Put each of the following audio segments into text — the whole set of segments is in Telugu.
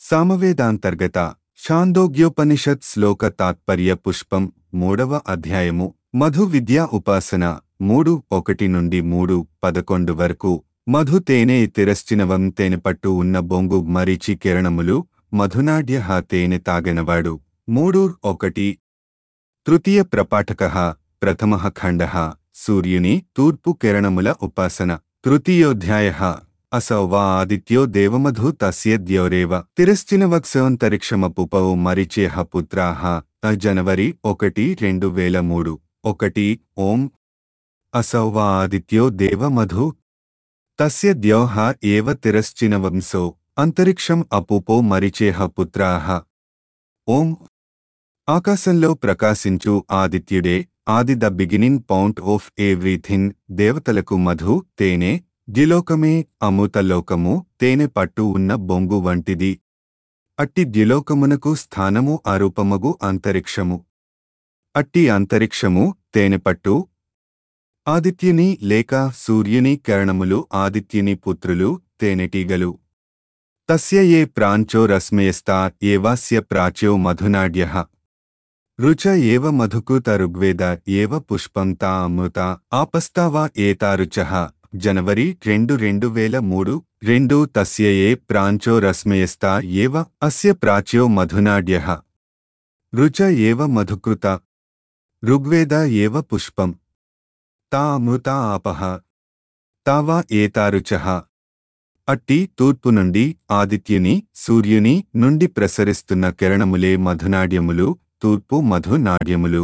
సామవేదాంతర్గత ఛాందోగ్యోపనిషత్ శ్లోక తాత్పర్య పుష్పం మూడవ అధ్యాయము మధు విద్యా ఉపాసన మూడు ఒకటి నుండి మూడు పదకొండు వరకు మధు తేనె తిరశ్చినవం తేనె పట్టు ఉన్న బొంగు మరీచి కిరణములు మధునాడ్య తేనె తాగనవాడు మూడు ఒకటి తృతీయ ప్రపాఠక ప్రథమ ఖండ సూర్యుని తూర్పు కిరణముల ఉపాసన తృతీయోధ్యాయ అసౌ వా ఆదిత్యో దేవమధు తస్య ద్యోరేవ తిరశ్చినవక్సంతరిక్షమపుపౌ మరిచేహ పుత్రాహ జనవరి ఒకటి రెండు వేల మూడు ఒకటి ఓం అసౌ వా ఆదిత్యో దేవమధు తస్య ద్యోః ఏవ తిరశ్చినవంసో అంతరిక్షం అపుపో మరిచేహ పుత్రాహ ఓం ఆకాశంలో ప్రకాశించు ఆదిత్యుడే ఆది the beginning point of everything దేవతలకు మధు తేనె ద్యులోకమే అమృతలోకము తేనె పట్టు ఉన్న బొంగు వంటిది అట్టి ద్యులోకమునకు స్థానము అరూపమగు అంతరిక్షము అట్టి అంతరిక్షము తేనెపట్టు ఆదిత్యుని లేక సూర్యుని కిరణములు ఆదిత్యుని పుత్రులు తేనెటీగలు తస్య ఏ ప్రాంచో రశ్మయస్తా ఏవాస్య ప్రాచ్యో మధునాడ్య రుచ ఏవ మధుకూత ఋగ్వేద ఏవ పుష్పం తా అమృత ఆపస్తావా ఏతారుచ జనవరి రెండు రెండు వేల మూడు రెండు తస్య ఏ ప్రాంచో రశ్మయస్తా ఏవ అస్య ప్రాచ్యో మధునాడ్య రుచ ఏవ మధుకృత ఋగ్వేద ఏవ పుష్పం తా అమృత ఆపహ తావా ఏతారుచ అట్టి తూర్పు నుండి ఆదిత్యుని సూర్యుని నుండి ప్రసరిస్తున్న కిరణములే మధునాడ్యములు తూర్పు మధునాడ్యములు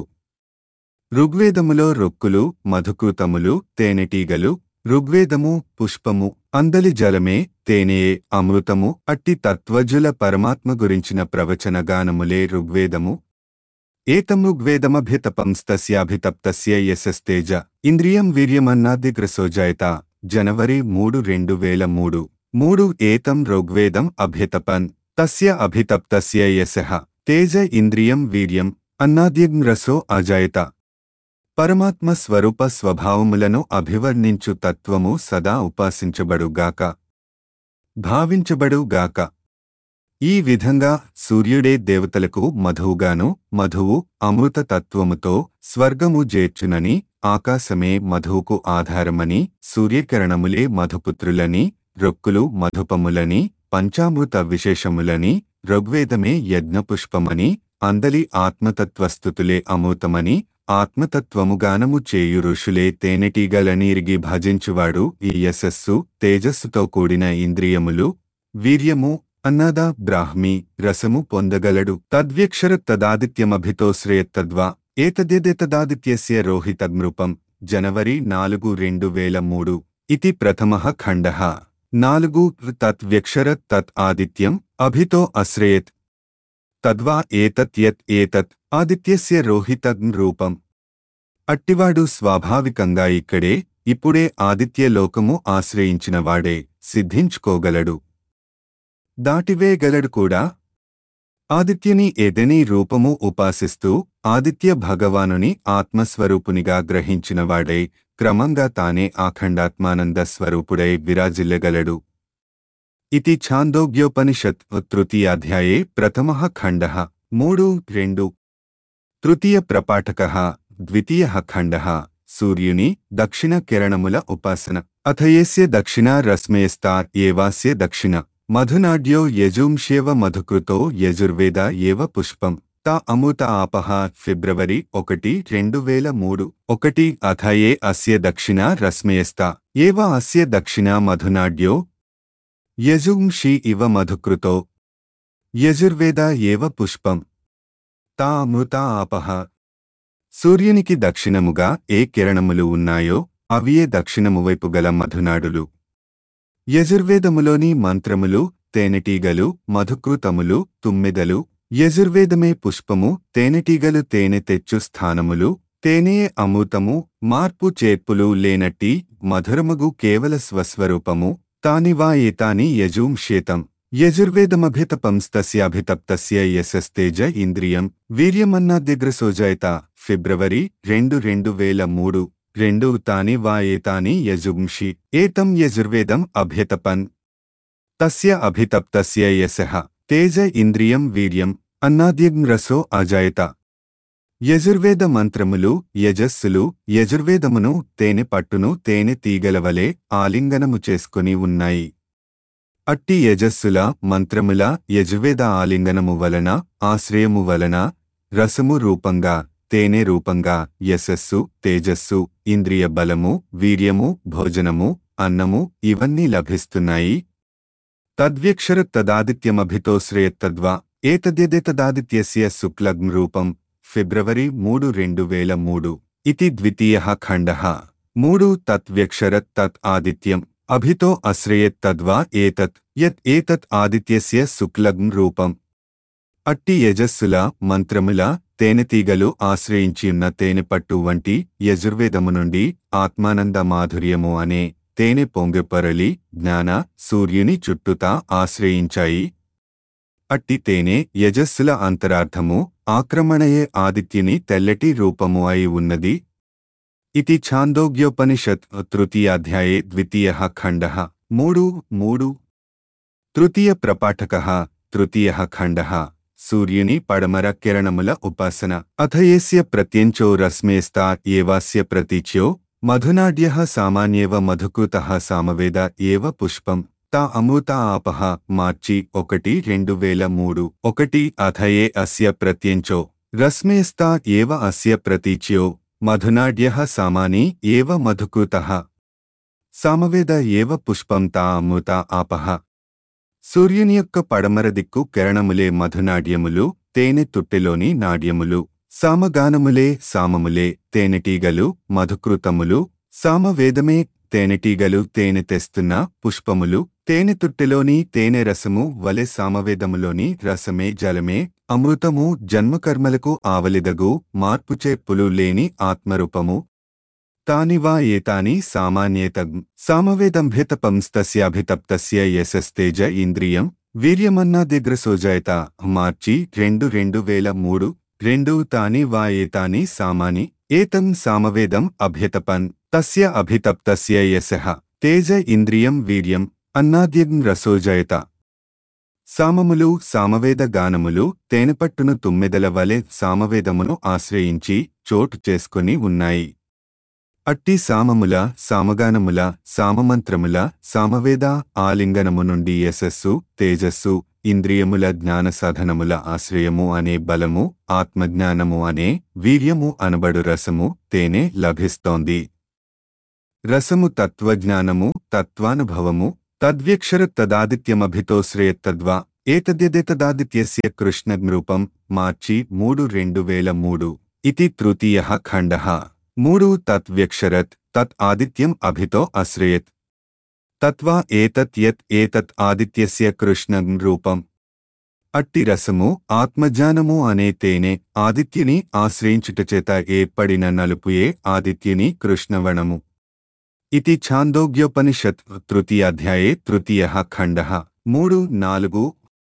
ఋగ్వేదములో రొక్కులు మధుకృతములు తేనెటీగలు ఋగ్వేదము పుష్పము అందలి జలమే తేనెయే అమృతము అట్టి తత్వజుల పరమాత్మ గురించిన ప్రవచనగానములే ఋగ్వేదము ఏతమృగ్వేదమభితపంస్తస్యాభితప్తస్య యశస్తేజ ఇంద్రియం వీర్యమన్నాదిగ్రసోజాయత జనవరి మూడు రెండు వేల మూడు మూడు ఏతం ఋగ్వేదం అభ్యతపన్ తస్య అభితప్తస్య యశః తేజ ఇంద్రియం వీర్యం అన్నాద్యగ్రసో అజాయత పరమాత్మ స్వరూప స్వభావములను అభివర్ణించు తత్వము సదా ఉపాసించబడుగాక భావించబడుగాక ఈ విధంగా సూర్యుడే దేవతలకు మధువుగాను మధువు అమృత తత్వముతో స్వర్గము జేర్చునని ఆకాశమే మధువుకు ఆధారమని సూర్యకిరణములే మధుపుత్రులని రొక్కులు మధుపములని పంచామృత విశేషములని ఋగ్వేదమే యజ్ఞపుష్పమని అందలి ఆత్మతత్వస్థుతులే అమృతమని ఆత్మతత్వము గానము చేయు ఋషులే తేనెటీగలనీరిగి భజించువాడు ఈ యశస్సు తేజస్సుతో కూడిన ఇంద్రియములు వీర్యము అన్నదా బ్రాహ్మీ రసము పొందగలడు తద్వ్యక్షర తదాదిత్యమభితో శ్రేయత్తద్వా ఏతద్యదేతదాదిత్యస్య రోహితగ్మృపం జనవరి నాలుగు రెండు వేల మూడు ఇది ప్రథమ ఖండ నాలుగు తత్ వ్యక్షర తత్ ఆదిత్యం అభితో అశ్రయత్ తద్వా ఏతత్ యత్ ఏతత్ ఆదిత్యస్య రోహితగ్ం రూపం అట్టివాడు స్వాభావికంగా ఇక్కడే ఇప్పుడే ఆదిత్య లోకము ఆశ్రయించినవాడే సిద్ధించుకోగలడు దాటివేగలడు కూడా ఆదిత్యుని ఏదెనీ రూపము ఉపాసిస్తూ ఆదిత్య భగవానుని ఆత్మస్వరూపునిగా గ్రహించినవాడై క్రమంగా తానే ఆఖండాత్మానంద స్వరూపుడై విరాజిల్లగలడు ఇది ఛాందోగ్యోపనిషత్ తృతీయాధ్యాయే ప్రథమ ఖండ మూడు రెండు తృతీయ ప్రపాఠక ద్వితీయ ఖండ సూర్యుని దక్షిణ కిరణముల ఉపాసన అథయేస్య దక్షిణ రశ్మేస్తా ఏవాస్య దక్షిణ మధునాడ్యో యజుంష్యేవ మధుకృతో యజుర్వేద ఏవ పుష్పం తా అమృత ఆపహ ఫిబ్రవరి ఒకటి రెండు వేల మూడు ఒకటి అథయే అస్య దక్షిణ రశ్మేస్తా ఏవ అస్య దక్షిణ మధునాడ్యో యజుంషి ఇవ మధుకృతో యజుర్వేద ఏవ పుష్పం తా అమృత ఆపహ సూర్యునికి దక్షిణముగా ఏ కిరణములు ఉన్నాయో అవియే దక్షిణము వైపు గల మధునాడులు యజుర్వేదములోని మంత్రములు తేనెటీగలు మధుకృతములు తుమ్మెదలు యజుర్వేదమే పుష్పము తేనెటీగలు తేనె తెచ్చు స్థానములు తేనెయే అమృతము మార్పు చేర్పులు లేనట్టి మధురమగు కేవల స్వస్వరూపము తానివా ఏతాని యజూంషేతం యజుర్వేదమభితపంస్తస్యాభితప్తస్య యశస్తేజ ఇంద్రియం వీర్యమన్నాదిగ్రసోజాయత ఫిబ్రవరి రెండు రెండు వేల మూడు రెండు తాని వా ఏతాని యజుంషి ఏతం యజుర్వేదం అభ్యతపన్ తస్య అభితప్తస్య యశః తేజ ఇంద్రియం వీర్యం అన్నాద్యం రసో అజాయత యజుర్వేద మంత్రములు యజస్సులు యజుర్వేదమును తేనె పట్టును తేనె తీగలవలే ఆలింగనము చేసుకుని ఉన్నాయి అట్టి యజస్సుల మంత్రముల యజుర్వేద ఆలింగనము వలన ఆశ్రయము వలన రసము రూపంగా తేనె రూపంగా యశస్సు తేజస్సు ఇంద్రియ బలము వీర్యము భోజనము అన్నము ఇవన్నీ లభిస్తున్నాయి తద్వ్యక్షర తదాదిత్యమభితో శ్రేయత్తద్వా ఏతద్యదేతదాదిత్యస్య శుక్లగ్ం రూపం ఫిబ్రవరి మూడు రెండు వేల మూడు ఇది ద్వితీయ ఖండ మూడు తత్వ్యక్షరత్ తత్ ఆదిత్యం అభితో అశ్రయత్ తద్వా ఏతత్ యత్ ఏతత్ ఆదిత్యస్య శుక్లగ్ం రూపం అట్టి యజస్సుల మంత్రముల తేనెతీగలు ఆశ్రయించియున్న తేనెపట్టు వంటి యజుర్వేదము నుండి ఆత్మానంద మాధుర్యము అనే తేనె పొంగిపొరలి జ్ఞాన సూర్యుని చుట్టుతా ఆశ్రయించాయి అట్టి తేనె యజస్సుల అంతరార్థము ఆక్రమణయే ఆదిత్యుని తెల్లటి రూపము అయి ఉన్నది ఇది ఛాందోగ్యోపనిషత్ తృతీయాధ్యాయే ద్వితీయ ఖండ మూడు మూడు తృతీయ ప్రపాఠక తృతీయ ఖండ సూర్యుని పడమర కిరణముల ఉపాసన అథయేస్య ప్రత్యంచో రశ్మేస్తా ఏవాస్య ప్రతీచ్యో మధునాడ్య సామాన్యేవ మధుకృత సామవేద ఏవ పుష్పం తా అమృత ఆపహ మార్చి ఒకటి రెండు వేల మూడు ఒకటి అథయే అస్య ప్రత్యంచో రశ్మేస్తా ఏవ అస్య ప్రతీచ్యో మధునాడ్య సామాని ఏవ మధుకృత సామవేద ఏవ పుష్పం తా అమృత ఆపహ సూర్యుని యొక్క పడమర దిక్కు కిరణములే మధునాడ్యములు తేనె తుట్టెలోని నాడ్యములు సామగానములే సామములే తేనెటీగలు మధుకృతములు సామవేదమే తేనెటీగలు తేనె తెస్తున్న పుష్పములు తేనె తుట్టెలోని తేనె రసము వలె సామవేదములోని రసమే జలమే అమృతము జన్మకర్మలకు ఆవలిదగు మార్పుచేర్పులు లేని ఆత్మరూపము తాని వా ఏతాని సామాన్యేతం సామవేదంభ్యతపంస్తస్యాభితప్తస్య యశస్తేజ ఇంద్రియం వీర్యమన్నాదిగ్రసోజాయత మార్చి రెండు రెండు వేల మూడు రెండు తాని వా ఏతాని సామాని ఏతం సామవేదం అభ్యతపన్ తస్య అభితప్తస్య యశః తేజ ఇంద్రియం వీర్యం అన్నాద్యం రసోజాయత సామములు సామవేద గానములు తేనెపట్టును తుమ్మెదల వలె సామవేదమును ఆశ్రయించి చోటు చేసుకుని ఉన్నాయి అట్టి సామముల సామగానముల సామమంత్రముల సామవేద ఆలింగనము నుండి యశస్సు తేజస్సు ఇంద్రియముల జ్ఞాన సాధనముల ఆశ్రయము అనే బలము ఆత్మజ్ఞానము అనే వీర్యము అనబడు రసము తేనె లభిస్తోంది రసము తత్వజ్ఞానము తత్వానుభవము తద్వ్యక్షర తదాదిత్యమభితో శ్రేయత్తద్వా ఏతద్యదేతదాదిత్యస్య కృష్ణగ్రూపం మార్చి మూడు రెండు వేల మూడు ఇది తృతీయ ఖండ మూడు తత్వ్యక్షరత్ తత్ ఆదిత్యం అభితో అశ్రయత్ తత్వా ఏతత్ యత్ ఏతత్ ఆదిత్యస్య కృష్ణం రూపం అట్టి రసము ఆత్మజ్ఞానము అనే తేనె ఆదిత్యుని ఆశ్రయించుటచేత ఏర్పడిన నలుపుయే ఆదిత్యుని కృష్ణవణము ఇది ఛాందోగ్యోపనిషత్ తృతీయాధ్యాయే తృతీయ ఖండ మూడు నాలుగు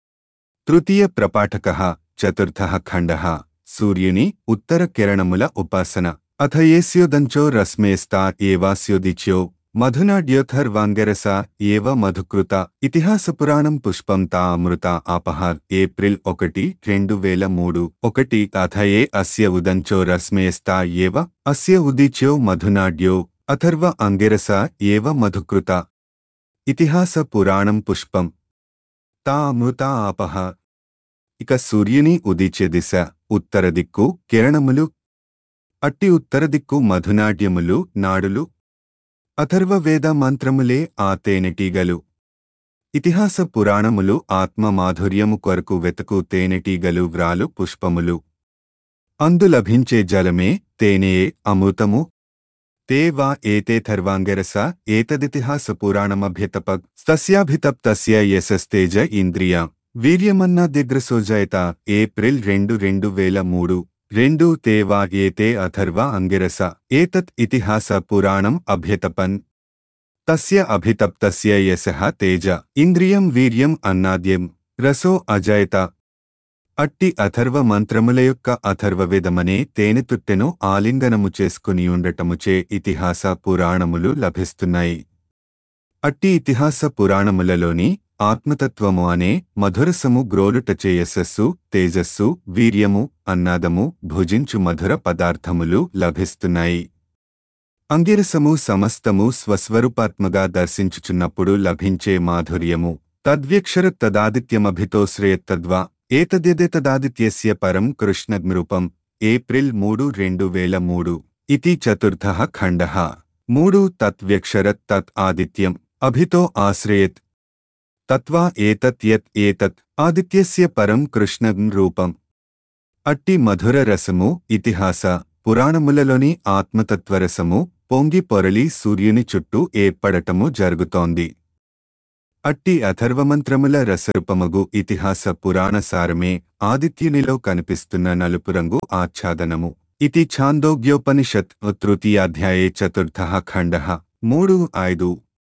తృతీయ ప్రపాఠక చతుర్థ ఖండ సూర్యుని ఉత్తర కిరణముల ఉపాసన అథ ఏస్యోదంచో రశ్మేస్తా ఏవాస్యోదిచ్యో మధునాడ్యోథర్వాంగరస ఏవ మధుకృత ఇతిహాస పురాణం పుష్పం తా అమృత ఆపహార్ ఏప్రిల్ ఒకటి రెండు వేల మూడు ఒకటి అథయే అస్య ఉదంచో రశ్మేస్తా ఏవ అస్య ఉదిచ్యో మధునాడ్యో అథర్వ అంగిరస ఏవ మధుకృత ఇతిహాస పురాణం పుష్పం తా అమృత ఆపహ ఇక సూర్యుని ఉదిచే దిశ ఉత్తర దిక్కు కిరణములు అట్టి ఉత్తర దిక్కు మధునాడ్యములు నాడులు అథర్వ వేద మంత్రములే ఆ తేనెటీగలు ఇతిహాస పురాణములు ఆత్మ మాధుర్యము కొరకు వెతుకు తేనెటీగలు వ్రాలు పుష్పములు అందు లభించే జలమే తేనెయే అమృతము తే వా ఏతే థర్వాంగరస ఏతదితిహాస పురాణమభ్యతప తస్యాభితప్తస్య యశస్తేజ ఇంద్రియ వీర్యమన్నాదిగ్రసోజయత ఏప్రిల్ రెండు రెండు వేల మూడు రెండు తే వా ఏతే అథర్వ అంగిరస ఏతత్ ఇతిహాస పురాణం అభ్యతపన్ తస్య అభితప్తస్య యశః తేజ ఇంద్రియం వీర్యం అన్నాద్యం రసో అజయత అట్టి అథర్వ మంత్రముల యొక్క అథర్వవేదమనే తేనెతుట్టెను ఆలింగనము చేసుకుని ఉండటముచే ఇతిహాస పురాణములు లభిస్తున్నాయి అట్టి ఇతిహాస పురాణములలోని ఆత్మతత్వము అనే మధురసము గ్రోలుటచే యశస్సు తేజస్సు వీర్యము అన్నాదము భుజించు మధుర పదార్థములు లభిస్తున్నాయి అంగిరసము సమస్తము స్వస్వరూపాత్మగా దర్శించుచున్నప్పుడు లభించే మాధుర్యము తద్వ్యక్షర తదాదిత్యమభితో శ్రేయత్తద్వా ఏతద్యదేతదాదిత్యస్య పరం కృష్ణగ్మృపం ఏప్రిల్ మూడు రెండు వేల మూడు ఇతి చతుర్థ ఖండ మూడు తత్వ్యక్షరత్ తత్ ఆదిత్యం అభితో ఆశ్రయత్ తత్వా ఏతత్ యత్ ఏతత్ ఆదిత్యస్య పరం కృష్ణం రూపం అట్టి మధుర రసము ఇతిహాస పురాణములలోని ఆత్మతత్వరసము పొంగి పొరలి సూర్యుని చుట్టూ ఏర్పడటము జరుగుతోంది అట్టి అథర్వమంత్రముల రసరూపమగు ఇతిహాస పురాణ సారమే ఆదిత్యునిలో కనిపిస్తున్న నలుపు రంగు ఆచ్ఛాదనము ఇది ఛాందోగ్యోపనిషత్ తృతీయాధ్యాయే చతుర్థ ఖండ మూడు ఐదు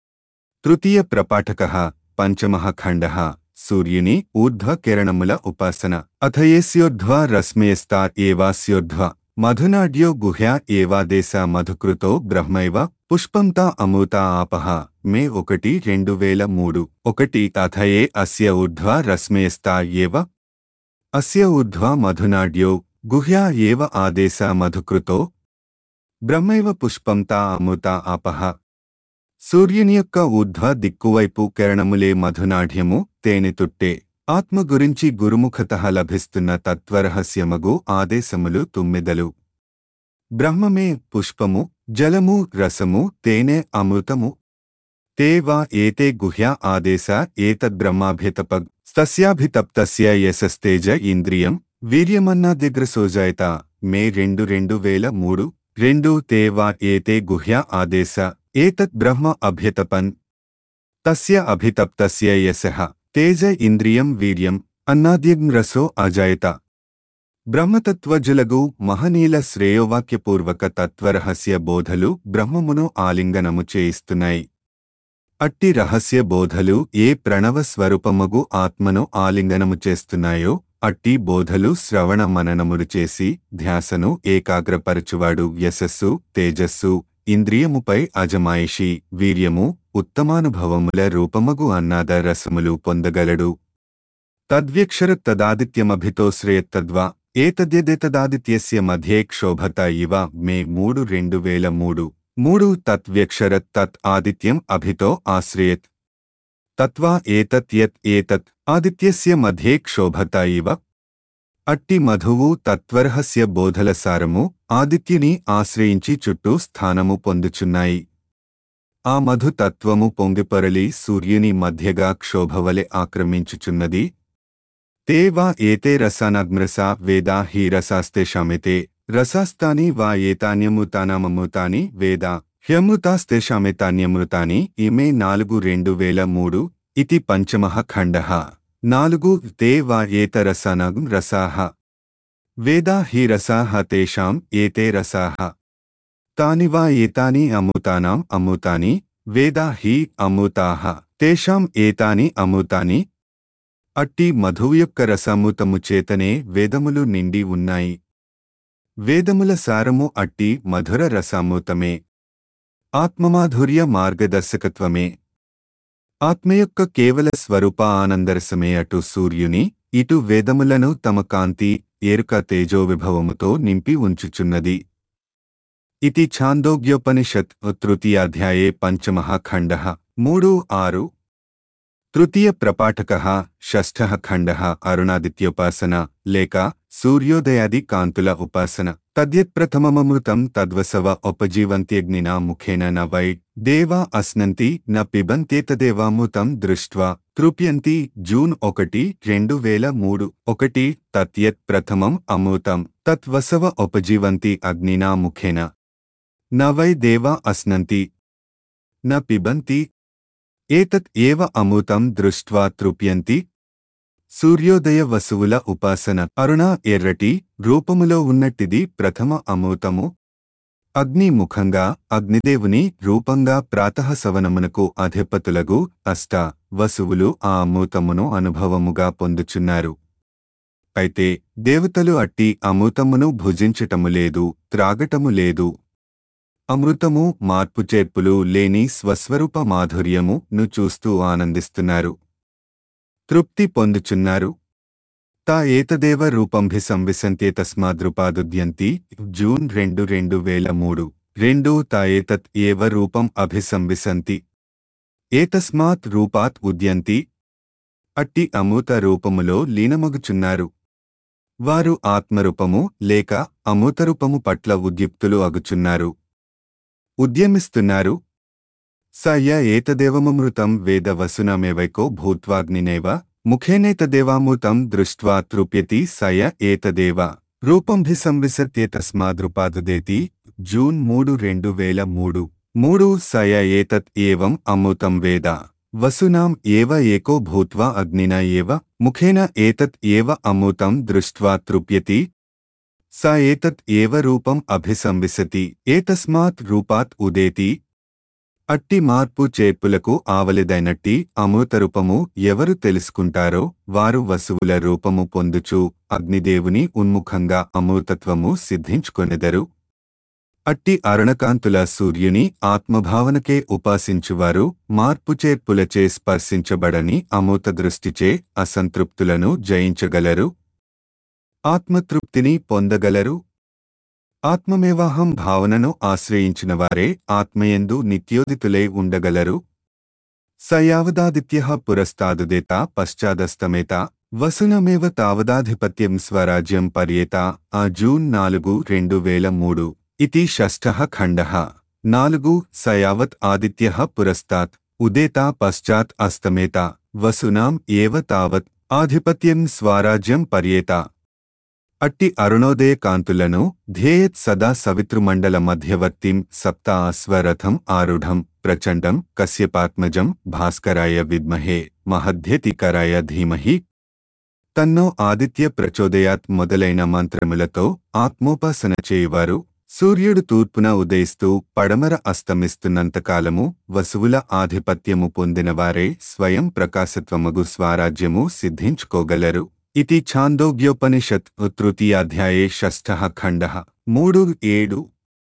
తృతీయ ప్రపాఠక పంచమ ఖండ సూర్యుని ఊర్ధ్వ కిరణముల ఉపాసన అథయేస్యోర్ధ్వ రశ్మేస్తా ఏవాస్యోర్ధ్వ మధునాడ్యో గుహ్యా ఏవాదేశ మధుకృతో బ్రహ్మైవ పుష్పంతా అమూతా ఆపహ మే ఒకటి రెండు వేల మూడు ఒకటి తథయే అస్య ఊర్ధ్వ రశ్మేస్తా ఏవ అస్య ఊర్ధ్వ మధునాడ్యో గుహ్యా ఏవ ఆదేశ మధుకృతో బ్రహ్మైవ పుష్పంతా అమృత ఆపహ సూర్యుని యొక్క ఊర్ధ్వ దిక్కువైపు కిరణములే మధునాఢ్యము తేనెతుట్టే ఆత్మ గురించి గురుముఖత లభిస్తున్న తత్వరహస్యమగు ఆదేశములు తుమ్మిదలు బ్రహ్మమే పుష్పము జలము రసము తేనె అమృతము తే వా ఏతే గుహ్య ఆదేశ ఏతద్బ్రహ్మాభితపగ్ తస్యాభితప్తస్య యశస్తేజ ఇంద్రియం వీర్యమన్నాదిగ్రసోజాయత మే రెండు రెండు వేల మూడు రెండు తే వా ఏతే గుహ్య ఆదేశ ఏతత్ బ్రహ్మ అభ్యతపన్ తస్య అభితప్తస్య యశః తేజ ఇంద్రియం వీర్యం అన్నాద్యగ్రసో అజాయత బ్రహ్మతత్వజులగు మహనీల శ్రేయోవాక్యపూర్వక తత్వరహస్య బోధలు బ్రహ్మమును ఆలింగనము చేయిస్తున్నాయి అట్టి రహస్య బోధలు ఏ ప్రణవ స్వరూపమగు ఆత్మను ఆలింగనము చేస్తున్నాయో అట్టి బోధలు శ్రవణ మననములు చేసి ధ్యాసను ఏకాగ్రపరచువాడు యశస్సు తేజస్సు ఇంద్రియముపై అజమాయిషి వీర్యము ఉత్తమానుభవముల రూపమగు అన్నాద రసములు పొందగలడు తద్వ్యక్షర తదాదిత్యమభితో శ్రేయత్తద్వా ఏతద్యదేతదాదిత్యస్య మధ్యే క్షోభత ఇవ మే మూడు రెండు వేల మూడు మూడు తత్వ్యక్షరత్ తత్ ఆదిత్యం అభితో ఆశ్రయత్ తత్వా ఏతత్ యత్ ఏతత్ ఆదిత్యస్య మధ్యే క్షోభత ఇవ అట్టి మధువు తత్వరహస్య బోధల సారము ఆదిత్యుని ఆశ్రయించి చుట్టూ స్థానము పొందుచున్నాయి ఆ మధు తత్వము పొంగిపొరలి సూర్యుని మధ్యగా క్షోభవలె ఆక్రమించుచున్నది తే వా ఏతే రసానగ్మరసా వేదా హి రసాస్తేషామితే రసాస్తాని వా ఏతాన్యమృతానామమృతాని వేదా హ్యమృతాస్తేషామితాన్యమృతాని ఇమే నాలుగు రెండు వేల మూడు ఇతి పంచమః ఖండః నాలుగు తే వా ఏతరసానగ్ం రసాః వేదా హి రసాః తేషాం ఏతే రసాః తాని వా ఏతాని అమృతానాం అమృతాని వేదా హి అమృతాః తేషాం ఏతాని అమృతాని అట్టి మధువు యొక్క రసామృతము చేతనే వేదములు నిండి ఉన్నాయి వేదముల సారము అట్టి మధుర రసామృతమే ఆత్మమాధుర్య మార్గదర్శకత్వమే ఆత్మ యొక్క కేవల స్వరూప ఆనందరసమే అటు సూర్యుని ఇటు వేదములను తమ కాంతి ఏరుక తేజో విభవముతో నింపి ఉంచుచున్నది ఇది ఛాందోగ్యోపనిషత్ తృతీయాధ్యాయే పంచమః ఖండః మూడు ఆరు తృతీయ ప్రపాఠక షష్ఠ ఖండ అరుణాదిత్యోపాసన లేక సూర్యోదయాది కాంతుల ఉపాసన తద్యత్ప్రథమమృతం తద్వసవ ఉపజీవంత్యగ్నినా ముఖేన న వై దేవా అస్నంతి న పిబంత్యేతదేవామృతం దృష్ట్వా తృప్యంతి జూన్ ఒకటి రెండు వేల మూడు ఒకటి తత్యత్ ప్రథమం అమృతం తత్వసవ ఉపజీవంతి అగ్నినా ముఖేన న వై దేవా అస్నంతి న పిబంతి ఏతత్ ఏవ అమృతం దృష్ట్వా తృప్యంతి సూర్యోదయ వసువుల ఉపాసన అరుణ ఎర్రటి రూపములో ఉన్నట్టిది ప్రథమ అమృతము అగ్ని ముఖంగా అగ్నిదేవుని రూపంగా ప్రాతః సవనమునకు అధిపతులగు అష్ట వసువులు ఆ అమృతమును అనుభవముగా పొందుచున్నారు అయితే దేవతలు అట్టి అమృతమును భుజించటము లేదు త్రాగటము లేదు అమృతము మార్పుచేర్పులు లేని స్వస్వరూప మాధుర్యము ను చూస్తూ ఆనందిస్తున్నారు తృప్తి పొందుచున్నారు తా ఏతదేవ రూపంభి సంవిశంతే తస్మాదృపాదుద్యంతి జూన్ రెండు రెండు వేల మూడు రెండు తా ఏతత్ ఏవ రూపం అభిసంవిశంతి ఏతస్మాత్ రూపాత్ ఉద్యంతి అట్టి అమూత రూపములో లీనమగుచున్నారు వారు ఆత్మరూపము లేక అమూతరూపము పట్ల ఉద్యుక్తులు అగుచున్నారు ఉద్యమిస్తున్నారు సయ ఏతదేవమమృతం వేద వసునమేవైకో భూత్వాగ్నినేవ ముఖేనేతదేవామృతం దృష్ట్వా తృప్యతి సయ ఏతదేవ రూపంభి సంవిశత్యేతస్మాదృపాదుదేతి జూన్ మూడు రెండు వేల మూడు మూడు సయ ఏతత్ ఏవం అమృతం వేద వసునాం ఏవ ఏకో భూత్వా అగ్నిన ఏవ ముఖేన ఏతత్ ఏవ అమృతం దృష్ట్వా తృప్యతి స ఏతత్ ఏవ రూపం అభిసంవిశతి ఏతస్మాత్ రూపాత్ ఉదేతి అట్టి మార్పు చేర్పులకు ఆవలిదైనట్టి అమృతరూపము ఎవరు తెలుసుకుంటారో వారు వసువుల రూపము పొందుచు అగ్నిదేవుని ఉన్ముఖంగా అమృతత్వము సిద్ధించుకొనెదరు అట్టి అరుణకాంతుల సూర్యుని ఆత్మభావనకే ఉపాసించువారు మార్పు చేర్పులచే స్పర్శించబడని అమూత దృష్టిచే అసంతృప్తులను జయించగలరు ఆత్మతృప్తిని పొందగలరు ఆత్మమేవాహం భావనను ఆశ్రయించిన వారే ఆత్మయందు నిత్యోదితులై ఉండగలరు సయావదాదిత్య పురస్తాదుదేత పశ్చాదస్తమేత వసునమేవ తావదాధిపత్యం స్వరాజ్యం పర్యేత ఆ జూన్ నాలుగు రెండు వేల మూడు ఇతి షష్ఠః ఖండః నాలుగు సయావత్ ఆదిత్య పురస్తాత్ ఉదేత పశ్చాత్ అస్తమేత వసునాం ఏవ తావత్ ఆధిపత్యం స్వరాజ్యం పర్యేత అట్టి అరుణోదయ కాంతులను ధ్యేయత్ సదా సవితృమండల మధ్యవర్తిం సప్త అశ్వరథం ఆరుఢం ప్రచండం కశ్యపాత్మజం భాస్కరాయ విద్మహే మహద్యతికరాయ ధీమహి తన్నో ఆదిత్య ప్రచోదయాత్ మొదలైన మంత్రములతో ఆత్మోపాసన చేయువారు సూర్యుడు తూర్పున ఉదయిస్తూ పడమర అస్తమిస్తున్నంతకాలము వసువుల ఆధిపత్యము పొందినవారే స్వయం ప్రకాశత్వమగు స్వరాజ్యము సిద్ధించుకోగలరు ఇది ఛాందోగ్యోపనిషత్ తృతీయాధ్యాయే షష్ఠః ఖండః మూడు ఏడు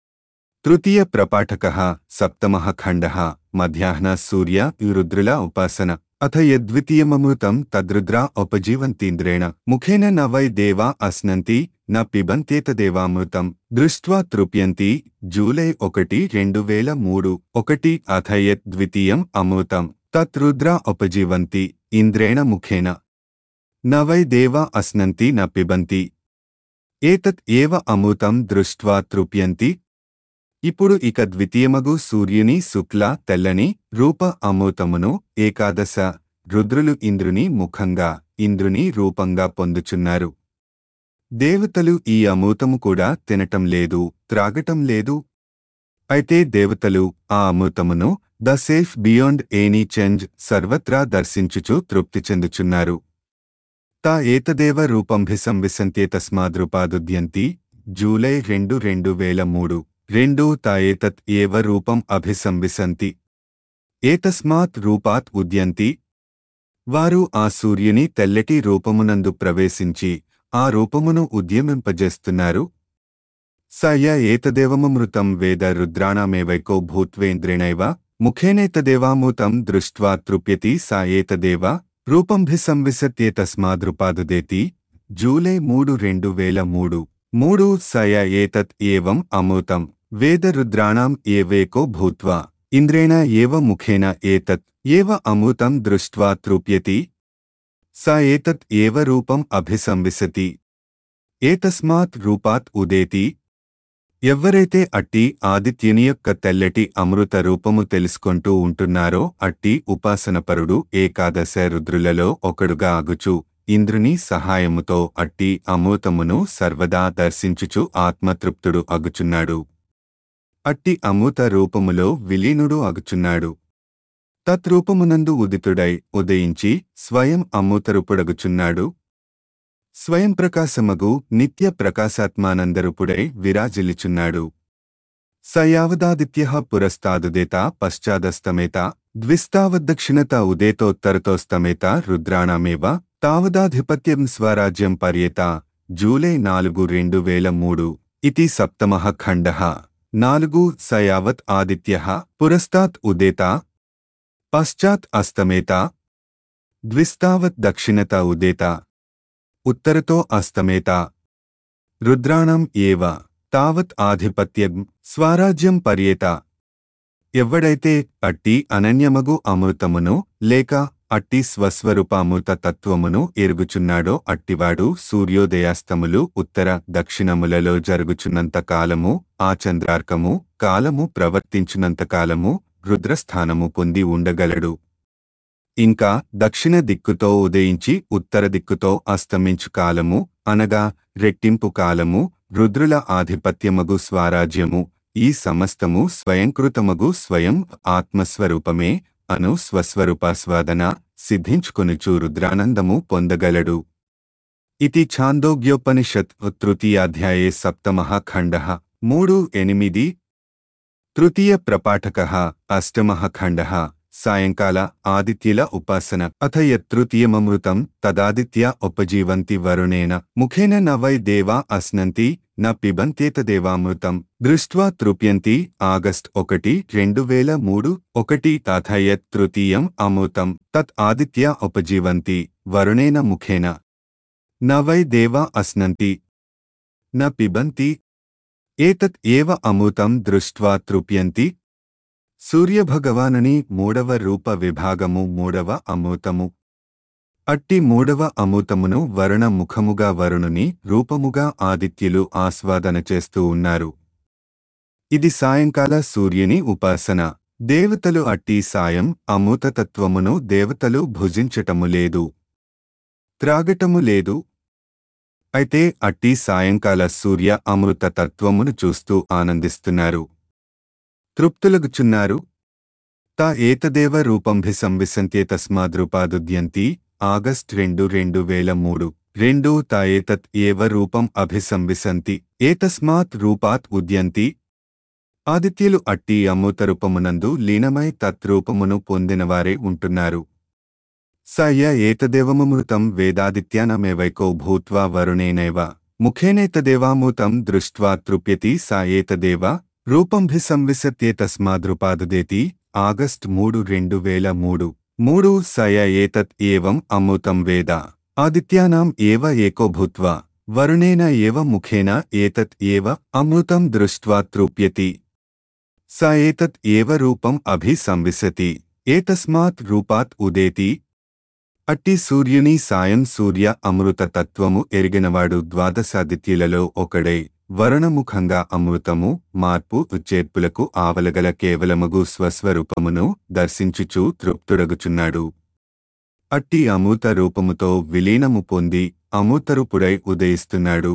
తృతీయ ప్రపాఠకः సప్తమः ఖండः మధ్యాహ్న సూర్య రుద్రుల ఉపాసన అథ యద్వితీయమమృతం తద్రుద్రా ఉపజీవంతీంద్రేణ ముఖేన న వై దేవా అస్నంతి న పిబంతేతదేవామృతం దృష్ట్వా తృప్యంతి జూలై ఒకటి రెండు వేల మూడు ఒకటి అథ యద్వితీయం అమృతం తత్రుద్రా ఉపజీవంతి ఇంద్రేణ ముఖేన న వై దేవా అస్నంతి న పిబంతి ఏతత్ ఏవ అమృతం దృష్ట్వా తృప్యంతి ఇప్పుడు ఇక ద్వితీయమగు సూర్యుని శుక్ల తెల్లని రూప అమృతమును ఏకాదశ రుద్రులు ఇంద్రుని ముఖంగా ఇంద్రుని రూపంగా పొందుచున్నారు దేవతలు ఈ అమృతము కూడా తినటం లేదు త్రాగటం లేదు అయితే దేవతలు ఆ అమృతమును the safe beyond any change సర్వత్రా దర్శించుచు తృప్తి చెందుచున్నారు తా ఏతదేవ రూపంభిసం విసంతే తస్మాదృపాదుద్యంతి జూలై రెండు రెండు వేల మూడు రెండు తా ఏతత్ ఏవ రూపం అభిసంవిసంతి ఏతస్మాత్ రూపాత్ ఉద్యంతి వారు ఆ సూర్యుని తెల్లటి రూపమునందు ప్రవేశించి ఆ రూపమును ఉద్యమింపజేస్తున్నారు సయ ఏతదేవమమృతం వేద రుద్రాణమేవైకో భూత్వేంద్రేణైవ ముఖేనేతదేవామృతం దృష్ట్వా తృప్యతి సా ఏతదేవ రూపంభిసంవిశత్యేతస్మాదృపాదుదేతి జూలై మూడు రెండు వేల మూడు మూడు సయ ఏతత్ ఏవం అమృతం వేద రుద్రాణం ఏవేకో భూత్వా ఇంద్రేణ ఏవ ముఖేన ఏతత్ ఏవ అమృతం దృష్ట్వా తృప్యతి స ఏతత్ ఏవ రూపం అభిసంవిశతి ఏతస్మాత్ రూపాత్ ఉదేతి ఎవ్వరైతే అట్టి ఆదిత్యుని యొక్క తెల్లటి అమృత రూపము తెలుసుకొంటూ ఉంటున్నారో అట్టి ఉపాసనపరుడు ఏకాదశ రుద్రులలో ఒకడుగా అగుచు ఇంద్రుని సహాయముతో అట్టి అమృతమును సర్వదా దర్శించుచు ఆత్మతృప్తుడు అగుచున్నాడు అట్టి అమృత రూపములో విలీనుడు అగుచున్నాడు తత్రూపమునందు ఉదితుడై ఉదయించి స్వయం అమృతరూపుడగుచున్నాడు స్వయం ప్రకాశమగు నిత్య ప్రకాశాత్మానందరూపుడై విరాజిల్లుచున్నాడు సయావదాదిత్య పురస్తాదుదేత పశ్చాదస్తమేత ద్విస్తావద్దక్షిణత ఉదేతోత్తరతోస్తమేత రుద్రాణమేవ తావదాధిపత్యం స్వరాజ్యం పర్యేత జూలై నాలుగు రెండు వేల మూడు ఇది సప్తమః ఖండః నాలుగు సయావత్ ఆదిత్య పురస్తాత్ ఉదేత పశ్చాత్ అస్తమేత ద్విస్తావత్ దక్షిణత ఉదేత ఉత్తరతో అస్తమేత రుద్రాణం ఏవ తావత్ ఆధిపత్యం స్వరాజ్యం పర్యేత ఎవ్వడైతే అట్టి అనన్యమగు అమృతమును లేక అట్టి స్వస్వరూప అమృత తత్వమును ఎరుగుచున్నాడో అట్టివాడు సూర్యోదయాస్తములు ఉత్తర దక్షిణములలో జరుగుచున్నంత కాలము ఆ చంద్రార్కము కాలము ప్రవర్తించునంత కాలము రుద్రస్థానము పొంది ఉండగలడు ఇంకా దక్షిణ దిక్కుతో ఉదయించి ఉత్తర దిక్కుతో అస్తమించు కాలము అనగా రెట్టింపు కాలము రుద్రుల ఆధిపత్యమగు స్వరాజ్యము ఈ సమస్తము స్వయంకృతమగు స్వయం ఆత్మస్వరూపమే అను స్వస్వరూపాస్వాదన సిద్ధించుకొనుచు రుద్రానందము పొందగలడు ఇది ఛాందోగ్యోపనిషత్ తృతీయాధ్యాయే సప్తమః ఖండః మూడు ఎనిమిది తృతీయ ప్రపాఠకः అష్టమः ఖండः సాయంకాల ఆదిత్యుల ఉపాసన అథ యత్తృతీయమమృతం తదాదిత్య ఉపజీవంతి వరుణేన ముఖేన న వై దేవా అస్నంతి న పిబంతేతదేవామృతం దృష్ట్వా తృప్యంతి ఆగస్ట్ ఒకటి రెండు వేల మూడు ఒకటి తథ యత్ తృతీయం అమృతం తత్ ఆదిత్య ఉపజీవంతి వరుణేన ముఖేన న వై దేవా అస్నంతి న పిబంతి ఏతత్ ఏవ అమృతం దృష్ట్వా తృప్యంతి సూర్యభగవానుని మూడవ రూప విభాగము మూడవ అమృతము అట్టి మూడవ అమృతమును వరుణ ముఖముగా వరుణుని రూపముగా ఆదిత్యులు ఆస్వాదన చేస్తూ ఉన్నారు ఇది సాయంకాల సూర్యుని ఉపాసన దేవతలు అట్టి సాయం అమృతతత్వమును దేవతలు భుజించటము లేదు త్రాగటము లేదు అయితే అట్టి సాయంకాల సూర్య అమృత తత్వమును చూస్తూ ఆనందిస్తున్నారు తృప్తులగుచున్నారు తా ఏతదేవ రూపంభి సంవిసంత్యే తస్మాద్రూపాదుద్యంతి ఆగస్ట్ రెండు రెండు వేల మూడు రెండు తా ఏతత్ ఏవ రూపం అభిసంవిసంతి ఏతస్మాత్ రూపాత్ ఉద్యంతి ఆదిత్యులు అట్టి అమృత రూపమునందు లీనమై తత్రూపమును పొందినవారే ఉంటున్నారు సయ ఏతదేవమమృతం వేదాదిత్యానమేవైకో భూత్వా వరుణేనైవ ముఖేనేతదేవామృతం దృష్ట్వా తృప్యతి సా ఏతదేవ రూపంభి సంవిసత్యేతస్మాదృపాదుదేతి ఆగస్ట్ మూడు రెండు వేల మూడు మూడు సయ ఏతత్ ఏవం అమృతం వేద ఆదిత్యానాం ఏవ ఏకో భూత్వా వరుణేన ఏవ ముఖేన ఏతత్ ఏవ అమృతం దృష్ట్వా తృప్యతి స ఏతత్ ఏవ రూపం అభి సంవిశతి ఏతస్మాత్ రూపాత్ ఉదేతి అట్టి సూర్యుని సాయం సూర్య అమృత తత్వము ఎరిగినవాడు ద్వాదశాదిత్యులలో ఒకడై వరుణముఖంగా అమృతము మార్పు చేర్పులకు ఆవలగల కేవలమగు స్వస్వరూపమును దర్శించుచూ తృప్తుడగుచున్నాడు అట్టి అమృత రూపముతో విలీనము పొంది అమృతరూపుడై ఉదయిస్తున్నాడు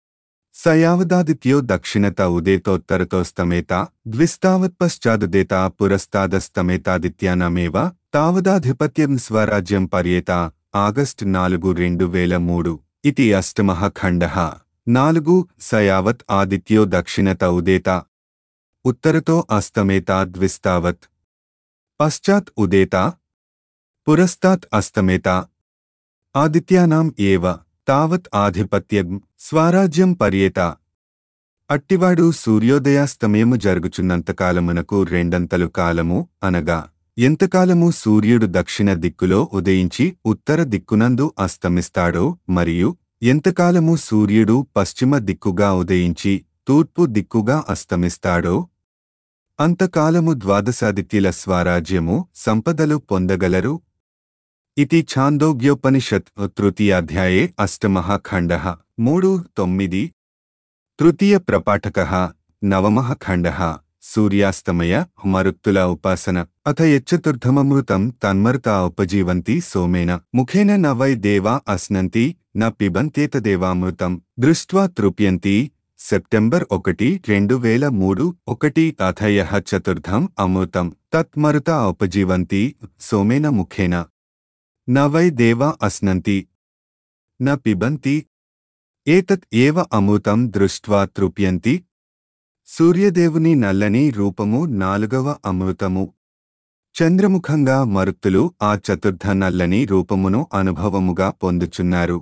సయావదాదిత్యో దక్షిణత ఉదేతోత్తరతోస్తమేత ద్విస్తావత్పశ్చాదుదేత పురస్తాదస్తమేతాదిత్యానమేవ తావదాధిపత్యం స్వరాజ్యం పర్యేత ఆగస్ట్ నాలుగు రెండు వేల మూడు ఇది అష్టమః ఖండః నాలుగు సయావత్ ఆదిత్యో దక్షిణత ఉదేత ఉత్తరతో అస్తమేత ద్విస్తావత్ పశ్చాత్ ఉదేత పురస్తాత్ అస్తమేత ఆదిత్యానాం ఏవ తావత్ ఆధిపత్యం స్వరాజ్యం పర్యేత అట్టివాడు సూర్యోదయాస్తమయము జరుగుచున్నంతకాలమునకు రెండంతలు కాలము అనగా ఎంతకాలము సూర్యుడు దక్షిణ దిక్కులో ఉదయించి ఉత్తర దిక్కునందు అస్తమిస్తాడో మరియు ఎంతకాలము సూర్యుడు పశ్చిమ దిక్కుగా ఉదయించి తూర్పు దిక్కుగా అస్తమిస్తాడో అంతకాలము ద్వాదశాదిత్యుల స్వరాజ్యము సంపదలు పొందగలరు ఇది ఛాందోగ్యోపనిషత్ తృతీయాధ్యాయే అష్టమః ఖండః మూడు తొమ్మిది తృతీయ ప్రపాఠకः నవమः ఖండः సూర్యాస్తమయ మరుత్తుల ఉపాసన అథ యచ్చతుర్థమమృతం తన్మరుతా ఉపజీవంతి సోమేన ముఖేన న వై దేవా అస్నంతి న పిబంతేతదేవామృతం దృష్ట్వా తృప్యంతి సెప్టెంబర్ ఒకటి రెండు వేల మూడు ఒకటి అథయ చతుర్థం అమృతం తత్మరుతా ఉపజీవంతి సోమేన ముఖేన న వై దేవా అస్నంతి న పిబంతి ఏతత్ ఏవ అమృతం దృష్ట్వా తృప్యంతి సూర్యదేవుని నల్లని రూపము నాలుగవ అమృతము చంద్రముఖంగా మరుత్తులు ఆ చతుర్థ నల్లని రూపమును అనుభవముగా పొందుచున్నారు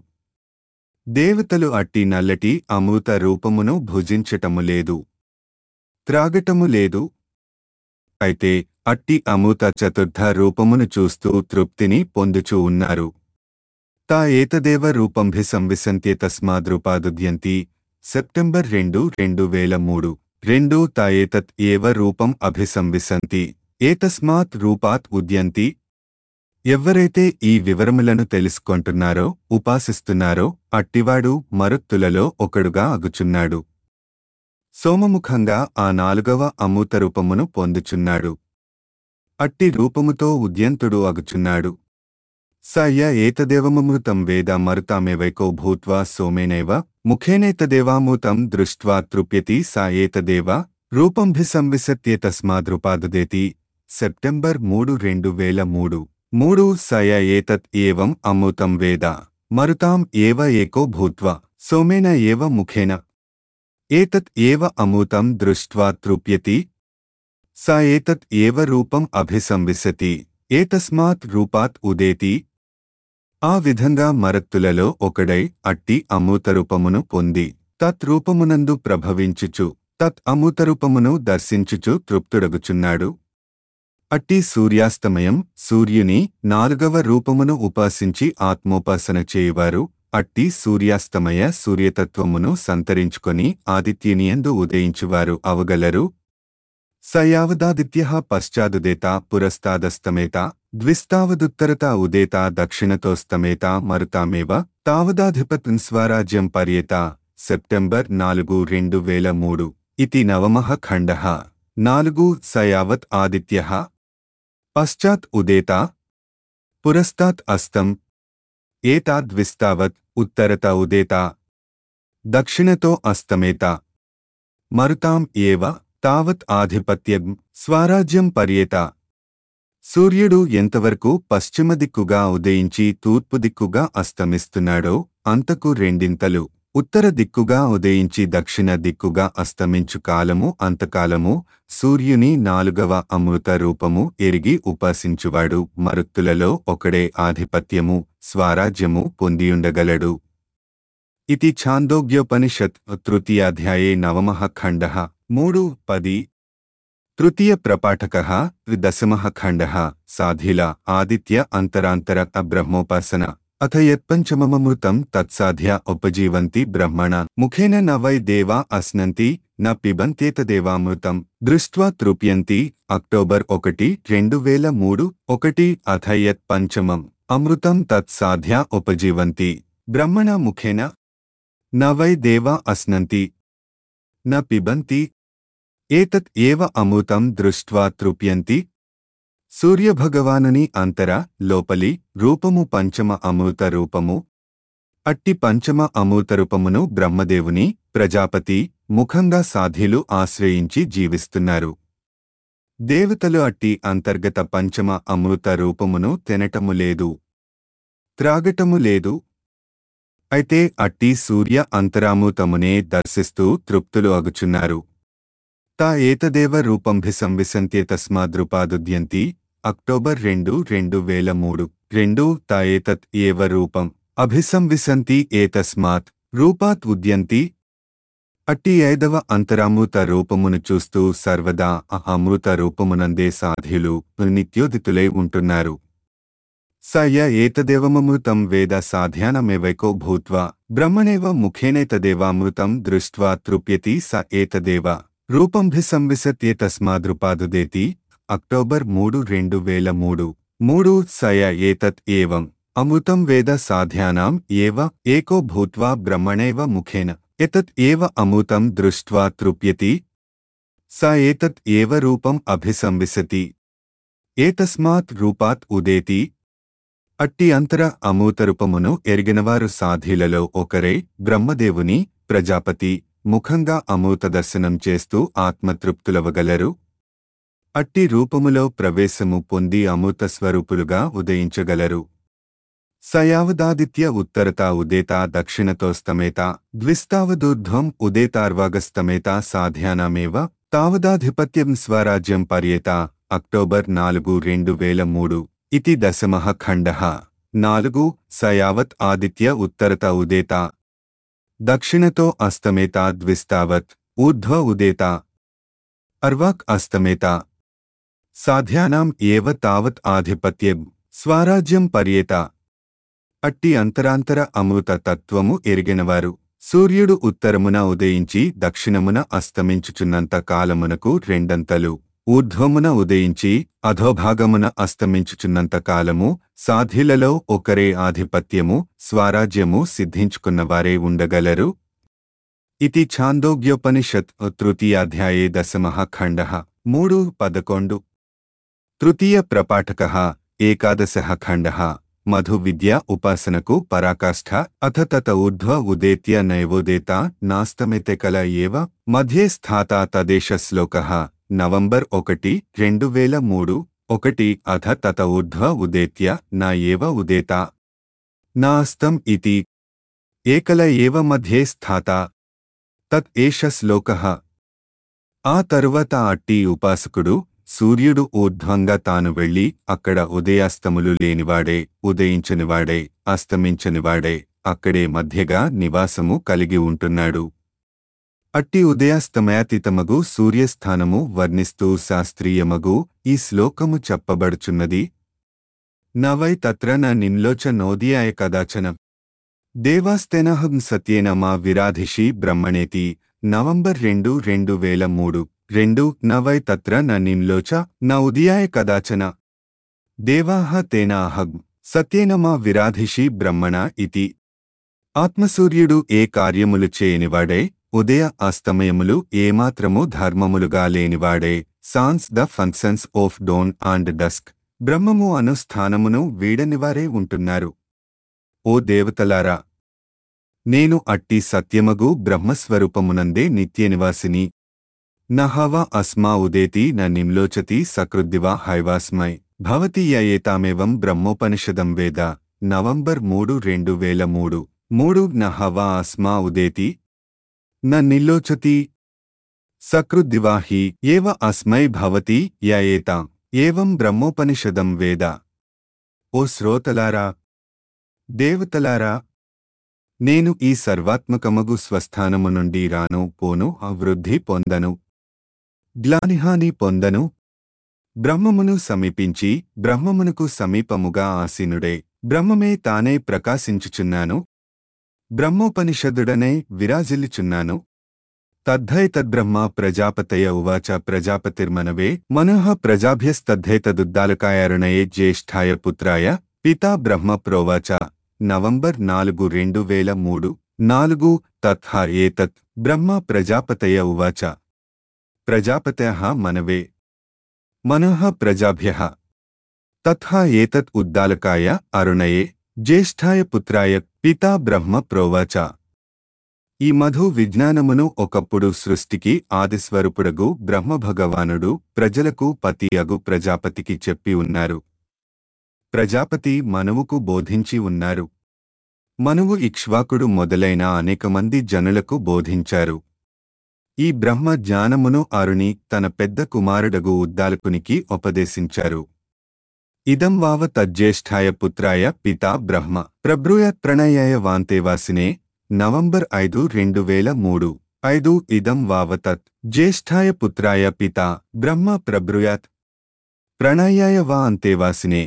దేవతలు అట్టి నల్లటి అమృత రూపమును భుజించటము లేదు త్రాగటము లేదు అయితే అట్టి అమూత చతుర్థ రూపమును చూస్తూ తృప్తిని పొందుచూ ఉన్నారు తా ఏతదేవ రూపంభి సంవిశంత్యే తస్మాద్రూపాదుద్యంతి సెప్టెంబర్ రెండు రెండు వేల మూడు రెండు తా ఏతత్ ఏవ రూపం అభిసంవిశంతి ఏతస్మాత్ రూపాత్ ఉద్యంతి ఎవ్వరైతే ఈ వివరములను తెలుసుకొంటున్నారో ఉపాసిస్తున్నారో అట్టివాడు మరుత్తులలో ఒకడుగా అగుచున్నాడు సోమముఖంగా ఆ నాలుగవ అమూత రూపమును పొందుచున్నాడు అట్టి రూపముతో ఉద్యంతుడు అగుచున్నాడు స య ఏతదేవమమృతం వేద మరుతామేవైకో భూత్వా సోమేనైవ ముఖేనైతదేవామూతం దృష్ట్వా తృప్యతి స ఏతదేవ రూపంభిసంవిశత్యేతస్మాదృపాదుదేతి సెప్టెంబర్ మూడు రెండు వేల మూడు మూడు సయ ఏతత్ ఏవం అమృతం వేద మరుతాం ఏవ ఏకో భూత్వా సోమేన ఏవ ముఖేన ఏతత్ ఏవ అమూతం దృష్ట్వా తృప్యతి స ఏతత్ ఏవ రూపం అభిసంవిశతి ఏతస్మాత్ రూపాత్ ఉదేతి ఆ విధంగా మరత్తులలో ఒకడై అట్టి అమూతరూపమును పొంది తత్ రూపమునందు ప్రభవించుచు తత్ అమూతరూపమును దర్శించుచు తృప్తుడగుచున్నాడు అట్టి సూర్యాస్తమయం సూర్యుని నాలుగవ రూపమును ఉపాసించి ఆత్మోపాసన చేయువారు అట్టి సూర్యాస్తమయ సూర్యతత్వమును సంతరించుకొని ఆదిత్యునియందు ఉదయించువారు అవగలరు సయావదాదిత్య పశ్చాదుదేత పురస్తాదస్తమేత ద్విస్తావదుత్తరత ఉదేత దక్షిణతోస్తమేత మరుతామేవ తావదాధిపతిన్ స్వరాజ్యం పర్యేత సెప్టెంబర్ నాలుగు రెండు వేల మూడు ఇతి నవమః ఖండః నాలుగు సయావత్ ఆదిత్య పశ్చాత్ ఉదేత పురస్తాత్ అస్తం ఏతాద్విస్తావత్ ఉత్తరత ఉదేత దక్షిణతో అస్తమేత మరుతాం ఏవ తావత్ ఆధిపత్యం స్వరాజ్యం పర్యేత సూర్యుడు ఎంతవరకు పశ్చిమ దిక్కుగా ఉదయించి తూర్పు దిక్కుగా అస్తమిస్తున్నాడో అంతకు రెండింతలు ఉత్తర దిక్కుగా ఉదయించి దక్షిణ దిక్కుగా అస్తమించు కాలము అంతకాలము సూర్యుని నాలుగవ అమృత రూపము ఎరిగి ఉపాసించువాడు మరుత్తులలో ఒకడే ఆధిపత్యము స్వరాజ్యము పొందియుండగలడు ఇది ఛాందోగ్యోపనిషత్ తృతీయాధ్యాయే నవమః ఖండః మూడు పది తృతీయ ప్రపాఠకः దశమः ఖండः సాధిల ఆదిత్య అంతరాంతర బ్రహ్మోపాసన అథ యత్పంచమమృతం తత్సాధ్య ఉపజీవంతి బ్రహ్మణ ముఖేన న వై దేవా అస్నంతి న పిబంతేతదేవామృతం దృష్ట్వా తృప్యంతి అక్టోబర్ ఒకటి రెండు వేల మూడు ఒకటి అథ యత్ పంచమం అమృతం తత్సాధ్య ఉపజీవంతి బ్రహ్మణ ముఖేన న వై దేవా అస్నంతి న పిబంతి ఏతత్ ఏవ అమృతం దృష్ట్వా తృప్యంతి సూర్యభగవానుని అంతర లోపలి రూపము పంచమ అమృత రూపము అట్టి పంచమ అమృత రూపమును బ్రహ్మదేవుని ప్రజాపతి ముఖంగా సాధ్యులు ఆశ్రయించి జీవిస్తున్నారు దేవతలు అట్టి అంతర్గత పంచమ అమృత రూపమును తినటము లేదు త్రాగటము లేదు అయితే అట్టి సూర్య అంతరామూతమునే దర్శిస్తూ తృప్తులు అగుచున్నారు తా ఏతదేవ రూపంభి సంవిశంతే తస్మాద్రూపాదుద్యంతి అక్టోబర్ రెండు రెండు వేల మూడు రెండు తా ఏతత్ ఏవ రూపం అభిసంవిశంతి ఏతస్మాత్ రూపాత్ ఉద్యంతి అట్టి ఐదవ అంతరామృత రూపమును చూస్తూ సర్వదా ఆ అమృత రూపమునందే సాధ్యులు నిత్యోదితులై ఉంటున్నారు స య ఏతదేవమమృతం వేద సాధ్యానమేవైకో భూత్వా బ్రహ్మణేవ ముఖేనైతదేవామృతం దృష్ట్వా తృప్యతి స ఏతదేవ రూపంభిసంవిశత్యేతస్మాదృపాదుదేతి అక్టోబర్ మూడు రెండు వేల మూడు మూడు సయ ఏతత్ ఏవం అమృతం వేద సాధ్యానాం ఏవ ఏకో భూత్వా బ్రహ్మణైవ ముఖేన ఎతత్ ఏవ అమృతం దృష్ట్వా తృప్యతి స ఏతత్ ఏవ రూపం అభిసంవిశతి ఏతస్మాత్ రూపాత్ ఉదేతి అట్టి అంతర అమూతరూపమును ఎరిగినవారు సాధ్యులలో ఒకరై బ్రహ్మదేవుని ప్రజాపతి ముఖంగా అమూత దర్శనం చేస్తూ ఆత్మతృప్తులవగలరు అట్టి రూపములో ప్రవేశము పొంది అమూత స్వరూపులుగా ఉదయించగలరు సయావదాదిత్య ఉత్తరత ఉదేత దక్షిణతోస్తమేత ద్విస్తావదూర్ధ్వం ఉదేతార్వాగస్తమేత సాధ్యానామేవ తావదాధిపత్యం స్వరాజ్యం పర్యేత అక్టోబర్ నాలుగు రెండు వేల మూడు ఇతి దశమః ఖండః నాలుగు సయావత్ ఆదిత్య ఉత్తరత ఉదేత దక్షిణతో అస్తమేత ద్విస్తావత్ ఊర్ధ్వ ఉదేత అర్వాక్ అస్తమేత సాధ్యానాం ఏవ తావత్ ఆధిపత్యం స్వరాజ్యం పర్యేత అట్టి అంతరాంతర అమృత తత్వము ఎరిగినవారు సూర్యుడు ఉత్తరమున ఉదయించి దక్షిణమున అస్తమించుచున్నంత కాలమునకు రెండంతలు ఊర్ధ్వమున ఉదయించి అధోభాగమున అస్తమించుచున్నంత కాలము సాధిలలో ఒకరే ఆధిపత్యము స్వరాజ్యము సిద్ధించుకున్నవారే ఉండగలరు ఇది ఛాందోగ్యోపనిషత్ తృతీయాధ్యాయే దశమః ఖండః మూడు పదకొండు తృతీయ ప్రపాఠక ఏకాదశः ఖండः మధు విద్య ఉపాసనకు పరాకాష్ఠ అథ తత ఊర్ధ్వ ఉదేత్య నైవోదేత నాస్తమితే కల ఏవ మధ్యే స్థాతా తదేశ శ్లోకః నవంబర్ ఒకటి రెండు వేల మూడు ఒకటి అథ తత ఊర్ధ్వ ఉదేత్య నా ఏవ ఉదేత నాస్తం ఇతి ఏకల ఏవ మధ్యే స్థాతా తత్ ఏష శ్లోకః ఆ తరువాత అట్టి ఉపాసకుడు సూర్యుడు ఊర్ధ్వంగా తాను వెళ్లి అక్కడ ఉదయాస్తములు లేనివాడే ఉదయించనివాడే అస్తమించనివాడే అక్కడే మధ్యగా నివాసము కలిగి ఉంటున్నాడు అట్టి ఉదయాస్తమయాతీతమగు సూర్యస్థానము వర్ణిస్తూ శాస్త్రీయమగు ఈ శ్లోకము చెప్పబడుచున్నది నవై తత్ర న నిమ్లోచ నోదియాయ కదాచన దేవాస్తేనహం సత్యేన మా విరాధిషి బ్రహ్మణేతి నవంబర్ రెండు రెండు వేల మూడు రెండు నవై తత్ర న నిమ్లోచ న ఉదయాయ కదాచన దేవాహ తేనాహం సత్యేన మా విరాధిషి బ్రహ్మణ ఇతి ఆత్మసూర్యుడు ఏ కార్యములు చేయనివాడే ఉదయ అస్తమయములు ఏమాత్రము ధర్మములుగా లేనివాడే sans the functions of dawn and dusk బ్రహ్మము అను స్థానమును వీడనివారే ఉంటున్నారు ఓ దేవతలారా నేను అట్టి సత్యమగు బ్రహ్మస్వరూపమునందే నిత్యనివాసిని నహవ అస్మా ఉదేతి న నిమ్లోచతి సకృద్దివా హైవాస్మై భవతి యయేతామేవం బ్రహ్మోపనిషదం వేద నవంబర్ మూడు రెండు వేల మూడు మూడు నహవ అస్మా ఉదేతి న నిల్లోచతి సకృద్దివాహి ఏవ అస్మై భవతి యయేతాం ఏవం బ్రహ్మోపనిషదం వేద ఓ శ్రోతలారా దేవతలారా నేను ఈ సర్వాత్మకమగు స్వస్థానము నుండి రాను పోను అవృద్ధి పొందను గ్లానిహాని పొందను బ్రహ్మమును సమీపించి బ్రహ్మమునకు సమీపముగా ఆసీనుడే బ్రహ్మమే తానే ప్రకాశించుచున్నాను బ్రహ్మోపనిషదుడనే విరాజిల్లుచున్నాను తద్ధైతద్బ్రహ్మ ప్రజాపతయ ఉవాచ ప్రజాపతిర్మనవే మనః ప్రజాభ్యస్తద్ధైతదుద్దాలకాయారుణయే జ్యేష్ఠాయ పుత్రాయ పితా బ్రహ్మ ప్రోవాచ నవంబర్ నాలుగు రెండు వేల మూడు నాలుగు తత్హ ఏతత్ బ్రహ్మ ప్రజాపతయ ఉవాచ ప్రజాపతయ మనవే మనః ప్రజాభ్య తత్హ ఏతత్ ఉద్దాలకాయ అరుణయే జ్యేష్ఠాయ పుత్రాయ పితా బ్రహ్మ ప్రోవాచ ఈ మధు విజ్ఞానమును ఒకప్పుడు సృష్టికి ఆదిస్వరూపుడగు బ్రహ్మభగవానుడు ప్రజలకు పతి అగు ప్రజాపతికి చెప్పి ఉన్నారు ప్రజాపతి మనువుకు బోధించి ఉన్నారు మనువు ఇక్ష్వాకుడు మొదలైన అనేక మంది జనులకు బోధించారు ఈ బ్రహ్మ జ్ఞానమును అరుణి తన పెద్ద కుమారుడగు ఉద్దాలకునికి ఉపదేశించారు ఇదం వావ తజ్జ్యేష్ఠాయ పుత్రాయ పితా బ్రహ్మ ప్రభ్రూయాత్ ప్రణయాయ వాంతేవాసినే నవంబర్ ఐదు రెండు వేల మూడు ఐదు ఇదం వావతత్ జ్యేష్ఠాయ పుత్రాయ పితా బ్రహ్మ ప్రభ్రూయాత్ ప్రణయాయ వా అంతేవాసినే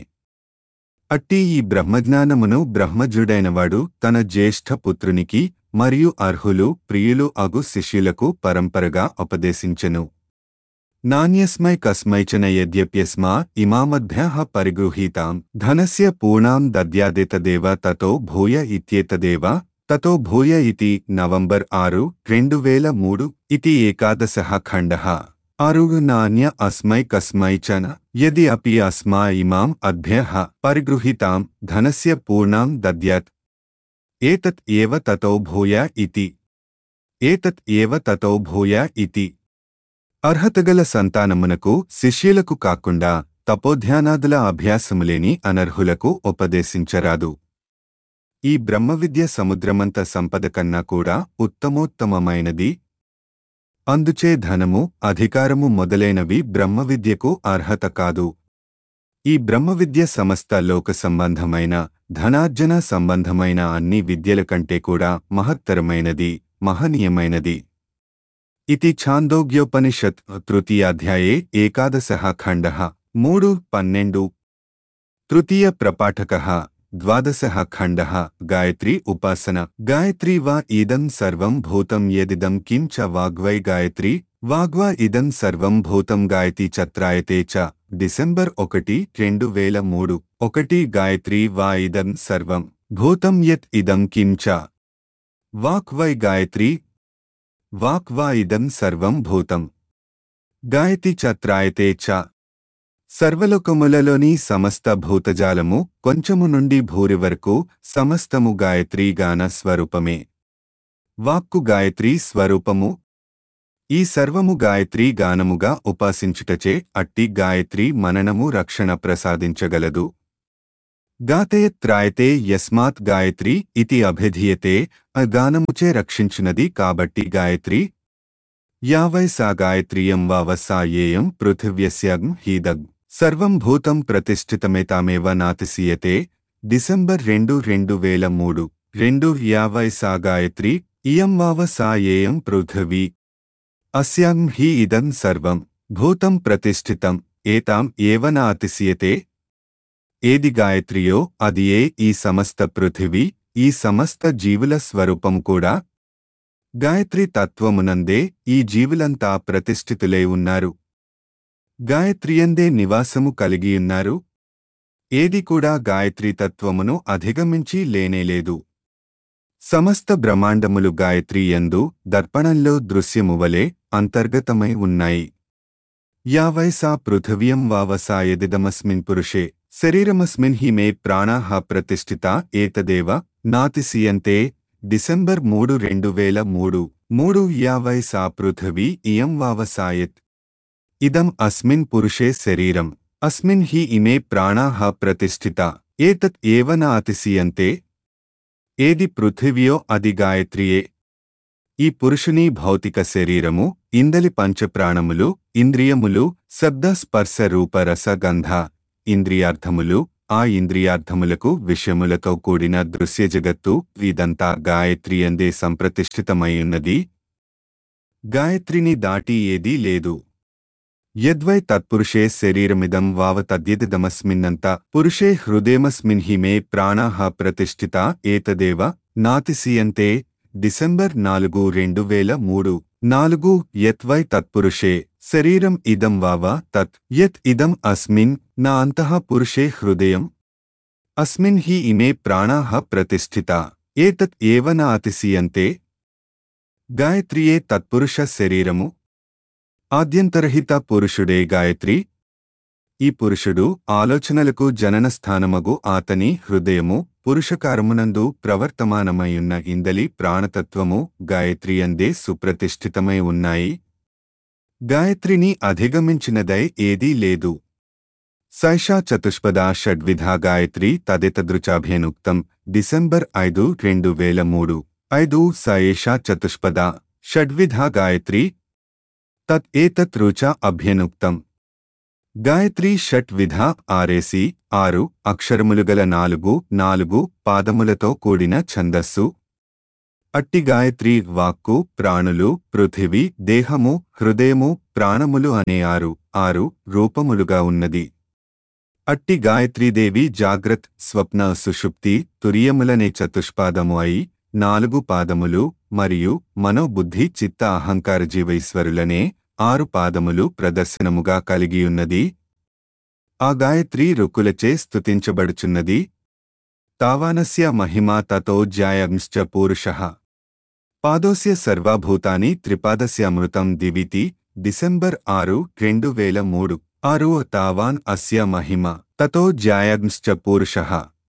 అట్టి ఈ బ్రహ్మజ్ఞానమును బ్రహ్మజుడైనవాడు తన జ్యేష్ఠ పుత్రునికి మరియు అర్హులు ప్రియులు అగు శిష్యులకు పరంపరగా ఉపదేశించెను నాణ్యస్మై కస్మైచన యద్యప్యస్మా ఇమామధ్యః పరిగృహీతాం ధనస్య పూర్ణాం దద్యాదేతదేవ తతో భూయ ఇత్యేతదేవ తతో భూయ ఇతి నవంబర్ ఆరు రెండు వేల మూడు ఇతి ఏకాదశः ఖండः ఆరు నాణ్య అస్మై కస్మైచన యది అపి అస్మా ఇమాం అభ్యః పరిగృహీతాం ధనస్య పూర్ణాం దద్యాత్ ఏతత్ ఏవ తతో భూయ ఇతి ఏతత్ ఏవ తతో భూయ ఇతి అర్హతగల సంతానమునకు శిష్యులకు కాకుండా తపోధ్యానాదుల అభ్యాసములేని అనర్హులకు ఉపదేశించరాదు ఈ బ్రహ్మవిద్య సముద్రమంత సంపద కన్నా కూడా ఉత్తమోత్తమమైనది అందుచే ధనము అధికారము మొదలైనవి బ్రహ్మవిద్యకు అర్హత కాదు ఈ బ్రహ్మవిద్య సమస్త లోక సంబంధమైన ధనార్జన సంబంధమైన అన్ని విద్యల కంటే కూడా మహత్తరమైనది మహనీయమైనది ఇది ఛాందోగ్యోపనిషత్ తృతీయాధ్యాయే ఏకాదశः ఖండः మూడు పన్నెండు తృతీయ ప్రపాఠక ద్వాదశ ఖండ గాయత్రీ ఉపాసన గాయత్రీ వా ఇదం సర్వం భూతం యదిదం కిం చ వాగ్వై గాయత్రీ వాగ్వా ఇదం సర్వం భూతం గాయతి చత్రాయతే చ డిసెంబర్ ఒకటి రెండు వేల మూడు ఒకటి గాయత్రీ వా ఇదం సర్వం భూతం యత్ ఇదం కిం చ వాక్వై గాయత్రీ వాక్వా ఇదం సర్వం భూతం గాయతి చత్రాయతే చ సర్వలోకములలోని సమస్త భూతజాలము కొంచెము నుండి భూరి వరకు సమస్తము గాయత్రీ గాన స్వరూపమే వాక్కు గాయత్రీ స్వరూపము ఈ సర్వము గాయత్రీ గానముగా ఉపాసించుటచే అట్టి గాయత్రీ మననము రక్షణ ప్రసాదించగలదు గాతయత్రాయతే యస్మాత్ గాయత్రీ ఇతి అభిధీయతే ఆ గానముచే రక్షించునది కాబట్టి గాయత్రీ యావై సా గాయత్రీయం వావసాయేయం పృథివ్యస్యాం హీదగ్ సర్వం భూతం ప్రతిష్ఠితమేతామేవ నాతిసీయతే డిసెంబర్ రెండు రెండు వేల మూడు రెండు యావై సా గాయత్రీ ఇయం వావసాయేయం పృథివీ అస్యాం హి ఇదం సర్వం భూతం ప్రతిష్ఠితం ఏతాం ఏవ నాతిసీయతే ఏది గాయత్రియో అది ఏ ఈ సమస్త పృథివీ ఈ సమస్త జీవుల స్వరూపం కూడా గాయత్రి తత్వమునందే ఈ జీవులంతా ప్రతిష్ఠితులై ఉన్నారు గాయత్రియందే నివాసము కలిగియున్నారు ఏది కూడా గాయత్రీ తత్వమును అధిగమించి లేనేలేదు సమస్త బ్రహ్మాండములు గాయత్రి యందు దర్పణంలో దృశ్యమువలే అంతర్గతమై ఉన్నాయి యావై సా పృథివ్యం వావసాయదిదమస్మిన్ పురుషే శరీరమస్మిన్ హి మే ప్రాణాః ప్రతిష్ఠిత ఏతదేవ నాతిసీయంతే డిసెంబర్ మూడు రెండు వేల మూడు మూడు యావై సా పృథివీ ఇయం వావసాయత్ ఇదం అస్మిన్ పురుషే శరీరం అస్మిన్ హి ఇమే ప్రాణాః ప్రతిష్ఠిత ఏతత్ ఏవ నాతిసీయంతే ఏది పృథివ్యో అది గాయత్రియే ఈ పురుషుని భౌతిక శరీరము ఇందలి పంచప్రాణములు ఇంద్రియములు శబ్ద స్పర్శ రూప రస గంధ ఇంద్రియార్థములు ఆ ఇంద్రియార్థములకు విషయములతో కూడిన దృశ్య జగత్తు ఇదంతా గాయత్రియందే సంప్రతిష్ఠితమైయున్నది గాయత్రిని దాటి ఏదీ లేదు యద్వై తత్పురుషే శరీరమిదం వావతద్యదిదమస్మిన్నంత పురుషే హృదయమస్మిన్ హి మే ప్రాణాః ప్రతిష్ఠిత ఏతదేవ నాతిసీయంతే డిసెంబర్ నాలుగు రెండు వేల మూడు నాలుగు యత్వై తత్పురుషే శరీరం ఇదం వావ తత్ యత్ ఇదం అస్మిన్ నా అంతః పురుషే హృదయం అస్మిన్ హి ఇమే ప్రాణాః ప్రతిష్ఠిత ఏతత్ ఏవ న అతిశీయంతే గాయత్రియే తత్పురుష శరీరము ఆద్యంతరహిత పురుషుడే గాయత్రి ఈ పురుషుడు ఆలోచనలకు జనన స్థానమగు ఆతని హృదయము పురుషకారమునందు ప్రవర్తమానమైయున్న ఇందలి ప్రాణతత్వము గాయత్రియందే సుప్రతిష్ఠితమై ఉన్నాయి గాయత్రిని అధిగమించినదై ఏదీ లేదు సైషా చతుష్పదా షడ్విధా గాయత్రి తదితదృచాభ్యనుక్తం డిసెంబర్ ఐదు రెండు వేల మూడు ఐదు సయేషా చతుష్పదా షడ్విధా గాయత్రి తత్ ఏతత్ రుచ అభ్యనుక్తం గాయత్రి షట్ విధ ఆరేసి ఆరు అక్షరములుగల నాలుగు నాలుగు పాదములతో కూడిన ఛందస్సు అట్టి గాయత్రి వాక్కు ప్రాణులు పృథివీ దేహము హృదయము ప్రాణములు అనే ఆరు ఆరు రూపములుగా ఉన్నది అట్టి గాయత్రీదేవి జాగ్రత్ స్వప్న సుషుప్తి తురియములనే చతుష్పాదము అయి నాలుగు పాదములు మరియు మనోబుద్ధి చిత్త అహంకార జీవైశ్వరులనే ఆరు పాదములు ప్రదర్శనముగా కలిగియున్నది ఆ గాయత్రి రుకులచే స్తుతించబడుచున్నది తావానస్య మహిమా తతో జ్యాయంశ్చ పూరుషః పాదోస్య సర్వాభూతాని త్రిపాదస్యామృతం దివితి డిసెంబర్ ఆరు రెండు వేల మూడు ఆరు తావాన్ అస్య మహిమ తతో జ్యాయంశ్చ పూరుషః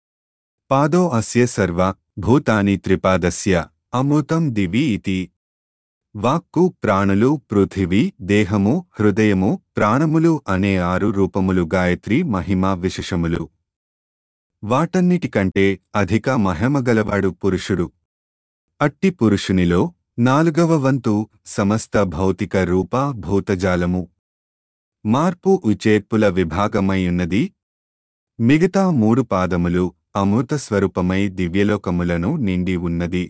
పాదో అస్య సర్వ భూతాని త్రిపాదస్య అమృతం దివి ఇతి వాక్కు ప్రాణులు పృథివీ దేహము హృదయము ప్రాణములు అనే ఆరు రూపములు గాయత్రి మహిమా విశేషములు వాటన్నిటికంటే అధిక మహిమగలవాడు పురుషుడు అట్టి పురుషునిలో నాలుగవ వంతు సమస్త భౌతిక రూప భూతజాలము మార్పు ఉచేర్పుల విభాగమైయున్నది మిగతా మూడు పాదములు అమృత స్వరూపమై దివ్యలోకములను నిండి ఉన్నది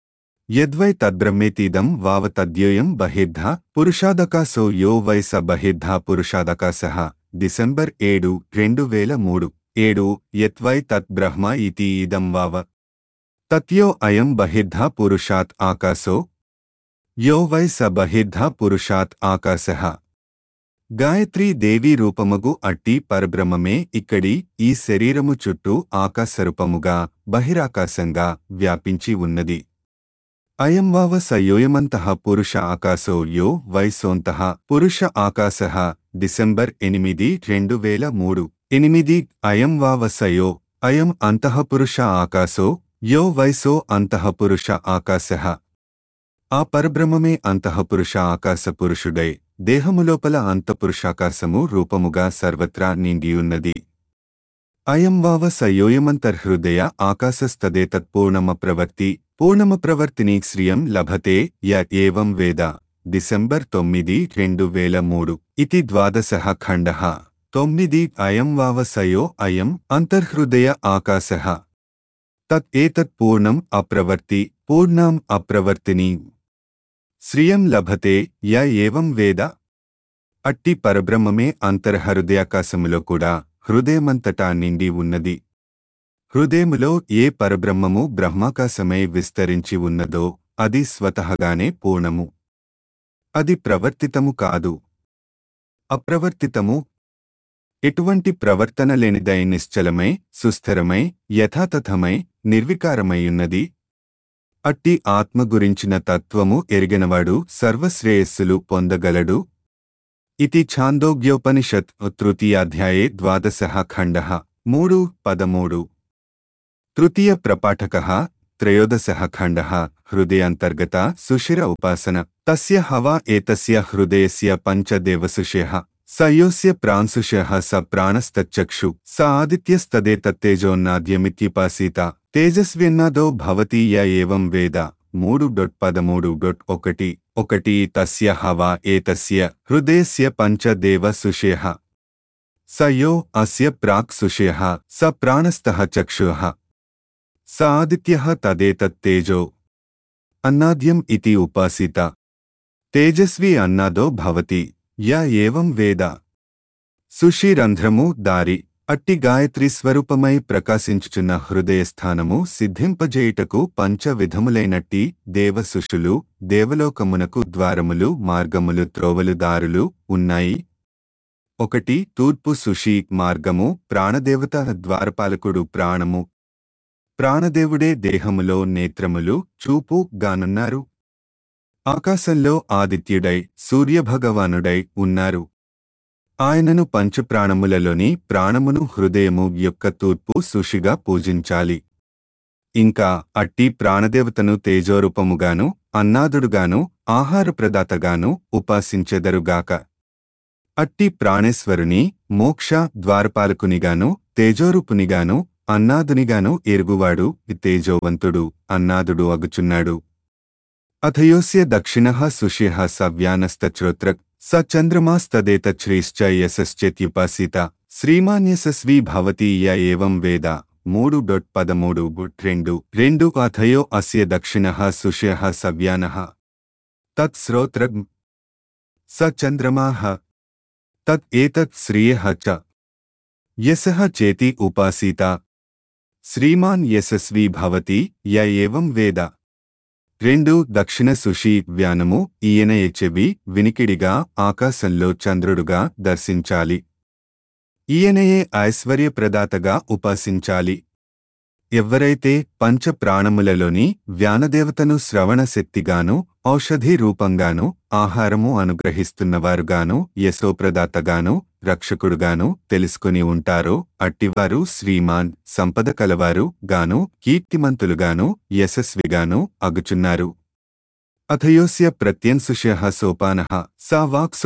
యద్వై తద్బ్రహ్మేతీదం వావ తద్యోయం బహిర్ధ పురుషాదకాశో యో వై స బహిర్ధ పురుషాదకాశః డిసెంబర్ ఏడు రెండు వేల మూడు ఏడు యత్వై తత్ బ్రహ్మ ఇతి ఇదం వావ తత్యో అయం బహిర్ధా పురుషాత్ ఆకాశో యో వై స బహిర్ధా పురుషాత్ ఆకాశః గాయత్రీ దేవి రూపముగు అట్టి పరబ్రహ్మమే ఇక్కడి ఈ శరీరము చుట్టూ ఆకాశరూపముగా బహిరాకాశంగా వ్యాపించి ఉన్నది అయం వావ సయోయమంతః పురుష ఆకాశో యో వైసోంతః పురుష ఆకాశః డిసెంబర్ ఎనిమిది రెండు వేల మూడు ఎనిమిది అయం వావ సయో అయం అంతః పురుష ఆకాశో యో వైసో అంతః పురుష ఆకాశః ఆ పరబ్రహ్మమే అంతఃపురుష ఆకాశ పురుషుడై దేహములోపల అంతఃపురుషాకాశము రూపముగా సర్వత్రా నిండియున్నది అయం వావ సయోయమంతర్హృదయ ఆకాశస్తదేతత్పూర్ణమప్రవర్తి పూర్ణమప్రవర్తిని శ్రియం లభతే య ఏవం వేద డిసెంబర్ తొమ్మిది రెండు వేల మూడు ఇది ద్వాదశ ఖండ తొమ్మిది అయం వావ సయో అయం అంతర్హృదయ ఆకాశ తత్ ఏతత్ పూర్ణం అప్రవర్తి పూర్ణం అప్రవర్తిని శ్రియం లభతే య ఏవం వేద అట్టి పరబ్రహ్మమే అంతర్హృదయాకాశములో కూడా హృదయమంతటా నిండి ఉన్నది హృదయములో ఏ పరబ్రహ్మము బ్రహ్మాకాశమై విస్తరించి ఉన్నదో అది స్వతహగానే పూర్ణము అది ప్రవర్తితము కాదు అప్రవర్తితము ఎటువంటి ప్రవర్తన లేనిదై నిశ్చలమై సుస్థిరమై యథాతథమై నిర్వికారమైయున్నది అట్టి ఆత్మ గురించిన తత్వము ఎరిగినవాడు సర్వశ్రేయస్సులు పొందగలడు ఇది ఛాందోగ్యోపనిషత్ తృతీయాధ్యాయే ద్వాదశ ఖండ మూడు పదమూడు తృతీయ ప్రపాఠక త్రయోదశ ఖండ హృదయాంతర్గత సుషిర ఉపాసన తస్య హవా ఏతస్య హృదయస్య పంచదేవసుషేః సయోస్య ప్రాంశుషः స ప్రాణస్తచ్చక్షు స ఆదిత్యస్తదేతత్తేజోన్నాద్యమిత్యుపాసీత తేజస్వ్యన్నాదో భవతి య ఏవం వేద మూడు డొట్ పదమూడు డొట్ ఒకటి ఒకటి తస్య హవా ఏతస్య హృదయస్య పంచదేవ సుషేః స యో అస్య ప్రాక్ సుషేః స ప్రాణస్థః చక్షుః స ఆదిత్యः తదేతత్తేజో అన్నాద్యం ఇతి ఉపాసిత తేజస్వి అన్నాదో భవతి య ఏవం వేద సుషిరంధ్రము దారి అట్టి గాయత్రి స్వరూపమై ప్రకాశించుచున్న హృదయస్థానము సిద్ధింపజేయుటకు పంచ విధములైనట్టి దేవసుషులు దేవలోకమునకు ద్వారములు మార్గములు త్రోవలు దారులు ఉన్నాయి ఒకటి తూర్పు సుషి మార్గము ప్రాణదేవత ద్వారపాలకుడు ప్రాణము ప్రాణదేవుడే దేహములో నేత్రములు చూపు గానున్నారు ఆకాశంలో ఆదిత్యుడై సూర్యభగవానుడై ఉన్నారు ఆయనను పంచప్రాణములలోని ప్రాణమును హృదయము యొక్క తూర్పు సుషిగా పూజించాలి ఇంకా అట్టి ప్రాణదేవతను తేజోరూపముగాను అన్నాదుడుగాను ఆహారప్రదాతగాను ఉపాసించెదరుగాక అట్టి ప్రాణేశ్వరుని మోక్ష ద్వారపాలకునిగాను తేజోరూపునిగాను అన్నాదునిగాను ఎరుగువాడు తేజోవంతుడు అన్నాదుడు అగుచున్నాడు అథయోస్య దక్షిణ సుషిః సవ్యానస్తచ్రోత్రక్ స చంద్రమాస్తదేతశ్రీశ్చ యశశ్చేత్యుపాసిత శ్రీమాన్యశస్వీ భవతి య ఏవం వేద మూడు డొట్ పదమూడు బుట్ రెండు రెండు అథయో అస్య దక్షిణ సుషిః సవ్యానః తత్ శ్రోత్రగ్ స చంద్రమాః తత్ ఏతత్ శ్రియః చ యశః చేతి ఉపాసీత శ్రీమాన్ యశస్వీ భవతి య ఏవం వేద రెండు దక్షిణ సుషి వ్యానము ఈయన చెవి వినికిడిగా ఆకాశంలో చంద్రుడుగా దర్శించాలి ఈయనయే ఐశ్వర్యప్రదాతగా ఉపాసించాలి ఎవ్వరైతే పంచ ప్రాణములలోని వ్యానదేవతను శ్రవణ శక్తిగాను ఔషధి రూపంగాను ఆహారము అనుగ్రహిస్తున్నవారుగాను యశోప్రదాతగాను రక్షకుడుగాను తెలుసుకుని ఉంటారో అట్టివారు శ్రీమాన్ సంపద కలవారు గాను కీర్తిమంతులుగాను యశస్విగాను అగుచున్నారు అథయోస్య ప్రత్యన్సుష్య సోపాన సా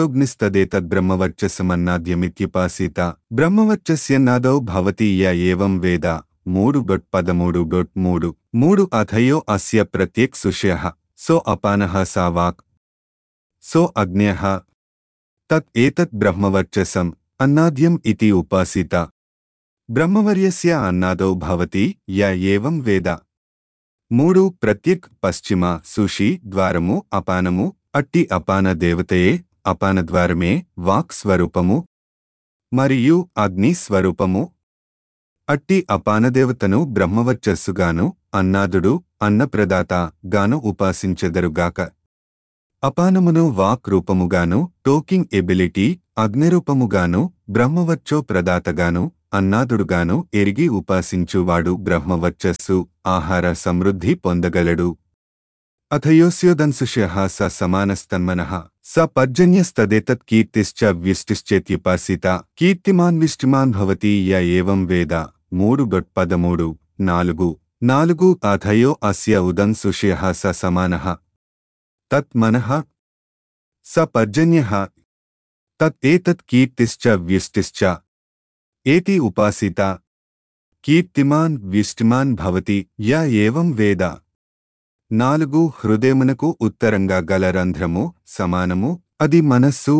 వాక్సోగ్నిస్తదేతద్బ్రహ్మవర్చసమన్నాద్యమిత్యుపాసీత బ్రహ్మవర్చస్యన్నాదౌ భవతి య ఏవం వేద మూడు డొట్ పదమూడు డొట్ మూడు మూడు అథయో అస్య ప్రత్యేక్ సుష్య సో అపానః సా వాక్ సో అగ్న్యః తత్ ఏతత్ బ్రహ్మవర్చసం అన్నాద్యం ఇతి ఉపాసిత బ్రహ్మవర్యస్య అన్నాదో భవతి య ఏవం వేద మూడు ప్రత్యక్ పశ్చిమ సుషి ద్వారము అపానము అట్టి అపాన దేవతయే అపానద్వారమే వాక్ స్వరూపము మరియు అగ్ని స్వరూపము అట్టి అపానదేవతను బ్రహ్మవర్చస్సుగాను అన్నాదుడు అన్నప్రదాత గాను ఉపాసించెదరుగాక అపానమును వాక్ రూపముగాను టోకింగ్ ఎబిలిటీ అగ్నిరూపముగాను బ్రహ్మవర్చో ప్రదాతగాను అన్నాదుడుగాను ఎరిగి ఉపాసించువాడు బ్రహ్మవర్చస్సు ఆహార సమృద్ధి పొందగలడు అథయోస్యోదన్సుష్య స సమానస్తన్మనః స పర్జన్యస్తదేతత్ కీర్తిశ్చ వ్యుష్టిశ్చేత్యుపాసిత కీర్తిమాన్ విష్టిమాన్ భవతి య ఏవం వేద మూడు డొట్ పదమూడు నాలుగు నాలుగు అథయో అస్య ఉదన్సుష్య స సమానః తత్ మనః స పర్జన్యః తత్ ఏతత్ కీర్తిశ్చ వ్యుష్టిశ్చ ఏతి ఉపాసిత కీర్తిమాన్ వ్యుష్టిమాన్ భవతి య ఏవం వేద నాలుగు హృదయమునకు ఉత్తరంగా గల రంధ్రము సమానము అది మనస్సు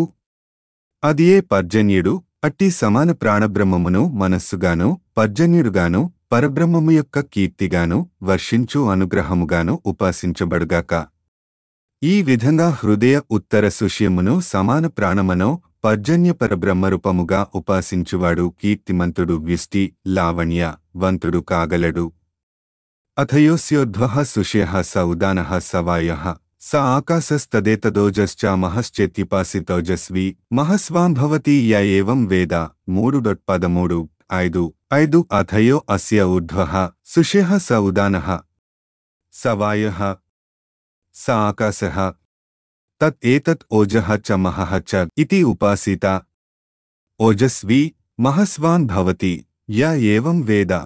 అదియే పర్జన్యుడు అట్టి సమాన ప్రాణబ్రహ్మమును మనస్సుగాను పర్జన్యుడుగాను పరబ్రహ్మము యొక్క కీర్తిగాను వర్షించు అనుగ్రహముగాను ఉపాసించబడుగాక ఈ విధంగా హృదయ ఉత్తర సుష్యమును సమాన ప్రాణమనో పర్జన్య పరబ్రహ్మరూపముగా ఉపాసించువాడు కీర్తిమంతుడు వ్యుష్టి లావణ్య వంతుడు కాగలడు అథయోస్యోద్వః సుష్యః స ఉదానః స వాయః స ఆకాశస్తదేతదోజశ్చ మహశ్చేత్యుపాసితోజస్వి మహస్వాం భవతి య ఏవం వేద మూడు డొట్ పదమూడు ఐదు ఐదు అథయో అస్య ఊర్ధ్వః సుష్యః స ఉదానః స వాయః స ఆకాశः తత్ ఏతత్ ఓజః చ మహః చ ఇతి ఉపాసిత ఓజస్వి మహస్వాన్ భవతి య ఏవం వేద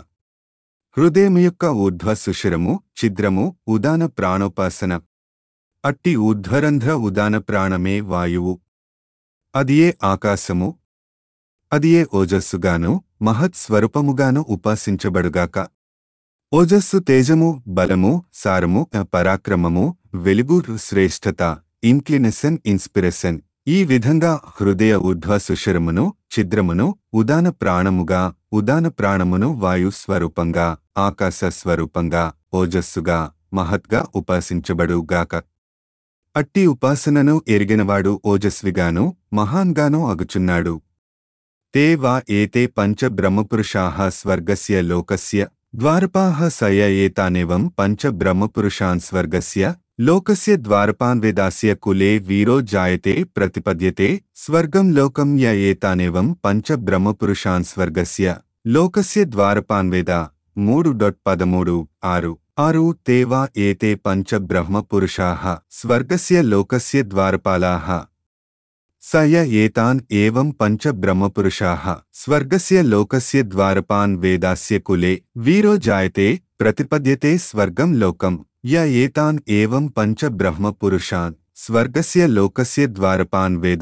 హృదయము యొక్క ఊర్ధ్వ సుషిరము ఛిద్రము ఉదాన ప్రాణోపాసన అట్టి ఊర్ధ్వరంధ్ర ఉదాన ప్రాణమే వాయువు అదియే ఆకాశము అదియే ఓజస్సుగాను మహత్ స్వరూపముగాను ఉపాసించబడుగాక ఓజస్సు తేజము బలము సారము పరాక్రమము వెలుగు శ్రేష్ఠత ఇన్క్లినెసన్ ఇన్స్పిరేషన్ ఈ విధంగా హృదయ ఊర్ధ్వ సుషిరమును ఛిద్రమును ఉదాన ప్రాణముగా ఉదాన ప్రాణమును వాయు స్వరూపంగా ఆకాశ స్వరూపంగా ఓజస్సుగా మహత్గా ఉపాసించబడుగాక అట్టి ఉపాసనను ఎరిగినవాడు ఓజస్విగాను మహాన్గాను అగుచున్నాడు తే వా ఏతే పంచ బ్రహ్మపురుషాః స్వర్గస్య లోకస్య ద్వారపాః సయ ఏతానేవం పంచ బ్రహ్మపురుషాన్ స్వర్గస్య లోకస్య ద్వారపాన్వేదాస్య కులే వీరో జాయతే ప్రతిపద్యతే స్వర్గం లోకం య ఏతానేవం పంచ బ్రహ్మపురుషాన్ స్వర్గస్య లోకస్య ద్వారపాన్వేద మూడు డొట్ పదమూడు ఆరు ఆరు తేవా ఏతే పంచ బ్రహ్మపురుషాః స్వర్గస్య లోకస్య ద్వారపాలాః సయ ఏతాన్ ఏవం పంచ బ్రహ్మపురుషాః స్వర్గస్య లోకస్య ద్వారపాన్ వేదాస్య కులే వీరో జాయతే ప్రతిపద్యతే స్వర్గం లోకం య ఏతాన్ ఏవం పంచ బ్రహ్మపురుషాన్ స్వర్గస్య లోకస్య ద్వారపాన్ వేద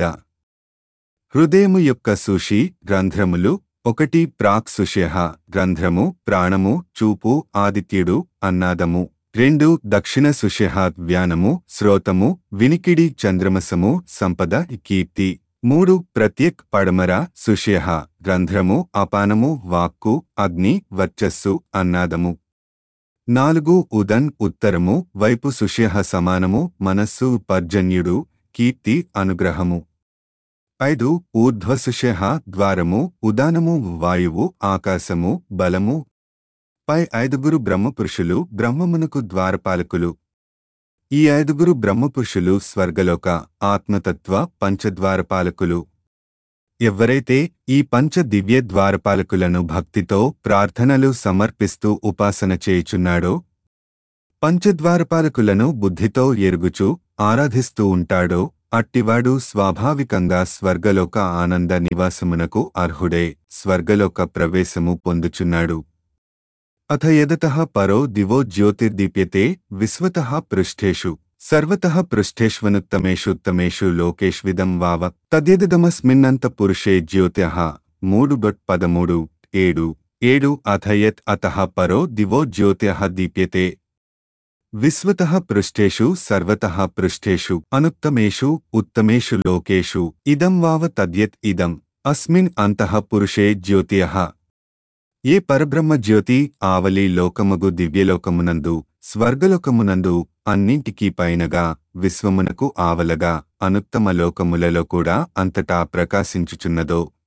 హృదయము యొక్క సూషి రంధ్రములు ఒకటి ప్రాక్ సుష్య రంధ్రము ప్రాణము చూపు ఆదిత్యుడు అన్నాదము రెండు దక్షిణ సుష్య వ్యానము శ్రోతము వినికిడి చంద్రమసము సంపద కీర్తి మూడు ప్రత్యక్ పడమర సుష్య రంధ్రము అపానము వాక్కు అగ్ని వర్చస్సు అన్నాదము నాలుగు ఉదన్ ఉత్తరము వైపు సుష్య సమానము మనస్సు పర్జన్యుడు కీర్తి అనుగ్రహము ఐదు ఊర్ధ్వసుష ద్వారము ఉదానము వాయువు ఆకాశము బలము పై ఐదుగురు బ్రహ్మపురుషులు బ్రహ్మమునకు ద్వారపాలకులు ఈ ఐదుగురు బ్రహ్మపురుషులు స్వర్గలోక ఆత్మతత్వ పంచద్వారపాలకులు ఎవరైతే ఈ పంచ దివ్య ద్వారపాలకులను భక్తితో ప్రార్థనలు సమర్పిస్తూ ఉపాసన చేయుచున్నాడో పంచద్వారపాలకులను బుద్ధితో ఎరుగుచు ఆరాధిస్తూ ఉంటాడో అట్టివాడు స్వాభావికంగా స్వర్గలోక ఆనంద నివాసమునకు అర్హుడే స్వర్గలోక ప్రవేశము పొందుచున్నాడు అథ యదతః పరో దివో జ్యోతిర్దీప్యతే విశ్వతః పృష్ఠేషు సర్వతః పృష్ఠేష్వనుత్తమేషుత్తమేషు లోకేష్విదం వావ తద్యదమస్మిన్నంత పురుషే జ్యోత్యః మూడు డొట్ పదమూడు ఏడు ఏడు అథయత్ అతః పరో దివో జ్యోత్యః దీప్యతే విశ్వతః పృష్ఠేషు సర్వతః పృష్ఠేషు అనుత్తమేషు ఉత్తమేషు లోకేషు ఇదం వావ తద్యత్ ఇదం అస్మిన్ అంతః పురుషే జ్యోతియః ఏ పరబ్రహ్మ జ్యోతి ఆవలి లోకమగు దివ్యలోకమునందు స్వర్గలోకమునందు అన్నింటికీ పైనగా విశ్వమునకు ఆవలగా అనుత్తమ లోకములలో కూడా అంతటా ప్రకాశించుచున్నదో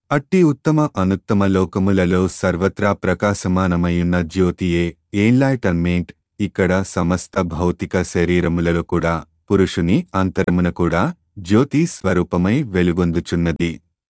అట్టి ఉత్తమ అనుత్తమ లోకములలో సర్వత్రా ప్రకాశమానమయున్న జ్యోతియే ఎన్లైటన్మెంట్ ఇక్కడ సమస్త భౌతిక శరీరములలో కూడా పురుషుని అంతరమున కూడా జ్యోతి స్వరూపమై వెలుగొందుచున్నది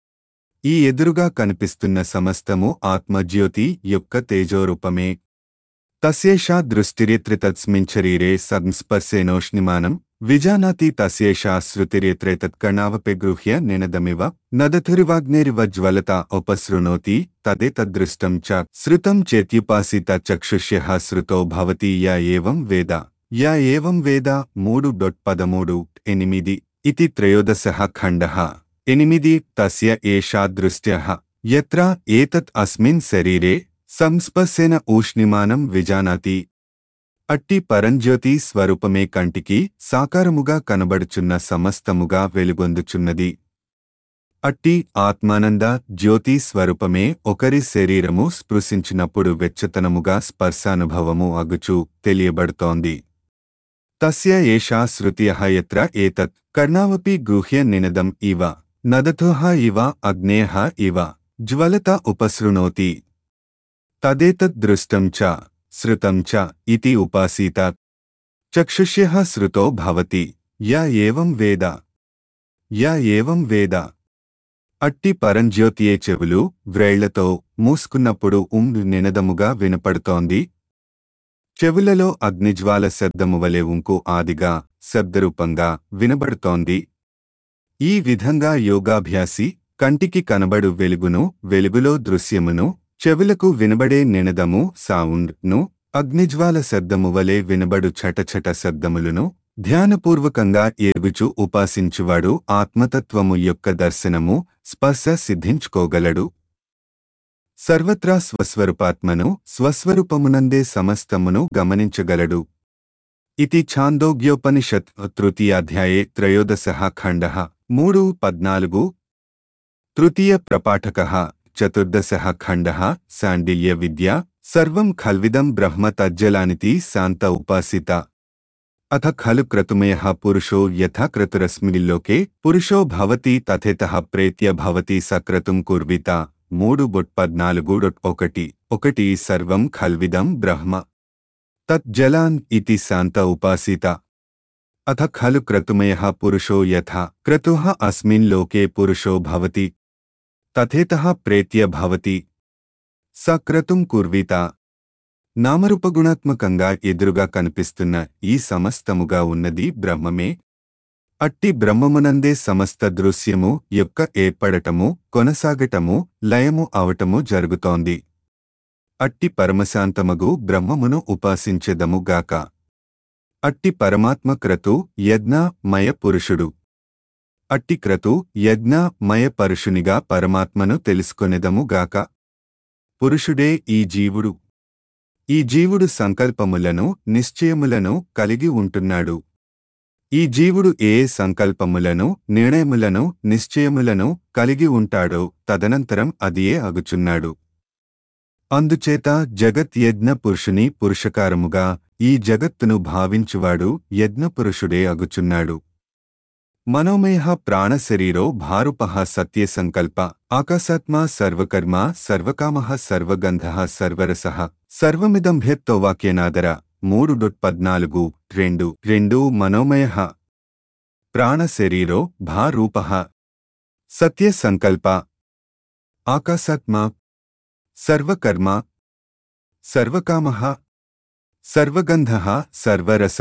ఈ ఎదురుగా కనిపిస్తున్న సమస్తము ఆత్మజ్యోతి యొక్క తేజోరూపమే తస్యేషా దృష్టిరేత్రి తస్మిన్ శరీరే సంస్పర్శేనోష్ణిమానం విజానాతి తస్యేషా శృతిరేత్రేతత్కణావపే గృహ్య నినదమివ నదథురివాగ్నేరివ జ్వలత ఉపశృణోతి తదేతదృష్టం చ శృతం చేత్యుపాసిత చక్షుష్యః శృతో భవతి యా ఏవం వేద యా ఏవం వేద మూడు డొట్ పదమూడు ఎనిమిది ఇతి త్రయోదశः ఖండः ఎనిమిది తస్య ఏషా దృష్ట్యः యత్ర ఏతత్ అస్మిన్ శరీరే సంస్పర్శేన ఊష్ణిమానం విజానాతి అట్టి పరంజ్యోతి స్వరూపమే కంటికి సాకారముగా కనబడుచున్న సమస్తముగా వెలుగొందుచున్నది అట్టి ఆత్మానంద జ్యోతి స్వరూపమే ఒకరి శరీరము స్పృశించినప్పుడు వెచ్చతనముగా స్పర్శానుభవము అగుచు తెలియబడుతోంది తస్య ఏషా శృతియః యత్ర ఏతత్ కర్ణావపి గృహ్య నినదం ఇవ నదథోః ఇవ అగ్నేయః ఇవ జ్వలత ఉపసృణోతి తదేతద్ దృష్టం చ శృతం చ ఇతి ఉపాసీత చక్షుష్యః శృతో భవతి యా ఏవం వేద యా ఏవం వేద అట్టి పరంజ్యోతియే చెవులు వ్రేళ్లతో మూసుకున్నప్పుడు ఉం నినదముగా వినపడుతోంది చెవులలో అగ్నిజ్వాల శబ్దము వలె ఉంకు ఆదిగా శబ్దరూపంగా వినబడుతోంది ఈ విధంగా యోగాభ్యాసి కంటికి కనబడు వెలుగును వెలుగులో దృశ్యమును చెవులకు వినబడే నినదము సౌండ్ ను అగ్నిజ్వాల శబ్దము వలె వినబడు చటచట శబ్దములను ధ్యానపూర్వకంగా ఎరుగుచు ఉపాసించువాడు ఆత్మతత్వము యొక్క దర్శనము స్పర్శ సిద్ధించుకోగలడు సర్వత్రా స్వస్వరూపాత్మను స్వస్వరూపమునందే సమస్తమును గమనించగలడు ఇది ఛాందోగ్యోపనిషత్ తృతీయాధ్యాయే త్రయోదశ ఖండ మూడు పద్నాలుగు తృతీయ ప్రపాఠక చతుర్దశ ఖండ శాండిల్య విద్య సర్వం ఖల్విదం బ్రహ్మ తజ్జలానితి శాంత ఉపాసిత అథ ఖలు క్రతుమయ పురుషో యథా క్రతురస్మిల్లోకే పురుషో భవతి తథేత ప్రేత్య భవతి సక్రతుం కుర్విత మూడు బొట్ పద్నాలుగు డొట్ ఒకటి ఒకటి సర్వం ఖల్విదం బ్రహ్మ తత్ జలాన్ ఇతి శాంత ఉపాసిత అథ ఖలు క్రతుమయ పురుషో యథా క్రతుః అస్మిన్ లోకే పురుషో భవతి తథేతః ప్రేత్య భవతి సక్రతుం కుర్వీత నామరూపగుణాత్మకంగా ఎదురుగా కనిపిస్తున్న ఈ సమస్తముగా ఉన్నది బ్రహ్మమే అట్టి బ్రహ్మమునందే సమస్త దృశ్యము యొక్క ఏర్పడటము కొనసాగటము లయము అవటము జరుగుతోంది అట్టి పరమశాంతమగు బ్రహ్మమును ఉపాసించెదము గాక అట్టి పరమాత్మ క్రతు యజ్ఞ మయ పురుషుడు అట్టి క్రతు యజ్ఞ మయ పరుషునిగా పరమాత్మను తెలుసుకొనెదము గాక పురుషుడే ఈ జీవుడు ఈ జీవుడు సంకల్పములను నిశ్చయములను కలిగి ఉంటున్నాడు ఈ జీవుడు ఏ సంకల్పములను నిర్ణయములను నిశ్చయములను కలిగి ఉంటాడో తదనంతరం అదియే అగుచున్నాడు అందుచేత జగత్ యజ్ఞ పురుషుని పురుషకారముగా ఈ జగత్తును భావించువాడు యజ్ఞపురుషుడే అగుచున్నాడు మనోమయ ప్రాణశరీరో భారుపః సత్యసంకల్ప ఆకాశాత్మా సర్వకర్మ సర్వకామ సర్వగంధ సర్వరస సర్వమిదం భేత్తో వాక్యనాదర మూడు డొట్ పద్నాలుగు రెండు రెండు మనోమయ ప్రాణశరీరో భారూప సత్యసంకల్ప ఆకాశాత్మా సర్వకర్మ సర్వకామ సర్వగంధ సర్వరస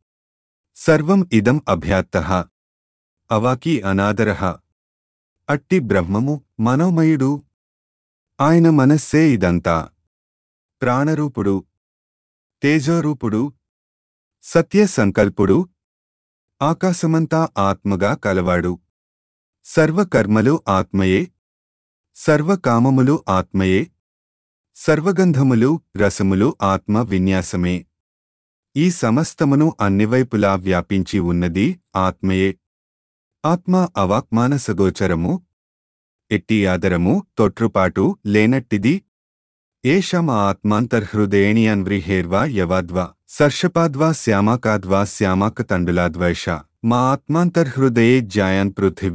సర్వం ఇదం అభ్యాత్తః అవాకి అనాదరః అట్టి బ్రహ్మము మనోమయుడు ఆయన మనస్సే ఇదంతా ప్రాణరూపుడు తేజోరూపుడు సత్య సంకల్పుడు ఆకాశమంతా ఆత్మగా కలవాడు సర్వకర్మలు ఆత్మయే సర్వకామములు ఆత్మయే సర్వగంధములు రసములు ఆత్మ విన్యాసమే ఈ సమస్తమును అన్నివైపులా వ్యాపించి ఉన్నది ఆత్మయే ఆత్మ అవాక్మానసగోచరము ఎట్టి ఆదరము తొట్రుపాటు లేనట్టిది ఏషమ ఆత్మాంతర్హృదయణి అన్వ్రిహేర్వా యవాద్వా సర్షపాద్వా శ్యామాకాద్వా శ్యామాక తండులాద్వైష మా ఆత్మాంతర్హృదయే జాయాన్ పృథివ్యా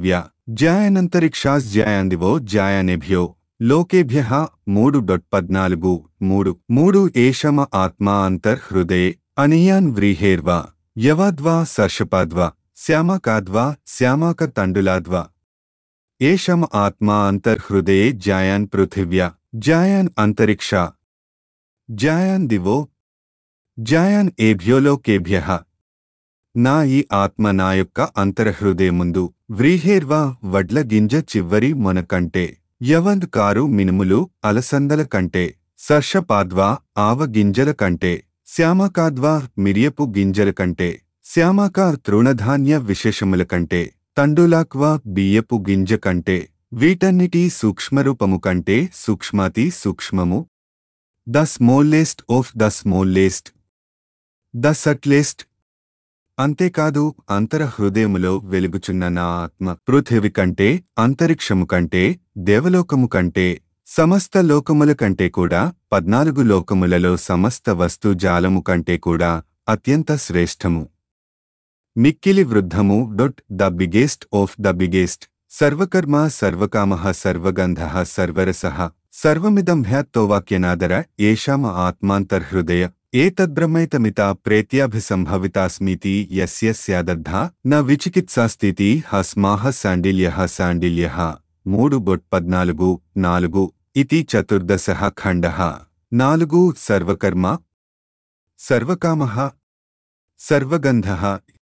జ్యాయనంతరిక్షాజ్యాయాందివో జ్యాయానేభ్యో లోకేభ్య మూడు డొట్ పద్నాలుగు మూడు మూడు ఏషమ ఆత్మా అంతర్హృదయే అనియాన్ వ్రీహేర్వా యవాద్వా సర్షపాద్వా శ్యామకాద్వా శ్యామాక తండులాద్వా ఏషమ ఆత్మా అంతర్హృదయే జాయాన్ పృథివ్యా జాయాన్ అంతరిక్షా జాయాన్ దివో జాయాన్ ఏభ్యోలోకేభ్య నా ఈ ఆత్మ నా యొక్క అంతరహృదయముందు వ్రీహేర్వా వడ్ల గింజ చివ్వరి మొన కంటే యవంద్ కారు మినుములు అలసందల కంటే సర్షపాద్వా ఆవ గింజల కంటే శ్యామకాద్వా మిరియపు గింజల కంటే శ్యామకా తృణధాన్య విశేషముల కంటే తండులాక్వా బియ్యపు గింజ కంటే వీటన్నిటి సూక్ష్మరూపము కంటే సూక్ష్మాతి సూక్ష్మము the smallest of the smallest the subtlest అంతేకాదు అంతర హృదయములో వెలుగుచున్న నా ఆత్మ పృథివి కంటే అంతరిక్షము కంటే దేవలోకము కంటే సమస్త లోకముల కంటే కూడా పద్నాలుగు లోకములలో సమస్త వస్తు జాలము కంటే కూడా అత్యంత శ్రేష్టము మిక్కిలి వృద్ధము డొట్ the biggest of the biggest సర్వకర్మ సర్వకామ సర్వగంధ సర్వరస సర్వమిదం హ్యాత్తోవాక్యనాదర ఏషామ ఆత్మాంతర్హృదయ ఏతద్బ్రహ్మైతమిత ప్రేత్యాభిసంభవితాస్మితి యస్య స్యాదద్ధా న విచికిత్సాస్థితి హస్మాహ శాండిల్యః శాండిల్యః మూడు బొట్ పద్నాలుగు నాలుగు ఇతి చతుర్దశ ఖండః నాలుగు సర్వకర్మ సర్వకామః సర్వగంధః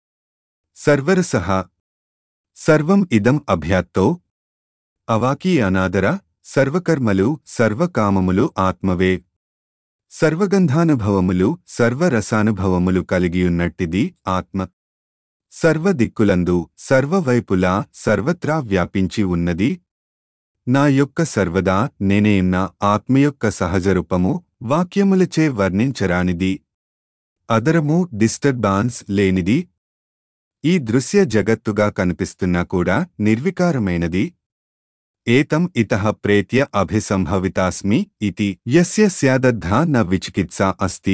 సర్వరసః సర్వం ఇదం అభ్యాత్తో అవాకీ అనాదర సర్వకర్మలు సర్వకామములు ఆత్మవే సర్వగంధానుభవములు సర్వరసానుభవములు కలిగియున్నట్టిది ఆత్మ సర్వదిక్కులందు సర్వవైపులా సర్వత్రా వ్యాపించి ఉన్నది నా యొక్క సర్వదా నేనేన్న ఆత్మ యొక్క సహజరూపము వాక్యములచే వర్ణించరానిది అదరము డిస్టర్బాన్స్ లేనిది ఈ దృశ్య జగత్తుగా కనిపిస్తున్నా కూడా నిర్వికారమైనది ఏతం ఇతః ప్రేత్య అభిసంభవితాస్మి ఇతి యస్య స్యాదద్ధా న విచికిత్సా అస్తి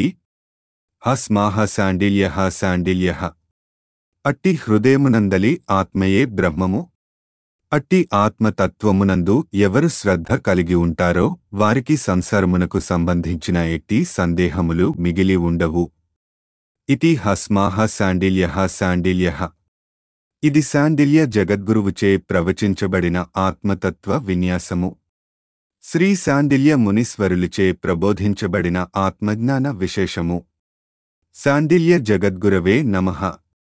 హస్మాహ శాండిల్యః శాండిల్యః అట్టి హృదయమునందలి ఆత్మయే బ్రహ్మము అట్టి ఆత్మతత్వమునందు ఎవరు శ్రద్ధ కలిగి ఉంటారో వారికి సంసారమునకు సంబంధించిన ఎట్టి సందేహములు మిగిలి ఉండవు ఇతి హస్మాహ శాండిల్యః శాండిల్యః ఇది శాండిల్య జగద్గురువుచే ప్రవచించబడిన ఆత్మతత్వ విన్యాసము శ్రీ శాండిల్య మునీశ్వరులచే ప్రబోధించబడిన ఆత్మజ్ఞాన విశేషము శాండిల్య జగద్గురవే నమః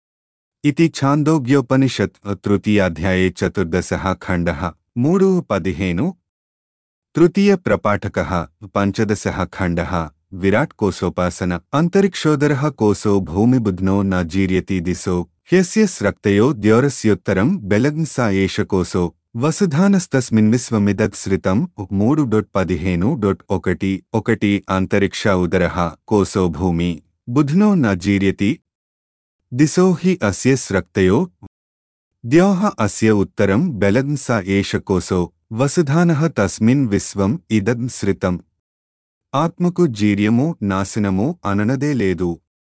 ఇది ఛాందోగ్యోపనిషత్ తృతీయాధ్యాయే చతుర్దశ ఖండ మూడు పదిహేను తృతీయ ప్రపాఠక పంచదశ ఖండ విరాట్ కోశోపాసన అంతరిక్షోదర కోశో భూమిబుధ్నో న జీర్యతి దిశో హ్యస్య స్రక్తయో ద్యోరస్యోత్తరం బెలగ్సా ఏష కోశో వసుధానస్తస్మిన్ విశ్వమిదగ్ శ్రితం మూడు డొట్ పదిహేను డొట్ ఒకటి ఒకటి అంతరిక్ష ఉదర కోశో భూమి బుధ్నో న జీర్యతి దిశో హి అస్య స్రక్తయో ద్యోః అస్య ఉత్తరం బెలగ్స ఏష కోశో వసుధానః తస్మిన్ విశ్వం ఇదం శ్రితం ఆత్మకు జీర్యము నాశనము అననదే లేదు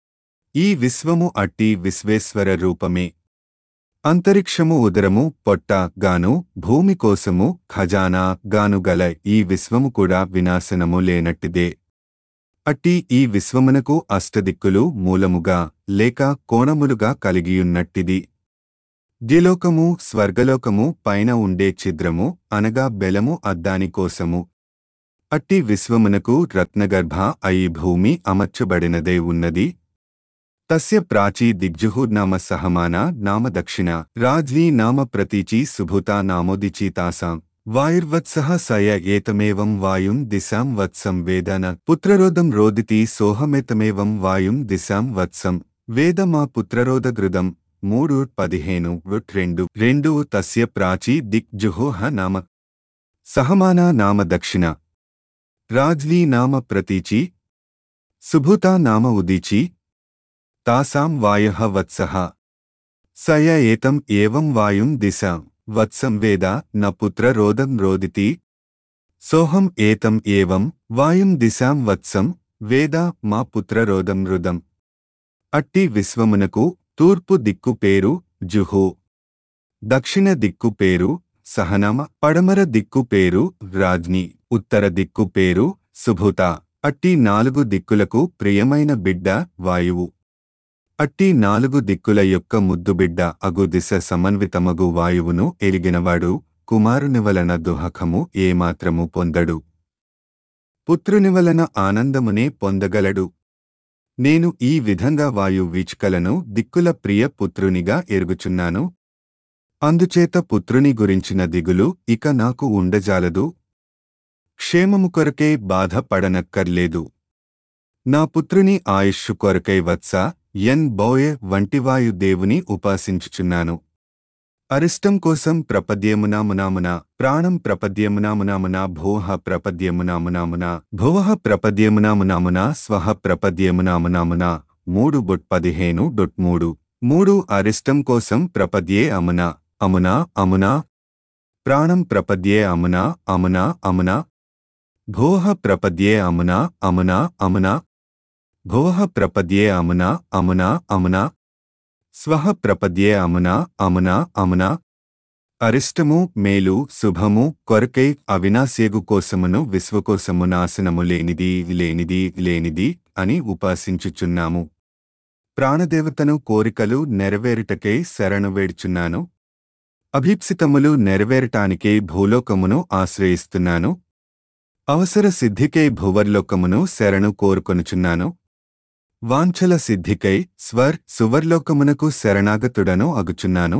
ఈ విశ్వము అట్టి విశ్వేశ్వర రూపమే అంతరిక్షము ఉదరము పొట్ట గాను భూమి కోసము ఖజానా గాను గల ఈ విశ్వము కూడా వినాశనము లేనట్టిదే అట్టి ఈ విశ్వమునకు అష్టదిక్కులు మూలముగా లేక కోణములుగా కలిగియున్నట్టిది ద్విలోకము స్వర్గలోకము పైన ఉండే ఛిద్రము అనగా బెలము అద్దాని కోసము అట్టి విశ్వమునకు రత్నగర్భ అయి భూమి అమర్చబడినదే ఉన్నది తస్య ప్రాచీ దిగ్జుహు నామ సహమాన నామ దక్షిణ రాజ్వీ నామ ప్రతీచి సుభూతా నామోదిచి తాసాం వాయుర్వత్సః సయ ఏతమేవం వాయుం దిశాం వత్సం వేదన పుత్రరోదం రోదితి సోహమేతమేవం వాయుం దిశాం వత్సం వేద మా పుత్రరోదగృదం మూడు పదిహేను విట్ రెండు రెండు తస్య ప్రాచీ దిక్ జుహోహ నామ సహమానా నామ దక్షిణ రాజ్వీ నామ ప్రతీచి సుభూతా నామ ఉదీచి తాసాం వాయః వత్సః సయ ఏతం ఏవం వాయుం దిశాం వత్సం వేద న పుత్రరోదం రోదితి సోహం ఏతం ఏవం వాయుం దిశాం వత్సం వేద మా పుత్రరోదం రుదం అట్టి విశ్వమునకు తూర్పు దిక్కు పేరు జుహు దక్షిణ దిక్కు పేరు సహనమ పడమర దిక్కు పేరు రాజ్ని ఉత్తర దిక్కు పేరు సుభూత అట్టి నాలుగు దిక్కులకు ప్రియమైన బిడ్డ వాయువు అట్టి నాలుగు దిక్కుల యొక్క ముద్దుబిడ్డ అగు దిశ సమన్వితమగు వాయువును ఎరిగినవాడు కుమారుని వలన దుహకము ఏమాత్రము పొందడు పుత్రుని వలన ఆనందమునే పొందగలడు నేను ఈ విధంగా వాయు వీచికలను దిక్కుల ప్రియ పుత్రునిగా ఎరుగుచున్నాను అందుచేత పుత్రుని గురించిన దిగులు ఇక నాకు ఉండజాలదు క్షేమము కొరకే బాధపడనక్కర్లేదు నా పుత్రుని ఆయుష్షు కొరకై వత్స ఎన్ బోయె వంటివాయు దేవుని ఉపాసించుచున్నాను అరిష్టం కోసం ప్రపద్యమునామునామున ప్రాణం ప్రపద్యమునామునామున భోహ ప్రపద్యమునామునామున భువః ప్రపద్యమునామునామున స్వహ ప్రపద్యమునామునామున మూడు బొట్ పదిహేను డొట్ మూడు మూడు అరిష్టం కోసం ప్రపద్యే అమున అమునా అమునా ప్రాణం ప్రపద్యే అమునా అమునా అమునా భోహ ప్రపద్యే అమునా అమునా అమునా భువః ప్రపద్యే అమునా అమునా అమునా స్వహ ప్రపద్యే అమునా అమునా అమునా అరిష్టము మేలు శుభము కొరకై అవినాశేగు కోసమును విశ్వకోసము నాశనము లేనిది లేనిది లేనిది అని ఉపాసించుచున్నాము ప్రాణదేవతను కోరికలు నెరవేరుటకై శరణు వేడుచున్నాను అభీప్సితములు నెరవేరటానికై భూలోకమును ఆశ్రయిస్తున్నాను అవసర సిద్ధికై భువర్లోకమును శరణు కోరుకొనుచున్నాను వాంఛల సిద్ధికై స్వర్ సువర్లోకమునకు శరణాగతుడను అగుచున్నాను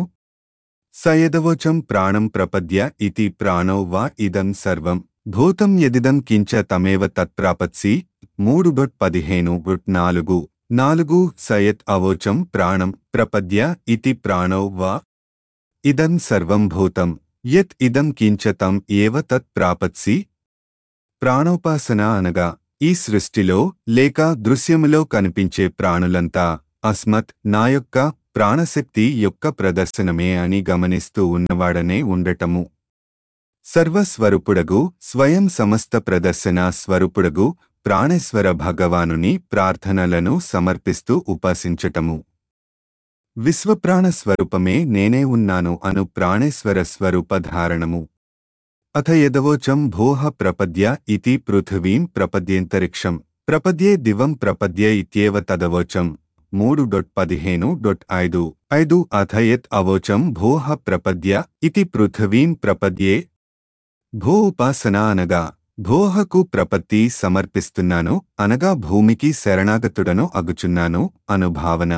సయదవోచం ప్రాణం ప్రపద్య ఇతి ప్రాణో వా ఇదం సర్వం భూతం యదిదం కించ తమేవ తత్ప్రాపత్సి మూడు బొట్ పదిహేను బొట్ నాలుగు నాలుగు సయత్ అవోచం ప్రాణం ప్రపద్య ఇతి ప్రాణో వా ఇదం సర్వం భూతం యత్ ఇదం కించ తం ఏవ తత్ ప్రాపత్సి ప్రాణోపాసన అనగా ఈ సృష్టిలో లేక దృశ్యములో కనిపించే ప్రాణులంతా అస్మత్ నా యొక్క ప్రాణశక్తి యొక్క ప్రదర్శనమే అని గమనిస్తూ ఉన్నవాడనే ఉండటము సర్వస్వరూపుడగు స్వయం సమస్త ప్రదర్శన స్వరూపుడగు ప్రాణేశ్వర భగవానుని ప్రార్థనలను సమర్పిస్తూ ఉపాసించటము విశ్వప్రాణ స్వరూపమే నేనే ఉన్నాను అను ప్రాణేశ్వర స్వరూప ధారణము అథ యదవోచం భోః ప్రపద్య ఇతి పృథివీం ప్రపద్యేంతరిక్షం ప్రపద్యే దివం ప్రపద్య ఇత్యేవ తదవోచం మూడు డొట్ పదిహేను డొట్ ఐదు ఐదు అథ యత్ అవోచం భోః ప్రపద్య ఇతి పృథివీం ప్రపద్యే భూ ఉపాసన అనగా భోహకు ప్రపత్తి సమర్పిస్తున్నాను అనగా భూమికి శరణాగతుడను అగుచున్నాను అనుభావన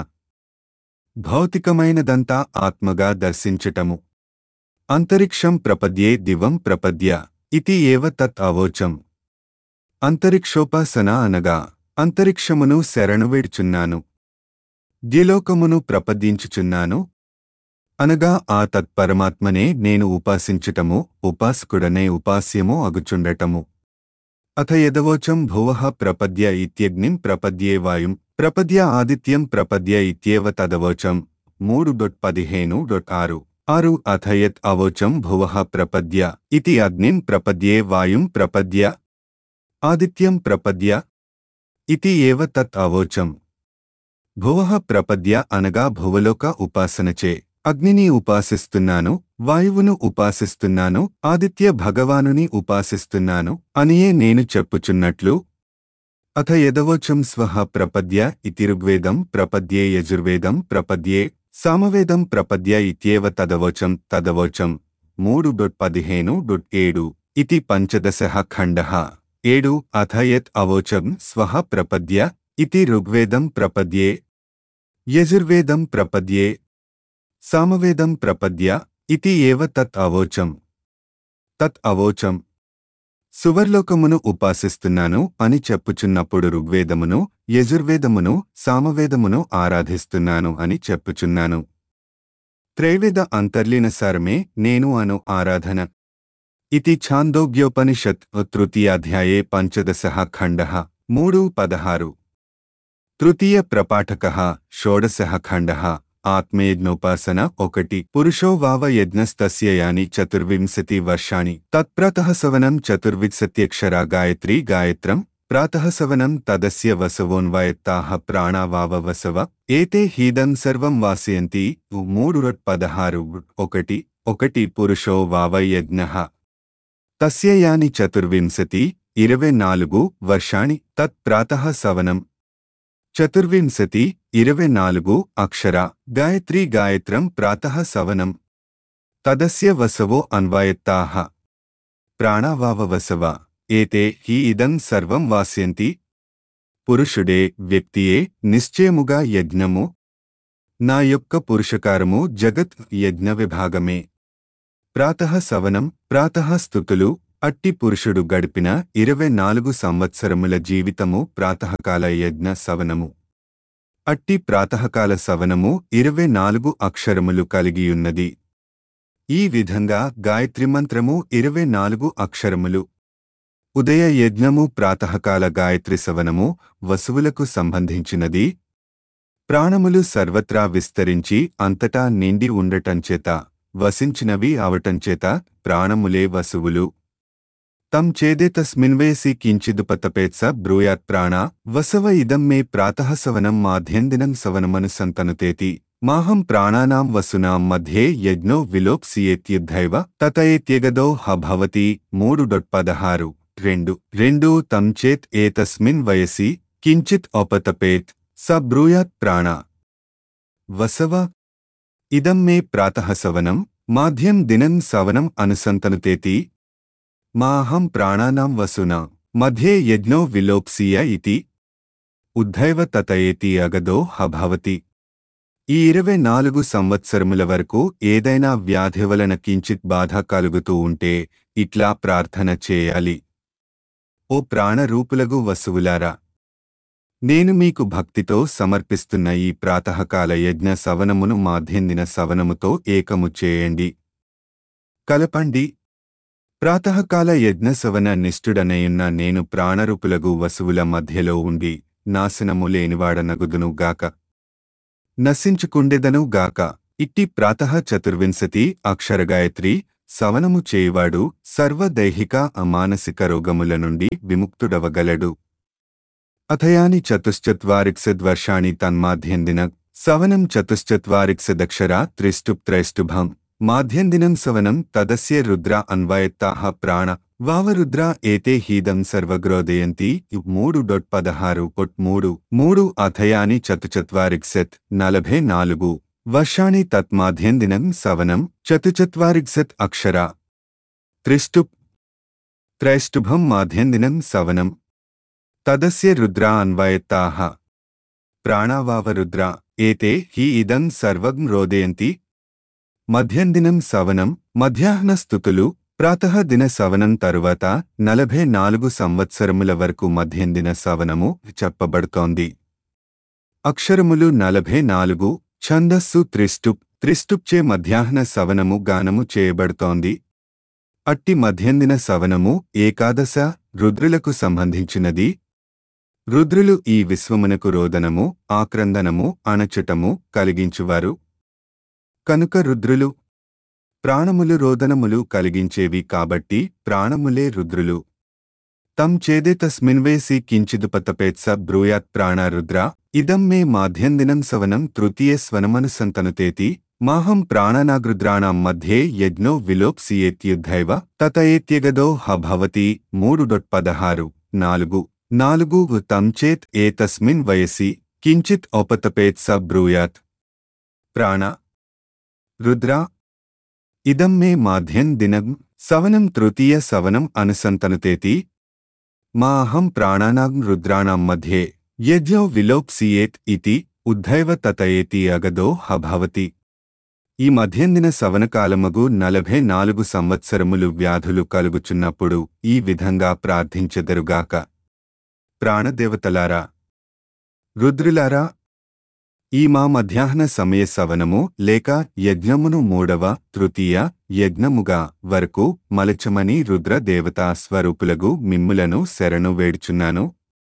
భౌతికమైనదంతా ఆత్మగా దర్శించటము అంతరిక్షం ప్రపద్యే దివం ప్రపద్య ఇతి ఏవ తత్ అవోచం అంతరిక్షోపాసన అనగా అంతరిక్షమును శరణువేడుచున్నాను ద్యులోకమును ప్రపద్యించుచున్నాను అనగా ఆ తత్పరమాత్మనే నేను ఉపాసించుటము ఉపాసకుడనే ఉపాస్యము అగుచుండటము అథ యదవోచం భువః ప్రపద్య ఇత్యగ్నిం ప్రపద్యే వాయుం ప్రపద్య ఆదిత్యం ప్రపద్య ఇత్యేవ తదవోచం మూడు డొట్ పదిహేను డొట్ ఆరు ఆరు అథ యత్ అవోచం భువః ప్రపద్య ఇతి అగ్నిం ప్రపద్యే వాయుం ప్రపద్య ఆదిత్యం ప్రపద్య ఇతి ఏవ తత్ అవోచం భువః ప్రపద్య అనగా భువలోక ఉపాసనచే అగ్నిని ఉపాసిస్తున్నాను వాయువును ఉపాసిస్తున్నాను ఆదిత్య భగవానుని ఉపాసిస్తున్నాను అనియే నేను చెప్పుచున్నట్లు అథ యదవోచం స్వహ ప్రపద్య ఇతి ఋగ్వేదం ప్రపద్యే యజుర్వేదం ప్రపద్యే సామవేదం ప్రపద్య ఇత్యేవ తదవోచం తదవోచం మూడు డొట్ పదిహేను డొట్ ఏడు ఇతి పంచదశ ఖండ ఏడు అథ యత్ అవోచం స్వహ ప్రపద్య ఇతి ఋగ్వేదం ప్రపద్యే యజుర్వేదం ప్రపద్యే సామవేదం ప్రపద్య ఇతి ఏవ తత్ అవోచం తత్ అవోచం సువర్లోకమును ఉపాసిస్తున్నాను అని చెప్పుచున్నప్పుడు ఋగ్వేదమును యజుర్వేదమును సామవేదమును ఆరాధిస్తున్నాను అని చెప్పుచున్నాను త్రైవేద అంతర్లీనసారమే నేను అను ఆరాధన ఇది ఛాందోగ్యోపనిషత్ తృతీయాధ్యాయే పంచదశ ఖండ మూడు పదహారు తృతీయ ప్రపాఠక షోడశ ఖండ ఆత్మయజ్ఞోపాసన ఒకటి పురుషో వావ యజ్ఞస్తస్య యాని చతుర్వింశతి వర్షాణి తత్ప్రతః సవనం చతుర్వింశత్యక్షరా గాయత్రీ గాయత్రం ప్రాతః సవనం తదస్య వసవోన్వయత్తాః ప్రాణావావ వసవ ఏతే హీదం సర్వం వాసయంతి మూడు పదహారు ఒకటి ఒకటి పురుషో వావయజ్ఞః తస్య యాని చతుర్వింశతి ఇరవై నాలుగు వర్షాణి తత్ ప్రాతః సవనం చతుర్వింశతి ఇరవై నాలుగు అక్షర గాయత్రీ గాయత్రం ప్రాతః సవనం తదస్య వసవో అన్వయత్తాః ప్రాణావావ వసవ ఏతే హి ఇదం సర్వం వాస్యంతి పురుషుడే వ్యక్తియే నిశ్చయముగా యజ్ఞము నా యొక్క పురుషకారము జగత్ యజ్ఞ విభాగమే ప్రాతః సవనం ప్రాతః స్థుతులు అట్టి పురుషుడు గడిపిన ఇరవై నాలుగు సంవత్సరముల జీవితము ప్రాతఃకాల యజ్ఞ సవనము అట్టి ప్రాతఃకాల సవనము ఇరవై నాలుగు అక్షరములు కలిగియున్నది ఈ విధంగా గాయత్రి మంత్రము ఇరవై నాలుగు అక్షరములు ఉదయ యజ్ఞము ప్రాతఃకాల గాయత్రి సవనము వసువులకు సంబంధించినది ప్రాణములు సర్వత్రా విస్తరించి అంతటా నిండి ఉండటంచేత వసించినవి అవటంచేత ప్రాణములే వసువులు తం చేదే తస్మిన్వేసి కించిదుపతపేత్స బ్రూయాత్ ప్రాణ వసవ ఇదం మే ప్రాతః సవనం మాధ్యందినం సవనమను సంతనుతేతి మాహం ప్రాణానాం వసునాం మధ్యే యజ్ఞో విలోప్సియేత్యుద్ధైవ తతయేత్యగదో హ భవతి మూడు డొట్ పదహారు రెండు రెండు తం చేత్ ఏతస్మిన్ వయసి కించిత్ ఉపతపేత్ స బ్రూయాత్ ప్రాణ వసవ ఇదం మే ప్రాతః సవనం మాధ్యం దినం సవనం అనుసంతనుతేతి మాహం ప్రాణానాం వసునా మధ్యే యజ్ఞో విలోప్సియ ఇతి ఉద్ధైవ తతయేతి అగదో హభవతి ఈ ఇరవై నాలుగు సంవత్సరముల వరకు ఏదైనా వ్యాధి వలన కించిత్ బాధ కలుగుతూ ఉంటే ఇట్లా ప్రార్థన చేయాలి ఓ ప్రాణరూపులగు వసువులారా నేను మీకు భక్తితో సమర్పిస్తున్న ఈ ప్రాతకాల యజ్ఞ సవనమును మాధ్యందిన సవనముతో ఏకము చేయండి కలపండి ప్రాతకాల యజ్ఞ సవన నిష్ఠుడనయున్న నేను ప్రాణరూపులగు వసువుల మధ్యలో ఉండి నాశనము లేనివాడనగుదును గాక నశించుకుండెదను గాక ఇట్టి ప్రాతః చతుర్వింశతి అక్షరగాయత్రి సవనము చేయువాడు సర్వదైహిక అమానసిక రోగముల నుండి విముక్తుడవగలడు అథయాని చతుశ్చత్వారిక్సద్వర్షాణి తన్మాధ్యందిన సవనం చతుశ్చత్వారిక్సదక్షరా త్రిష్టుప్ త్రైష్టుభం మాధ్యందినం సవనం తదస్య రుద్ర అన్వయత్తాః ప్రాణ వావరుద్ర ఏతే హీదం సర్వగ్రోదయంతి మూడు డొట్ పదహారు కొట్ మూడు మూడు అథయాని చతుచత్వారిక్సత్ నలభై నాలుగు వర్షాణి తత్మాధ్యందినం సవనం చతుచత్వారిక్సత్ అక్షర త్రిష్టుప్ త్రైష్టుభం మాధ్యందినం సవనం తదస్య రుద్రా అన్వయత్తాః ప్రాణావావరుద్ర ఏతే హి ఇదం సర్వం రోదయంతి మధ్యందినం సవనం మధ్యాహ్న స్థుతులు ప్రాతః దిన సవనం తరువాత నలభై నాలుగు సంవత్సరముల వరకు మధ్యందిన సవనము చెప్పబడుతోంది అక్షరములు నలభై నాలుగు ఛందస్సు త్రిష్టుప్ త్రిష్టుప్చే మధ్యాహ్న సవనము గానము చేయబడుతోంది అట్టి మధ్యందిన సవనము ఏకాదశ రుద్రులకు సంబంధించినది రుద్రులు ఈ విశ్వమునకు రోదనము ఆక్రందనము అణచటము కలిగించువారు కనుక రుద్రులు ప్రాణములు రోదనములు కలిగించేవి కాబట్టి ప్రాణములే రుద్రులు తం చేదే తస్మిన్వేసి కించిదుపతపేత్స బ్రూయాత్ ప్రాణ రుద్ర ఇదం మే మాధ్యందినం సవనం తృతీయ స్వనమనుసంతనుతేతి మాహం ప్రాణనాగృద్రాణం మధ్యే యజ్ఞో విలోప్సియేత్యుద్ధైవ తతయేత్యగదో హ భవతి మూడు డొట్ పదహారు నాలుగు నాలుగు తం చేత్ ఏతస్మిన్ వయసి కించిత్ ఉపతపేత్ స బ్రూయాత్ ప్రాణ రుద్ర ఇదం మే మాధ్యం దినం సవనం తృతీయ సవనం అనుసంతనుతేతి మా అహం ప్రాణానాం రుద్రాణం మధ్యే యజ్ఞో విలోప్సియేత్ ఇతి ఉద్ధైవ తతయేతి అగదో హభవతి ఈ మధ్యందిన సవనకాలమగు నలభై నాలుగు సంవత్సరములు వ్యాధులు కలుగుచున్నప్పుడు ఈ విధంగా ప్రార్థించెదరుగాక ప్రాణదేవతలారా రుద్రులారా ఈ మా మధ్యాహ్న సమయ సవనము లేక యజ్ఞమును మూడవ తృతీయ యజ్ఞముగా వరకు మలచమని రుద్ర దేవతా స్వరూపులగు మిమ్ములను శరణు వేడుచున్నాను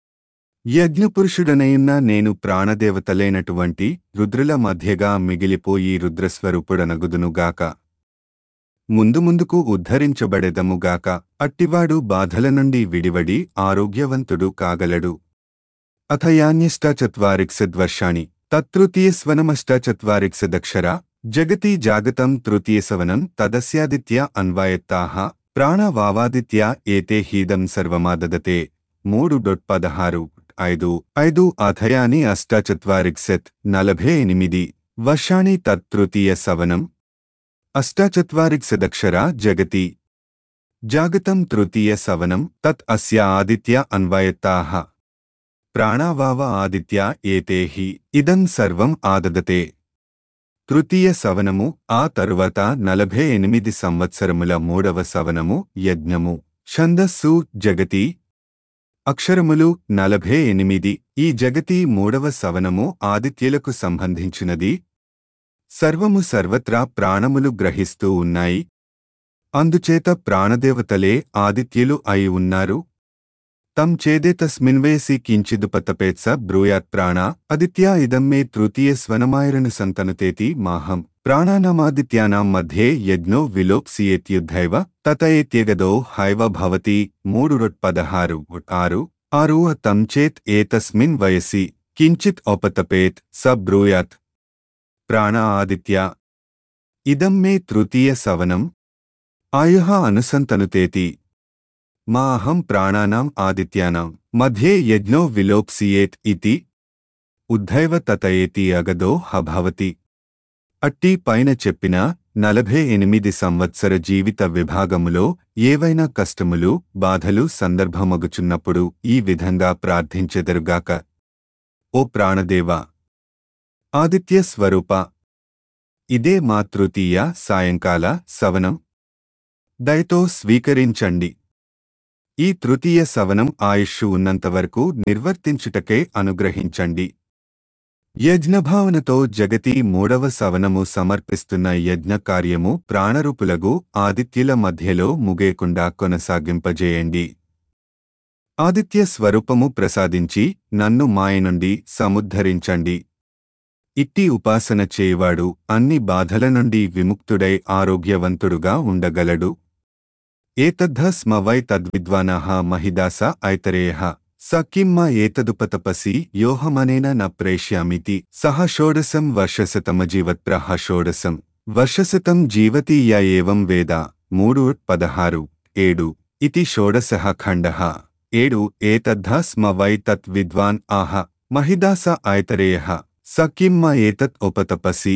యజ్ఞపురుషుడనయున్న నేను ప్రాణదేవతలైనటువంటి రుద్రుల మధ్యగా మిగిలిపోయి రుద్రస్వరూపుడనగుదునుగాక ముందు ముందుకు ఉద్ధరించబడెదముగాక అట్టివాడు బాధల నుండి విడివడి ఆరోగ్యవంతుడు కాగలడు అథయాన్యష్టాచత్వారిక్సద్వర్షాణి తత్తృతీయస్వనమష్టాచత్వారిక్సదక్షరా జగతి జాగతం తృతీయసవనం తదస్యాదిత్య అన్వాయత్తాః ప్రాణవావాదిత్య ఏతే హీదం సర్వమాదదతే మూడు డొట్ పదహారు ఐదు ఐదు అథయాని అష్టాచత్వారిక్సత్ నలభై ఎనిమిది వర్షాణి తత్తృతీయ సవనం అష్టాచత్వారిక్సదక్షరా జగతి జాగతం తృతీయ సవనం తత్ అస్య ఆదిత్య అన్వయత్తాః ప్రాణావావ ఆదిత్య ఏతే హి ఇదం సర్వం ఆదదతే తృతీయ సవనము ఆ తరువాత నలభై ఎనిమిది సంవత్సరముల మూడవ సవనము యజ్ఞము ఛందస్సు జగతి అక్షరములు నలభై ఎనిమిది ఈ జగతి మూడవ సవనము ఆదిత్యులకు సంబంధించినది సర్వము సర్వత్రా ప్రాణములు గ్రహిస్తూ ఉన్నాయి అందుచేత ప్రాణదేవతలే ఆదిత్యులు అయి ఉన్నారు తం చేదే తస్మిన్వేసి కించిదుపతపేత్స బ్రూయాత్ ప్రాణ అదిత్యా ఇదం మే తృతీయ స్వనమాయరను సంతనుతేతి మాహం ప్రాణానామాదిత్యానాం మధ్యే యజ్ఞో విలోప్సియేత్యుద్ధైవ తతయేత్యగదో హైవ భవతి మూడు రొట్ పదహారు ఆరు ఆరు తం చేత్ ఏతస్మిన్ వయసి కించిత్ ఉపతపేత్ స బ్రూయాత్ ప్రాణ ఆదిత్య ఇదం మే తృతీయ సవనం ఆయుః అనుసంతనుతేతి మా అహం ప్రాణానాం ఆదిత్యానాం మధ్యే యజ్ఞో విలోప్సియేత్ ఇతి ఉద్ధైవ తతయేతి అగదో హభవతి అట్టి పైన చెప్పిన నలభై ఎనిమిది సంవత్సర జీవిత విభాగములో ఏవైనా కష్టములు బాధలు సందర్భమగుచున్నప్పుడు ఈ విధంగా ప్రార్థించెదరుగాక ఓ ప్రాణదేవా ఆదిత్య స్వరూప ఇదే మా తృతీయ సాయంకాల సవనం దయతో స్వీకరించండి ఈ తృతీయ సవనం ఆయుష్షు ఉన్నంతవరకు నిర్వర్తించుటకే అనుగ్రహించండి యజ్ఞభావనతో జగతి మూడవ సవనము సమర్పిస్తున్న యజ్ఞ కార్యము ప్రాణరూపులగు ఆదిత్యుల మధ్యలో ముగేకుండా కొనసాగింపజేయండి ఆదిత్య స్వరూపము ప్రసాదించి నన్ను మాయ నుండి సముద్ధరించండి ఇట్టి ఉపాసన చేయువాడు అన్ని బాధల నుండి విముక్తుడై ఆరోగ్యవంతుడుగా ఉండగలడు ఏతద్ధ స్మ వై తద్విద్వానాః మహిదాస ఐతరేయః స కిం మా ఏతదుపతపసి యోహమనేన న ప్రేష్యామితి సహ షోడశం వర్షశతమజీవత్ప్రహ షోడశం వర్షశతం జీవతి య ఏవం వేద మూడు పదహారు ఏడు ఇతి షోడశః ఖండః ఏడు ఏతద్ధ స్మ వై తత్ విద్వాన్ ఆహ మహిదాస ఐతరేయః స కిం మా ఏతత్ ఉపతపసి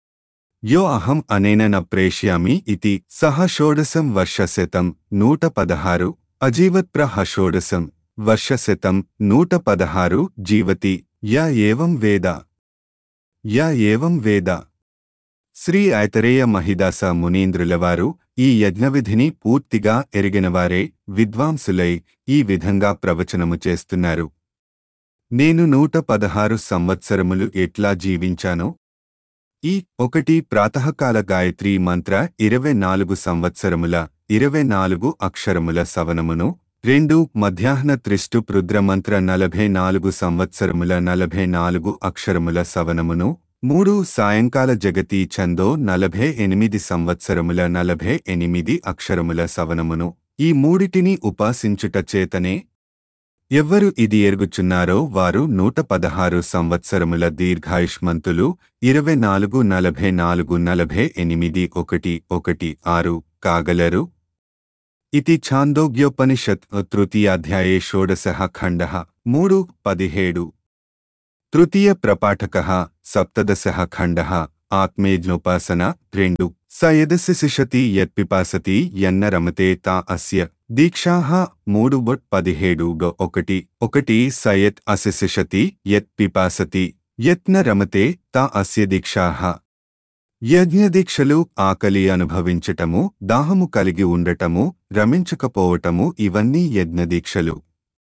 యో అహం అనేన న ప్రేష్యామి ఇతి సహ షోడశం వర్షశతం నూట పదహారు అజీవత్ప్రహ షోడశం వర్షశతం నూట పదహారు జీవతి యా ఏవం వేద యా ఏవం వేద శ్రీ ఐతరేయ మహిదాస మునీంద్రులవారు ఈ యజ్ఞవిధిని పూర్తిగా ఎరిగినవారే విద్వాంసులై ఈ విధంగా ప్రవచనము చేస్తున్నారు నేను నూట పదహారు సంవత్సరములు ఎట్లా జీవించానో ఈ ఒకటి ప్రాతకాల గాయత్రీ మంత్ర ఇరవై నాలుగు సంవత్సరముల ఇరవై నాలుగు అక్షరముల సవనమును రెండు మధ్యాహ్న త్రిష్టు రుద్రమంత్ర నలభై నాలుగు సంవత్సరముల నలభై నాలుగు అక్షరముల సవనమును మూడు సాయంకాల జగతి చందో నలభై ఎనిమిది సంవత్సరముల నలభై ఎనిమిది అక్షరముల సవనమును ఈ మూడిటిని ఉపాసించుట చేతనే ఎవ్వరు ఇది ఎరుగుచున్నారో వారు నూట పదహారు సంవత్సరముల దీర్ఘాయుష్మంతులు ఇరవై నాలుగు నలభై నాలుగు నలభై ఎనిమిది ఒకటి ఒకటి ఆరు కాగలరు ఇది ఛాందోగ్యోపనిషత్ తృతీయాధ్యాయే షోడశః ఖండః మూడు పదిహేడు తృతీయ ప్రపాఠకः సప్తదశः ఖండः ఆత్మేజ్ఞోపాసన రెండు స యదస్య శిషతి యత్పిపాసతి యన్న రమతే తా అస్య దీక్షాః మూడు బొట్ పదిహేడు గ ఒకటి ఒకటి సయత్ అస్య శిషతి యత్ పిపాసతి యత్న రమతే తా అస్య దీక్షాః యజ్ఞదీక్షలు ఆకలి అనుభవించటము దాహము కలిగి ఉండటము రమించకపోవటము ఇవన్నీ యజ్ఞదీక్షలు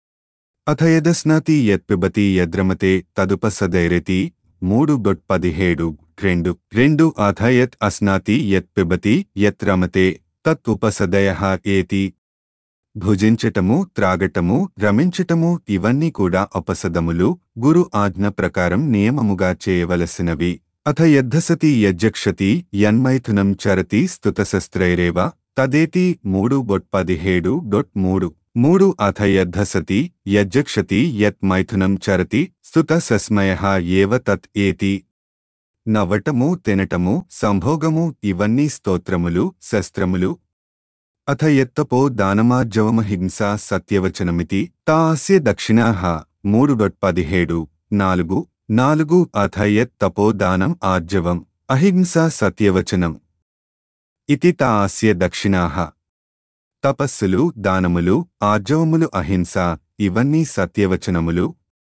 అథ యదస్నాతి యత్పిబతి యద్రమతే తదుపసదైరతి మూడు డొట్ పదిహేడు రెండు రెండు అథ యత్ అస్నాతి యత్ పిబతి యత్ రమతే తత్ ఉపసదయ ఏతి భుజించటము త్రాగటము రమించటము ఇవన్నీ కూడా అపసదములు గురు ఆజ్ఞ ప్రకారం నియమముగా చేయవలసినవి అథ యద్ధసతి యజ్జక్షతి యన్మైథునం చరతి స్తుతశస్త్రైరేవ తదేతి మూడు డొట్ పదిహేడు డొట్ మూడు మూడు అథ యద్ధసతి యజ్జక్షతి యత్ మైథునం చరతి స్తుత సస్మయ ఏవ తత్ ఏతి నవ్వటము తినటము సంభోగము ఇవన్నీ స్తోత్రములు శస్త్రములు అథ యత్తపో దానమార్జవమహింసా సత్యవచనమితి తాస్య దక్షిణాః మూడు డొట్ పదిహేడు నాలుగు నాలుగు అథ యత్ తపో దానం ఆర్జవం అహింసా సత్యవచనం ఇతి తాస్య దక్షిణాః తపస్సులు దానములు ఆర్జవములు అహింస ఇవన్నీ సత్యవచనములు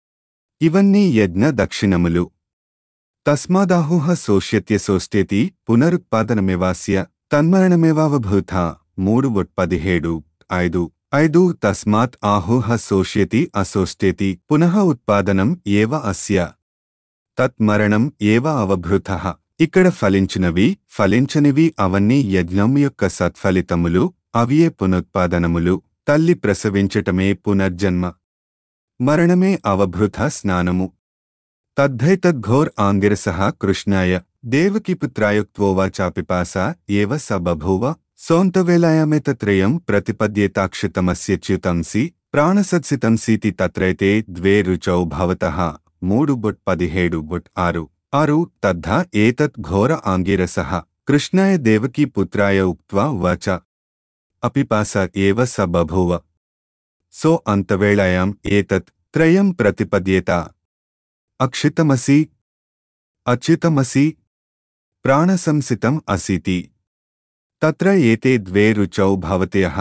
ఇవన్నీ యజ్ఞ దక్షిణములు తస్మాదాహుః శోష్యత్య సోష్యతి పునరుత్పాదనమేవాస్య తన్మరణమేవావభూత మూడు వట్ పదిహేడు ఐదు ఐదు తస్మాత్ ఆహుః శోష్యతి అశోష్యతి పునః ఉత్పాదనం ఏవ అస్య తత్మరణం ఏవ అవభృతః ఇక్కడ ఫలించినవి ఫలించనివి అవన్నీ యజ్ఞం యొక్క సత్ఫలితములు అవియే పునరుత్పాదనములు తల్లి ప్రసవించటమే పునర్జన్మ మరణమే అవభృత స్నానము తద్ధైతద్ఘోర్ ఆంగిరసః కృష్ణాయ దేవకీపుత్రాయుక్త్వోవాచాపిపాస ఏవ స బభూవ సోంతవేలాయామేతత్రయం ప్రతిపద్యేతాక్షితమస్య చ్యుతంసి ప్రాణసత్సితంసీతి తత్రైతే ద్వే రుచౌ భవతః మూడు బుట్ పదిహేడు బుట్ ఆరు ఆరు తద్ధ ఏతత్ ఘోర ఆంగిరసః కృష్ణాయ దేవకీ పుత్రాయ ఉక్త్వా ఉవాచ అపిపాస ఏవ స బభూవ సో అంతవేళాయాం ఏతత్ త్రయం ప్రతిపద్యేత అక్షితమసి అచ్యుతమసి ప్రాణసంసితం అసితి తత్ర ఏతే ద్వే రుచౌ భవతయః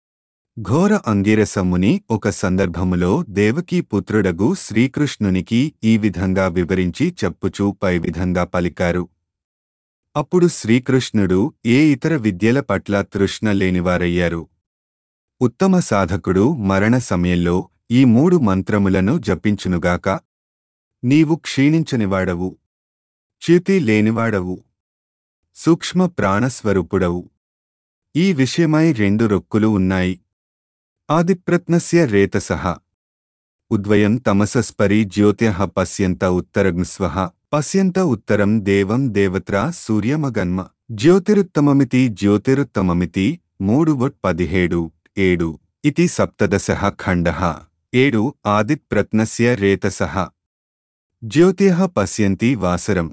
ఘోర అంగిరసముని ఒక సందర్భములో దేవకీ పుత్రుడగు శ్రీకృష్ణునికి ఈ విధంగా వివరించి చెప్పుచూ పై విధంగా పలికారు అప్పుడు శ్రీకృష్ణుడు ఏ ఇతర విద్యల పట్ల తృష్ణ లేనివారయ్యారు ఉత్తమ సాధకుడు మరణ సమయంలో ఈ మూడు మంత్రములను జపించునుగాక నీవు క్షీణించనివాడవు చ్యుతి లేనివాడవు సూక్ష్మ ప్రాణస్వరూపుడవు ఈ విషయమై రెండు రొక్కులు ఉన్నాయి ఆదిప్రత్నస్య రేతసః ఉద్వయం తమసస్పరి జ్యోత్యః పశ్యంత ఉత్తరగ్స్వః పశ్యంత ఉత్తరం దేవం దేవత్రా సూర్యమగన్మ జ్యోతిరుత్తమమితి జ్యోతిరుత్తమమితి మూడు వట్ పదిహేడు ఏడు ఇది సప్తదశః ఖండః ఏడు ఆదిత్ప్రత్నస్య రేతసః జ్యోతిః పశ్యంతి వాసరం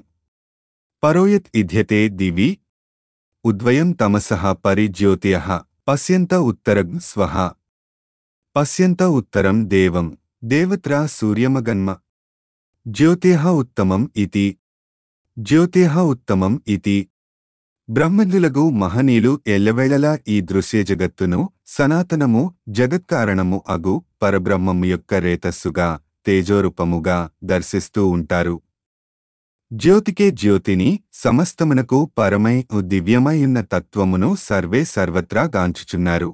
పరోయత్ ఇధ్యతే దివి ఉద్వయం తమసః పరి జ్యోతియః పశ్యంత ఉత్తరం స్వః పశ్యంత ఉత్తరం దేవం దేవత్రా సూర్యమగన్మ జ్యోతిః ఉత్తమం ఇతి జ్యోతిః ఉత్తమం ఇతి బ్రహ్మజ్ఞులగు మహనీయులు ఎల్లవేళలా ఈ దృశ్య జగత్తును సనాతనము జగత్కారణము అగు పరబ్రహ్మము యొక్క రేతస్సుగా తేజోరూపముగా దర్శిస్తూ ఉంటారు జ్యోతికే జ్యోతిని సమస్తమునకు పరమై దివ్యమైయున్న తత్వమును సర్వే సర్వత్రా గాంచుచున్నారు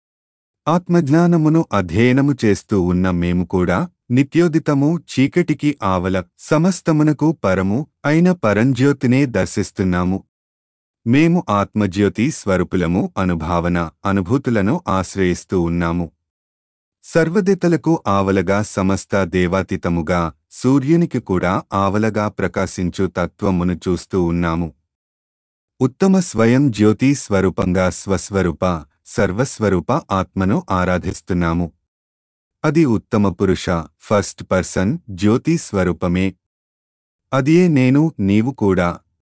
ఆత్మజ్ఞానమును అధ్యయనము చేస్తూ ఉన్న మేము కూడా నిత్యోదితము చీకటికి ఆవల సమస్తమునకు పరము అయిన పరంజ్యోతినే దర్శిస్తున్నాము మేము ఆత్మజ్యోతి స్వరూపులము అనుభావన అనుభూతులను ఆశ్రయిస్తూ ఉన్నాము సర్వదేతలకు ఆవలగా సమస్త దేవాతీతముగా సూర్యునికి కూడా ఆవలగా ప్రకాశించు తత్వమును చూస్తూ ఉన్నాము ఉత్తమ స్వయం జ్యోతి స్వరూపంగా స్వస్వరూప సర్వస్వరూప ఆత్మను ఆరాధిస్తున్నాము అది ఉత్తమ పురుష ఫస్ట్ పర్సన్ జ్యోతి స్వరూపమే అదియే నేను నీవు కూడా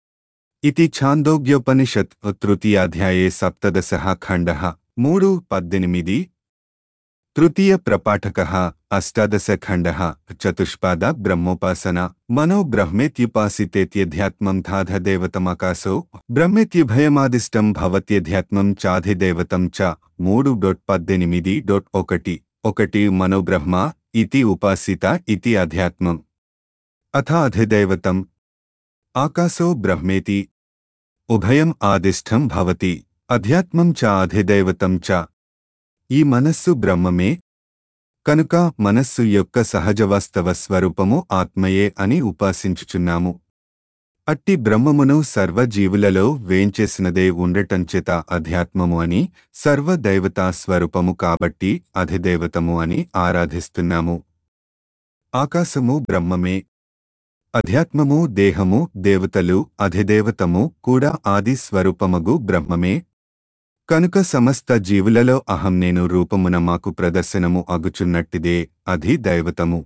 ఇతి ఛాందోగ్యోపనిషత్ తృతీయాధ్యాయే సప్తదశ ఖండ మూడు పద్దెనిమిది తృతీయ ప్రపాఠక అష్టాదశ ఖండ చతుష్పాద బ్రహ్మోపాసన మనో బ్రహ్మేత్యుపాసితేత్యధ్యాత్మం ధాధదేవతమకాశో బ్రహ్మేత్యుభయమాదిష్టం భవత్యధ్యాత్మం చాధిదేవతం చ మూడు డొట్ పద్దెనిమిది డొట్ ఒకటి ఒకటి మనోబ్రహ్మ ఇతి ఉపాసిత ఇతి అధ్యాత్మం అథ అధిదైవతం ఆకాశో బ్రహ్మేతి ఉభయం ఆదిష్టం భవతి అధ్యాత్మం చ అధిదైవతం చ ఈ మనస్సు బ్రహ్మమే కనుక మనస్సు యొక్క సహజవాస్తవ స్వరూపము ఆత్మయే అని ఉపాసించుచున్నాము అట్టి బ్రహ్మమును సర్వజీవులలో వేంచేసినదే ఉండటంచేత అధ్యాత్మము అని సర్వదైవతా స్వరూపము కాబట్టి అధిదేవతము అని ఆరాధిస్తున్నాము ఆకాశము బ్రహ్మమే అధ్యాత్మము దేహము దేవతలు అధిదేవతము కూడా ఆది స్వరూపమగు బ్రహ్మమే కనుక సమస్త జీవులలో అహం నేను రూపమున మాకు ప్రదర్శనము అగుచున్నట్టిదే అధి దైవతము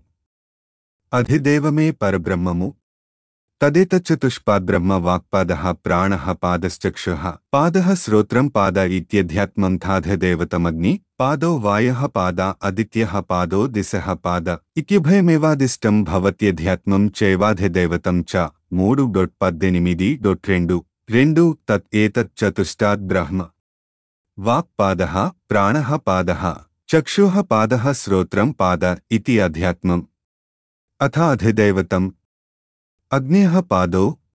అధిదేవమే పరబ్రహ్మము తదేతచతుష్పాద్బ్రహ్మ వాక్పాదః ప్రాణః పాదశ్చక్షుః పాదः శ్రోత్రం పాద ఇత్యధ్యాత్మం ధాధదేవతమగ్ని పాదో వాయః పాద అదిత్యః పాదో దిశః పాద ఇత్యుభయమేవాదిష్టం భవత్యధ్యాత్మం చైవాధిదేవతం చ మూడు డొట్ పద్దెనిమిది డొట్ రెండు రెండు తత్ ఏతత్ చతుష్టాద్ బ్రహ్మ వాక్పాదः ప్రాణः పాదः చక్షుః పాదः శ్రోత్రం పాద ఇతి అధ్యాత్మం అథ అధిదైవతం అగ్నేః పాదో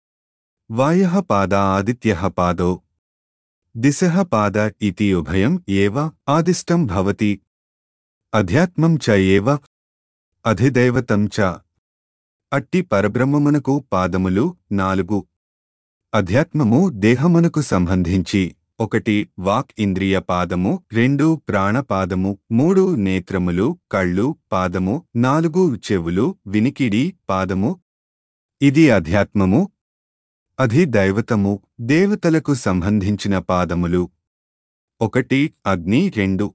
వాయః పాద ఆదిత్యః పాదో దిశః పాద ఇతి ఉభయం ఏవ ఆదిష్టం భవతి అధ్యాత్మం చ ఏవ అధిదైవతం చ అట్టి పరబ్రహ్మమునకు పాదములు నాలుగు అధ్యాత్మము దేహమునకు సంబంధించి ఒకటి వాక్ ఇంద్రియ పాదము రెండు ప్రాణపాదము మూడు నేత్రములు కళ్ళు పాదము నాలుగు చెవులు వినికిడి పాదము ఇది అధ్యాత్మము అధి దైవతము దేవతలకు సంబంధించిన పాదములు ఒకటి అగ్ని రెండు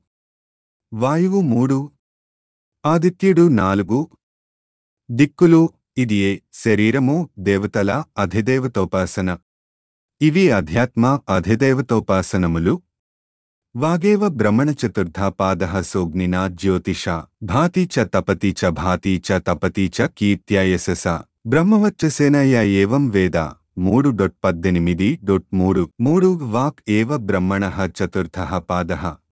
వాయువు మూడు ఆదిత్యుడు నాలుగు దిక్కులు ఇదియే శరీరము దేవతల అధిదేవతోపాసన ఇవి అధ్యాత్మ అధిదేవతోపాసనములు వాగేవ బ్రహ్మణ చతుర్థా పాద సోగ్నినా జ్యోతిష భాతి చ తపతి చ భాతి చ తపతి చ కీర్త్యా యశస బ్రహ్మవచ్చసేనయ ఏవం వేద మూడు డొట్ పద్దెనిమిది డొట్ మూడు మూడు వాక్ ఏవ బ్రహ్మణ చతుర్థ పాద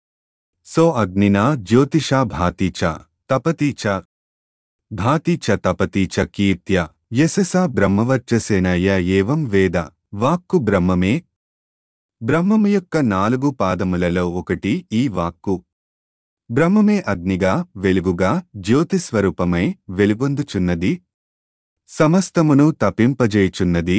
సో అగ్నినా జ్యోతిషా భాతి చ తపతి చ భాతి చ తపతి చ కీర్త్య యశసా బ్రహ్మవర్చసేనయ ఏవం వేద వాక్కు బ్రహ్మమే బ్రహ్మము యొక్క నాలుగు పాదములలో ఒకటి ఈ వాక్కు బ్రహ్మమే అగ్నిగా వెలుగుగా జ్యోతిస్వరూపమై వెలుగొందుచున్నది సమస్తమును తపింపజేయుచున్నది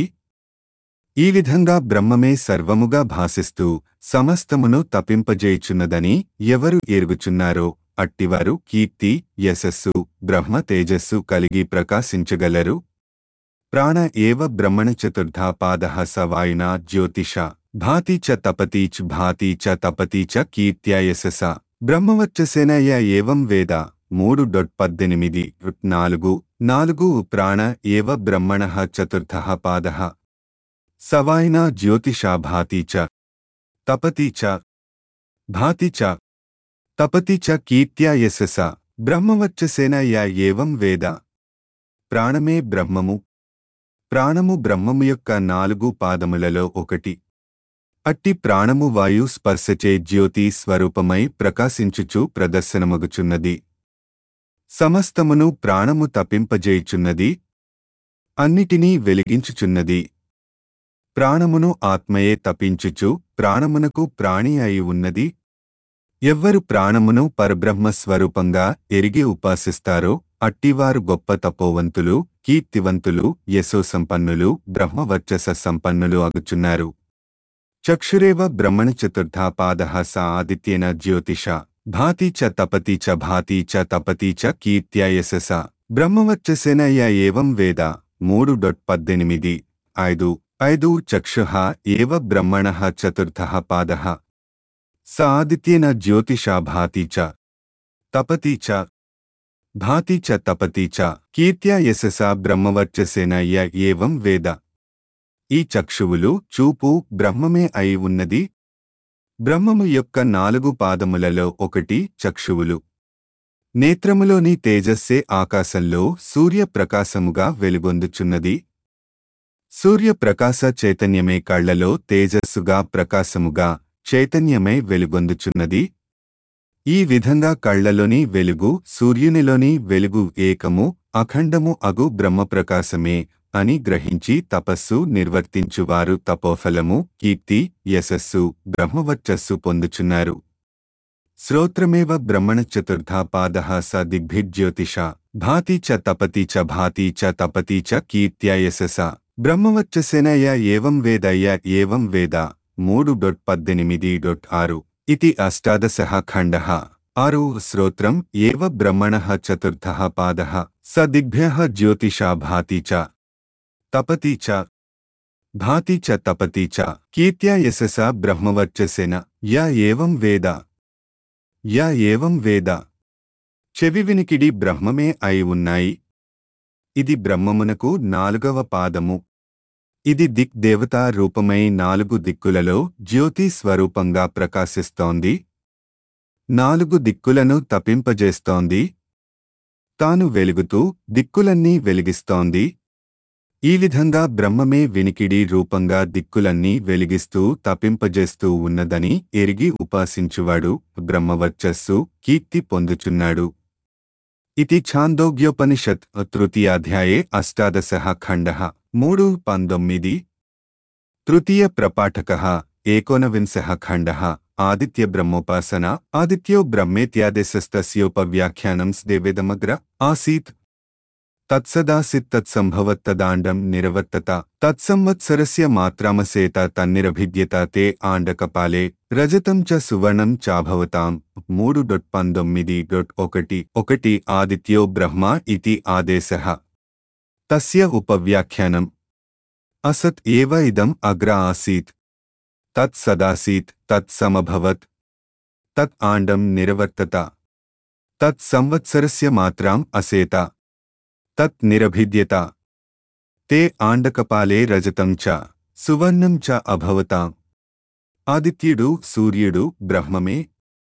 ఈ విధంగా బ్రహ్మమే సర్వముగా భాసిస్తూ సమస్తమును తపింపజేయుచున్నదని ఎవరు ఎరుగుచున్నారో అట్టివారు కీర్తి యశస్సు బ్రహ్మ తేజస్సు కలిగి ప్రకాశించగలరు ప్రాణ ఏవ బ్రహ్మణ చతుర్థా పాద స వాయునా జ్యోతిష భాతి చ తపతి చ భాతి చ తపతి చ కీర్త్యా యశస బ్రహ్మవర్చసేనయ ఏవం వేద మూడు డొట్ పద్దెనిమిది నాలుగు నాలుగు ప్రాణ ఏవ బ్రహ్మణ చతుర్థ పాద సవాయినా జ్యోతిషా భాతి చ తపతి చ భాతి చ తపతి చ కీర్త్యా యశస బ్రహ్మవర్చసేనయ ఏవం వేద ప్రాణమే బ్రహ్మము ప్రాణము బ్రహ్మము యొక్క నాలుగు పాదములలో ఒకటి అట్టి ప్రాణము వాయు స్పర్శచే జ్యోతి స్వరూపమై ప్రకాశించుచు ప్రదర్శనమగుచున్నది సమస్తమును ప్రాణము తపింపజేయుచున్నది అన్నిటినీ వెలిగించుచున్నది ప్రాణమును ఆత్మయే తపించుచు ప్రాణమునకు ప్రాణి అయి ఉన్నది ఎవ్వరు ప్రాణమును పరబ్రహ్మ స్వరూపంగా ఎరిగి ఉపాసిస్తారో అట్టివారు గొప్ప తపోవంతులు కీర్తివంతులు యశోసంపన్నులు బ్రహ్మవర్చస సంపన్నులు అగుచున్నారు చక్షురేవ బ్రహ్మణ చతుర్థా పాద స ఆదిత్యేన జ్యోతిష భాతి చ తపతి చ భాతి చ తపతి చ కీర్త్యా యశస బ్రహ్మవర్చసేనయ ఏవం వేద మూడు డొట్ పద్దెనిమిది ఐదు ఐదు చక్షుః ఏవ బ్రహ్మణ చతుర్థ పాద స ఆదిత్యేన జ్యోతిషా భాతి చ తపతి చ భాతి చ తపతి చ కీర్త్యా యశసా బ్రహ్మవర్చసేనయ ఏవం వేద ఈ చక్షువులు చూపు బ్రహ్మమే అయి ఉన్నది బ్రహ్మము యొక్క నాలుగు పాదములలో ఒకటి చక్షువులు నేత్రములోని తేజస్సే ఆకాశంలో సూర్యప్రకాశముగా వెలుగొందుచున్నది సూర్యప్రకాశ చైతన్యమే కళ్లలో తేజస్సుగా ప్రకాశముగా చైతన్యమై వెలుగొందుచున్నది ఈ విధంగా కళ్లలోని వెలుగు సూర్యునిలోని వెలుగు ఏకము అఖండము అగు బ్రహ్మప్రకాశమే అని గ్రహించి తపస్సు నిర్వర్తించువారు తపోఫలము కీర్తి యశస్సు బ్రహ్మవర్చస్సు పొందుచున్నారు శ్రోత్రమేవ బ్రహ్మణ చతుర్థా పాద స దిగ్భిర్జ్యోతిష భాతి చ తపతి చ భాతి చ తపతి చ కీర్త్యా యశస బ్రహ్మవర్చసేనయ ఏవం వేదయ్య ఏవం వేద మూడు డొట్ పద్దెనిమిది డొట్ ఆరు ఇది అష్టాదశ ఖండ ఆరు శ్రోత్రం ఏవ బ్రహ్మణ చతుర్థ పాద స దిగ్భ్య జ్యోతిషా భాతి చ తపతి చ భాతి చ తపతి చ కీర్త్యా యశసా బ్రహ్మవర్చసేన యా ఏవం వేద యా ఏవం వేద చెవి వినికిడి బ్రహ్మమే అయి ఉన్నాయి ఇది బ్రహ్మమునకు నాలుగవ పాదము ఇది దిక్ దేవతా రూపమై నాలుగు దిక్కులలో జ్యోతి స్వరూపంగా ప్రకాశిస్తోంది నాలుగు దిక్కులను తపింపజేస్తోంది తాను వెలుగుతూ దిక్కులన్నీ వెలిగిస్తోంది ఈ విధంగా బ్రహ్మమే వినికిడి రూపంగా దిక్కులన్నీ వెలిగిస్తూ తపింపజేస్తూ ఉన్నదని ఎరిగి ఉపాసించువాడు బ్రహ్మవర్చస్సు కీర్తి పొందుచున్నాడు ఇది ఛాందోగ్యోపనిషత్ తృతీయాధ్యాయే అష్టాదశ ఖండ మూడు పంతొమ్మిది తృతీయ ప్రపాఠక ఏకోనవింశ ఖండ ఆదిత్య బ్రహ్మోపాసన ఆదిత్యో బ్రహ్మేత్యాదేశస్తస్యోపవ్యాఖ్యానం దేవేదమగ్ర ఆసీత్ తత్సదాసిత్ తత్సంభవత్తదాండం నిరవర్తత తత్సంవత్సరస్య మాత్రామసేత తన్నిరభిద్యత తే ఆండకపాలే రజతం చ సువర్ణం చాభవతాం మూడు డొట్ పంతొమ్మిది డొట్ ఒకటి ఒకటి ఆదిత్యో బ్రహ్మ ఇతి ఆదేశ తస్య ఉపవ్యాఖ్యానం అసత్ ఏవ ఇదం అగ్ర ఆసీత్ తత్ సదాసీత్ తత్ సమభవత్ తత్ ఆండం నిరవర్తత తత్ సంవత్సరస్య మాత్రాం అసేత తత్ నిరభిద్యత తే ఆండకపాలే రజతం చ సువర్ణం చ అభవతాం ఆదిత్యుడు సూర్యుడు బ్రహ్మమే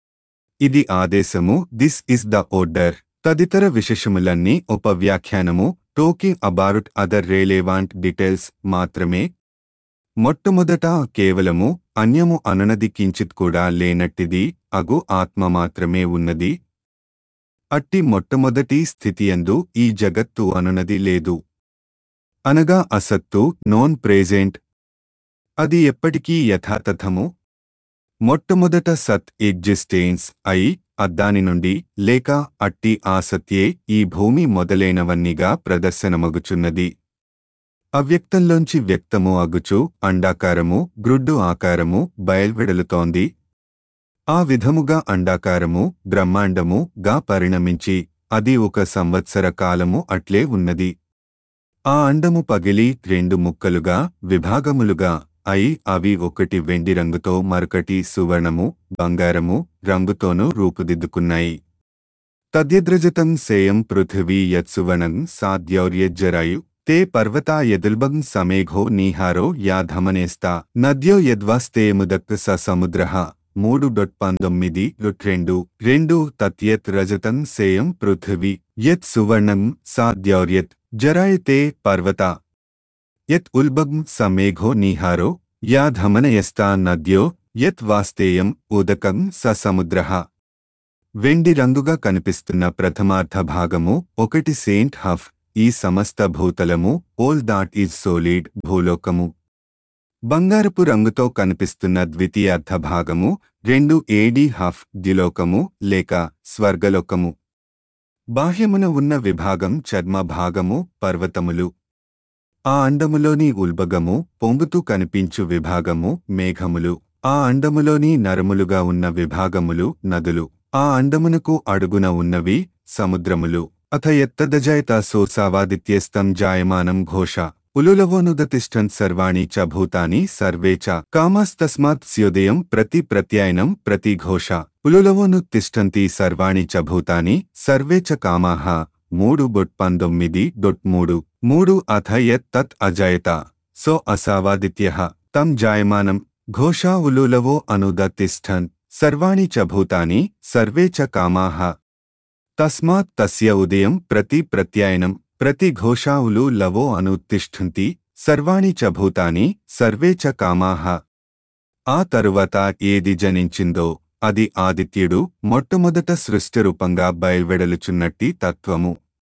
ఇది ఆదేశము దిస్ ఇస్ ద ఓర్డర్ తదితర విశేషములన్నీ ఉపవ్యాఖ్యానము talking about other relevant details మాత్రమే మొట్టమొదట కేవలము అన్యము అననది కించిత్ కూడా లేనట్టిది అగు ఆత్మ మాత్రమే ఉన్నది అట్టి మొట్టమొదటి స్థితియందు ఈ జగత్తు అనునది లేదు అనగా అసత్తు నోన్ ప్రేజెంట్ అది ఎప్పటికీ యథాతథము మొట్టమొదట సత్ ఎగ్జిస్టెన్స్ అయి అద్దాని నుండి లేక అట్టి ఆసత్యే ఈ భూమి మొదలైనవన్నీగా ప్రదర్శనమగుచున్నది అవ్యక్తంలోంచి వ్యక్తము అగుచు అండాకారము గ్రుడ్డు ఆకారము బయల్వెడలుతోంది ఆ విధముగా అండాకారము బ్రహ్మాండము గా పరిణమించి అది ఒక సంవత్సర కాలము అట్లే ఉన్నది ఆ అండము పగిలి రెండు ముక్కలుగా విభాగములుగా అయి అవి ఒకటి వెండి రంగుతో మరొకటి సువర్ణము బంగారము రంగుతోనూ రూపుదిద్దుకున్నాయి తద్యద్రజతం సేయం పృథివీ యత్సువనం సాద్యౌర్యజ్జరాయు తే పర్వతా యదుల్బం సమేఘో నీహారో యా ధమనేస్తా నద్యో యద్వాస్తేముదక్ స సముద్రః మూడు డొట్ పంతొమ్మిది డొట్ రెండు రెండు తత్యత్ రజతం సేయం పృథివీ యత్ సువర్ణం సాద్యౌర్యత్ జరాయతే పర్వత యత్ ఉల్బం సమేఘో నీహారో యా ధమనయస్తా నద్యో యత్ వాస్తేయం ఉదకం స సముద్రః వెండి రంగుగా కనిపిస్తున్న ప్రథమార్థ భాగము ఒకటి సెయింట్ హఫ్ ఈ సమస్త భూతలము ఓల్ దాట్ ఈజ్ సోలిడ్ భూలోకము బంగారపు రంగుతో కనిపిస్తున్న ద్వితీయార్థ భాగము రెండు ఏడి హఫ్ ద్యులోకము లేక స్వర్గలోకము బాహ్యమున ఉన్న విభాగం చర్మ భాగము పర్వతములు ఆ అండములోని ఉల్బగము పొంగుతూ కనిపించు విభాగము మేఘములు ఆ అండములోని నరములుగా ఉన్న విభాగములు నదులు ఆ అండమునకు అడుగున ఉన్నవి సముద్రములు అథ ఎత్తదజయత సోసావాదిత్యస్తం జాయమానం ఘోష ఉలులవోనుదతిష్టన్ సర్వాణి చ భూతాని సర్వే చ కామస్తస్మాత్ స్యోదయం ప్రతి ప్రత్యాయనం ప్రతి ఘోష ఉలులవోను తిష్టంతి సర్వాణి చ భూతాని సర్వే చ కామాః మూడు బొట్ పంతొమ్మిది డొట్ మూడు మూడు అథ యత్ తత్ అజాయత సో అసావాదిత్యః తం జాయమానం ఘోషా ఉలులవో అనుదతిష్టన్ సర్వాణి చ భూతాని సర్వే చ కామాః తస్మాత్ తస్య ఉదయం ప్రతి ప్రత్యాయనం ప్రతి ఘోషావులు లవో అనుత్తిష్ఠంతి సర్వాణి చ భూతాని సర్వే చ కామాః ఆ తరువాత ఏది జనించిందో అది ఆదిత్యుడు మొట్టమొదట సృష్టి రూపంగా బయల్వెడలుచున్నట్టి తత్వము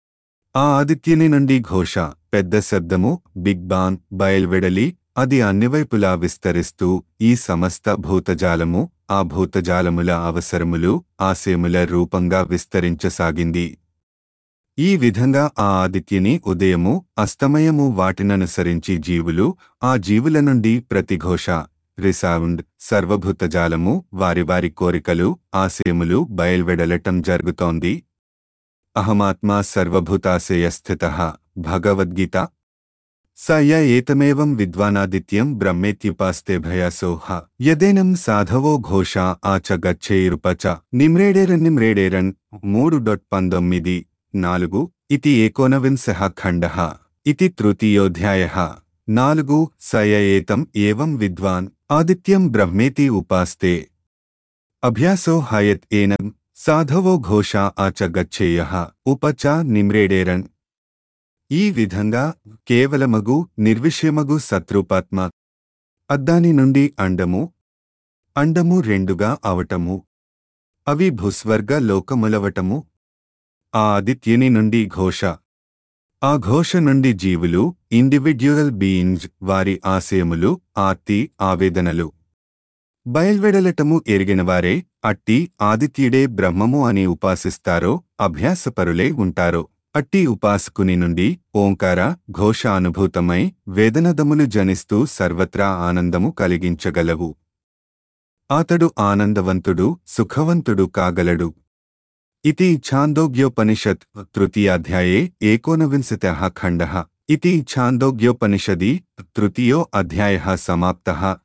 ఆ ఆదిత్యుని నుండి ఘోష పెద్ద శబ్దము బిగ్ బాన్ బయల్వెడలి అది అన్నివైపులా విస్తరిస్తూ ఈ సమస్త భూతజాలము ఆ భూతజాలముల అవసరములు ఆశయముల రూపంగా విస్తరించసాగింది ఈ విధంగా ఆ ఆదిత్యుని ఉదయము అస్తమయము వాటిననుసరించి జీవులు ఆ జీవుల నుండి ప్రతిఘోష రిసౌండ్ సర్వభూతజాలము వారి వారి కోరికలు ఆశయములు బయల్వెడలటం జరుగుతోంది అహమాత్మా సర్వభూతాశయస్థిత భగవద్గీత స య ఏతమేవం విద్వానాదిత్యం బ్రహ్మేత్యుపాస్తే భయాసోహ యదేనం సాధవో ఘోష ఆచ గచ్చేరుపచ నిమ్రేడేరన్ నిమ్రేడేరన్ మూడు డొట్ పంతొమ్మిది నాలుగు ఇది ఏకోనవింశః ఖండః ఇది తృతీయోధ్యాయః నాలుగు స య ఏతం ఏవం విద్వాన్ ఆదిత్యం బ్రహ్మేతి ఉపాస్తే అభ్యాసో హయత్ ఏనం సాధవో ఘోష ఆచ గచ్చేయ ఉపచ నిమ్రేడేరన్ ఈ విధంగా కేవలమగు నిర్విషయమగు సత్రూపాత్మ అద్దాని నుండి అండము అండము రెండుగా అవటము అవి భూస్వర్గ లోకములవటము ఆ ఆదిత్యుని నుండి ఘోష ఆ ఘోష నుండి జీవులు ఇండివిడ్యువల్ బీయింగ్స్ వారి ఆశయములు ఆర్తి ఆవేదనలు బయల్వెడలటము ఎరిగినవారే అట్టి ఆదిత్యుడే బ్రహ్మము అని ఉపాసిస్తారో అభ్యాసపరులే ఉంటారో అట్టి ఉపాసకుని నుండి ఓంకార ఘోష అనుభూతమై వేదనదములు జనిస్తూ సర్వత్రా ఆనందము కలిగించగలవు అతడు ఆనందవంతుడు సుఖవంతుడు కాగలడు ఇతి ఛాందోగ్యోపనిషత్ తృతీయాధ్యాయే ఏకోనవింశతः ఖండः इति छान्दोग्योपनिषदि तृतीयो अध्यायः समाप्तः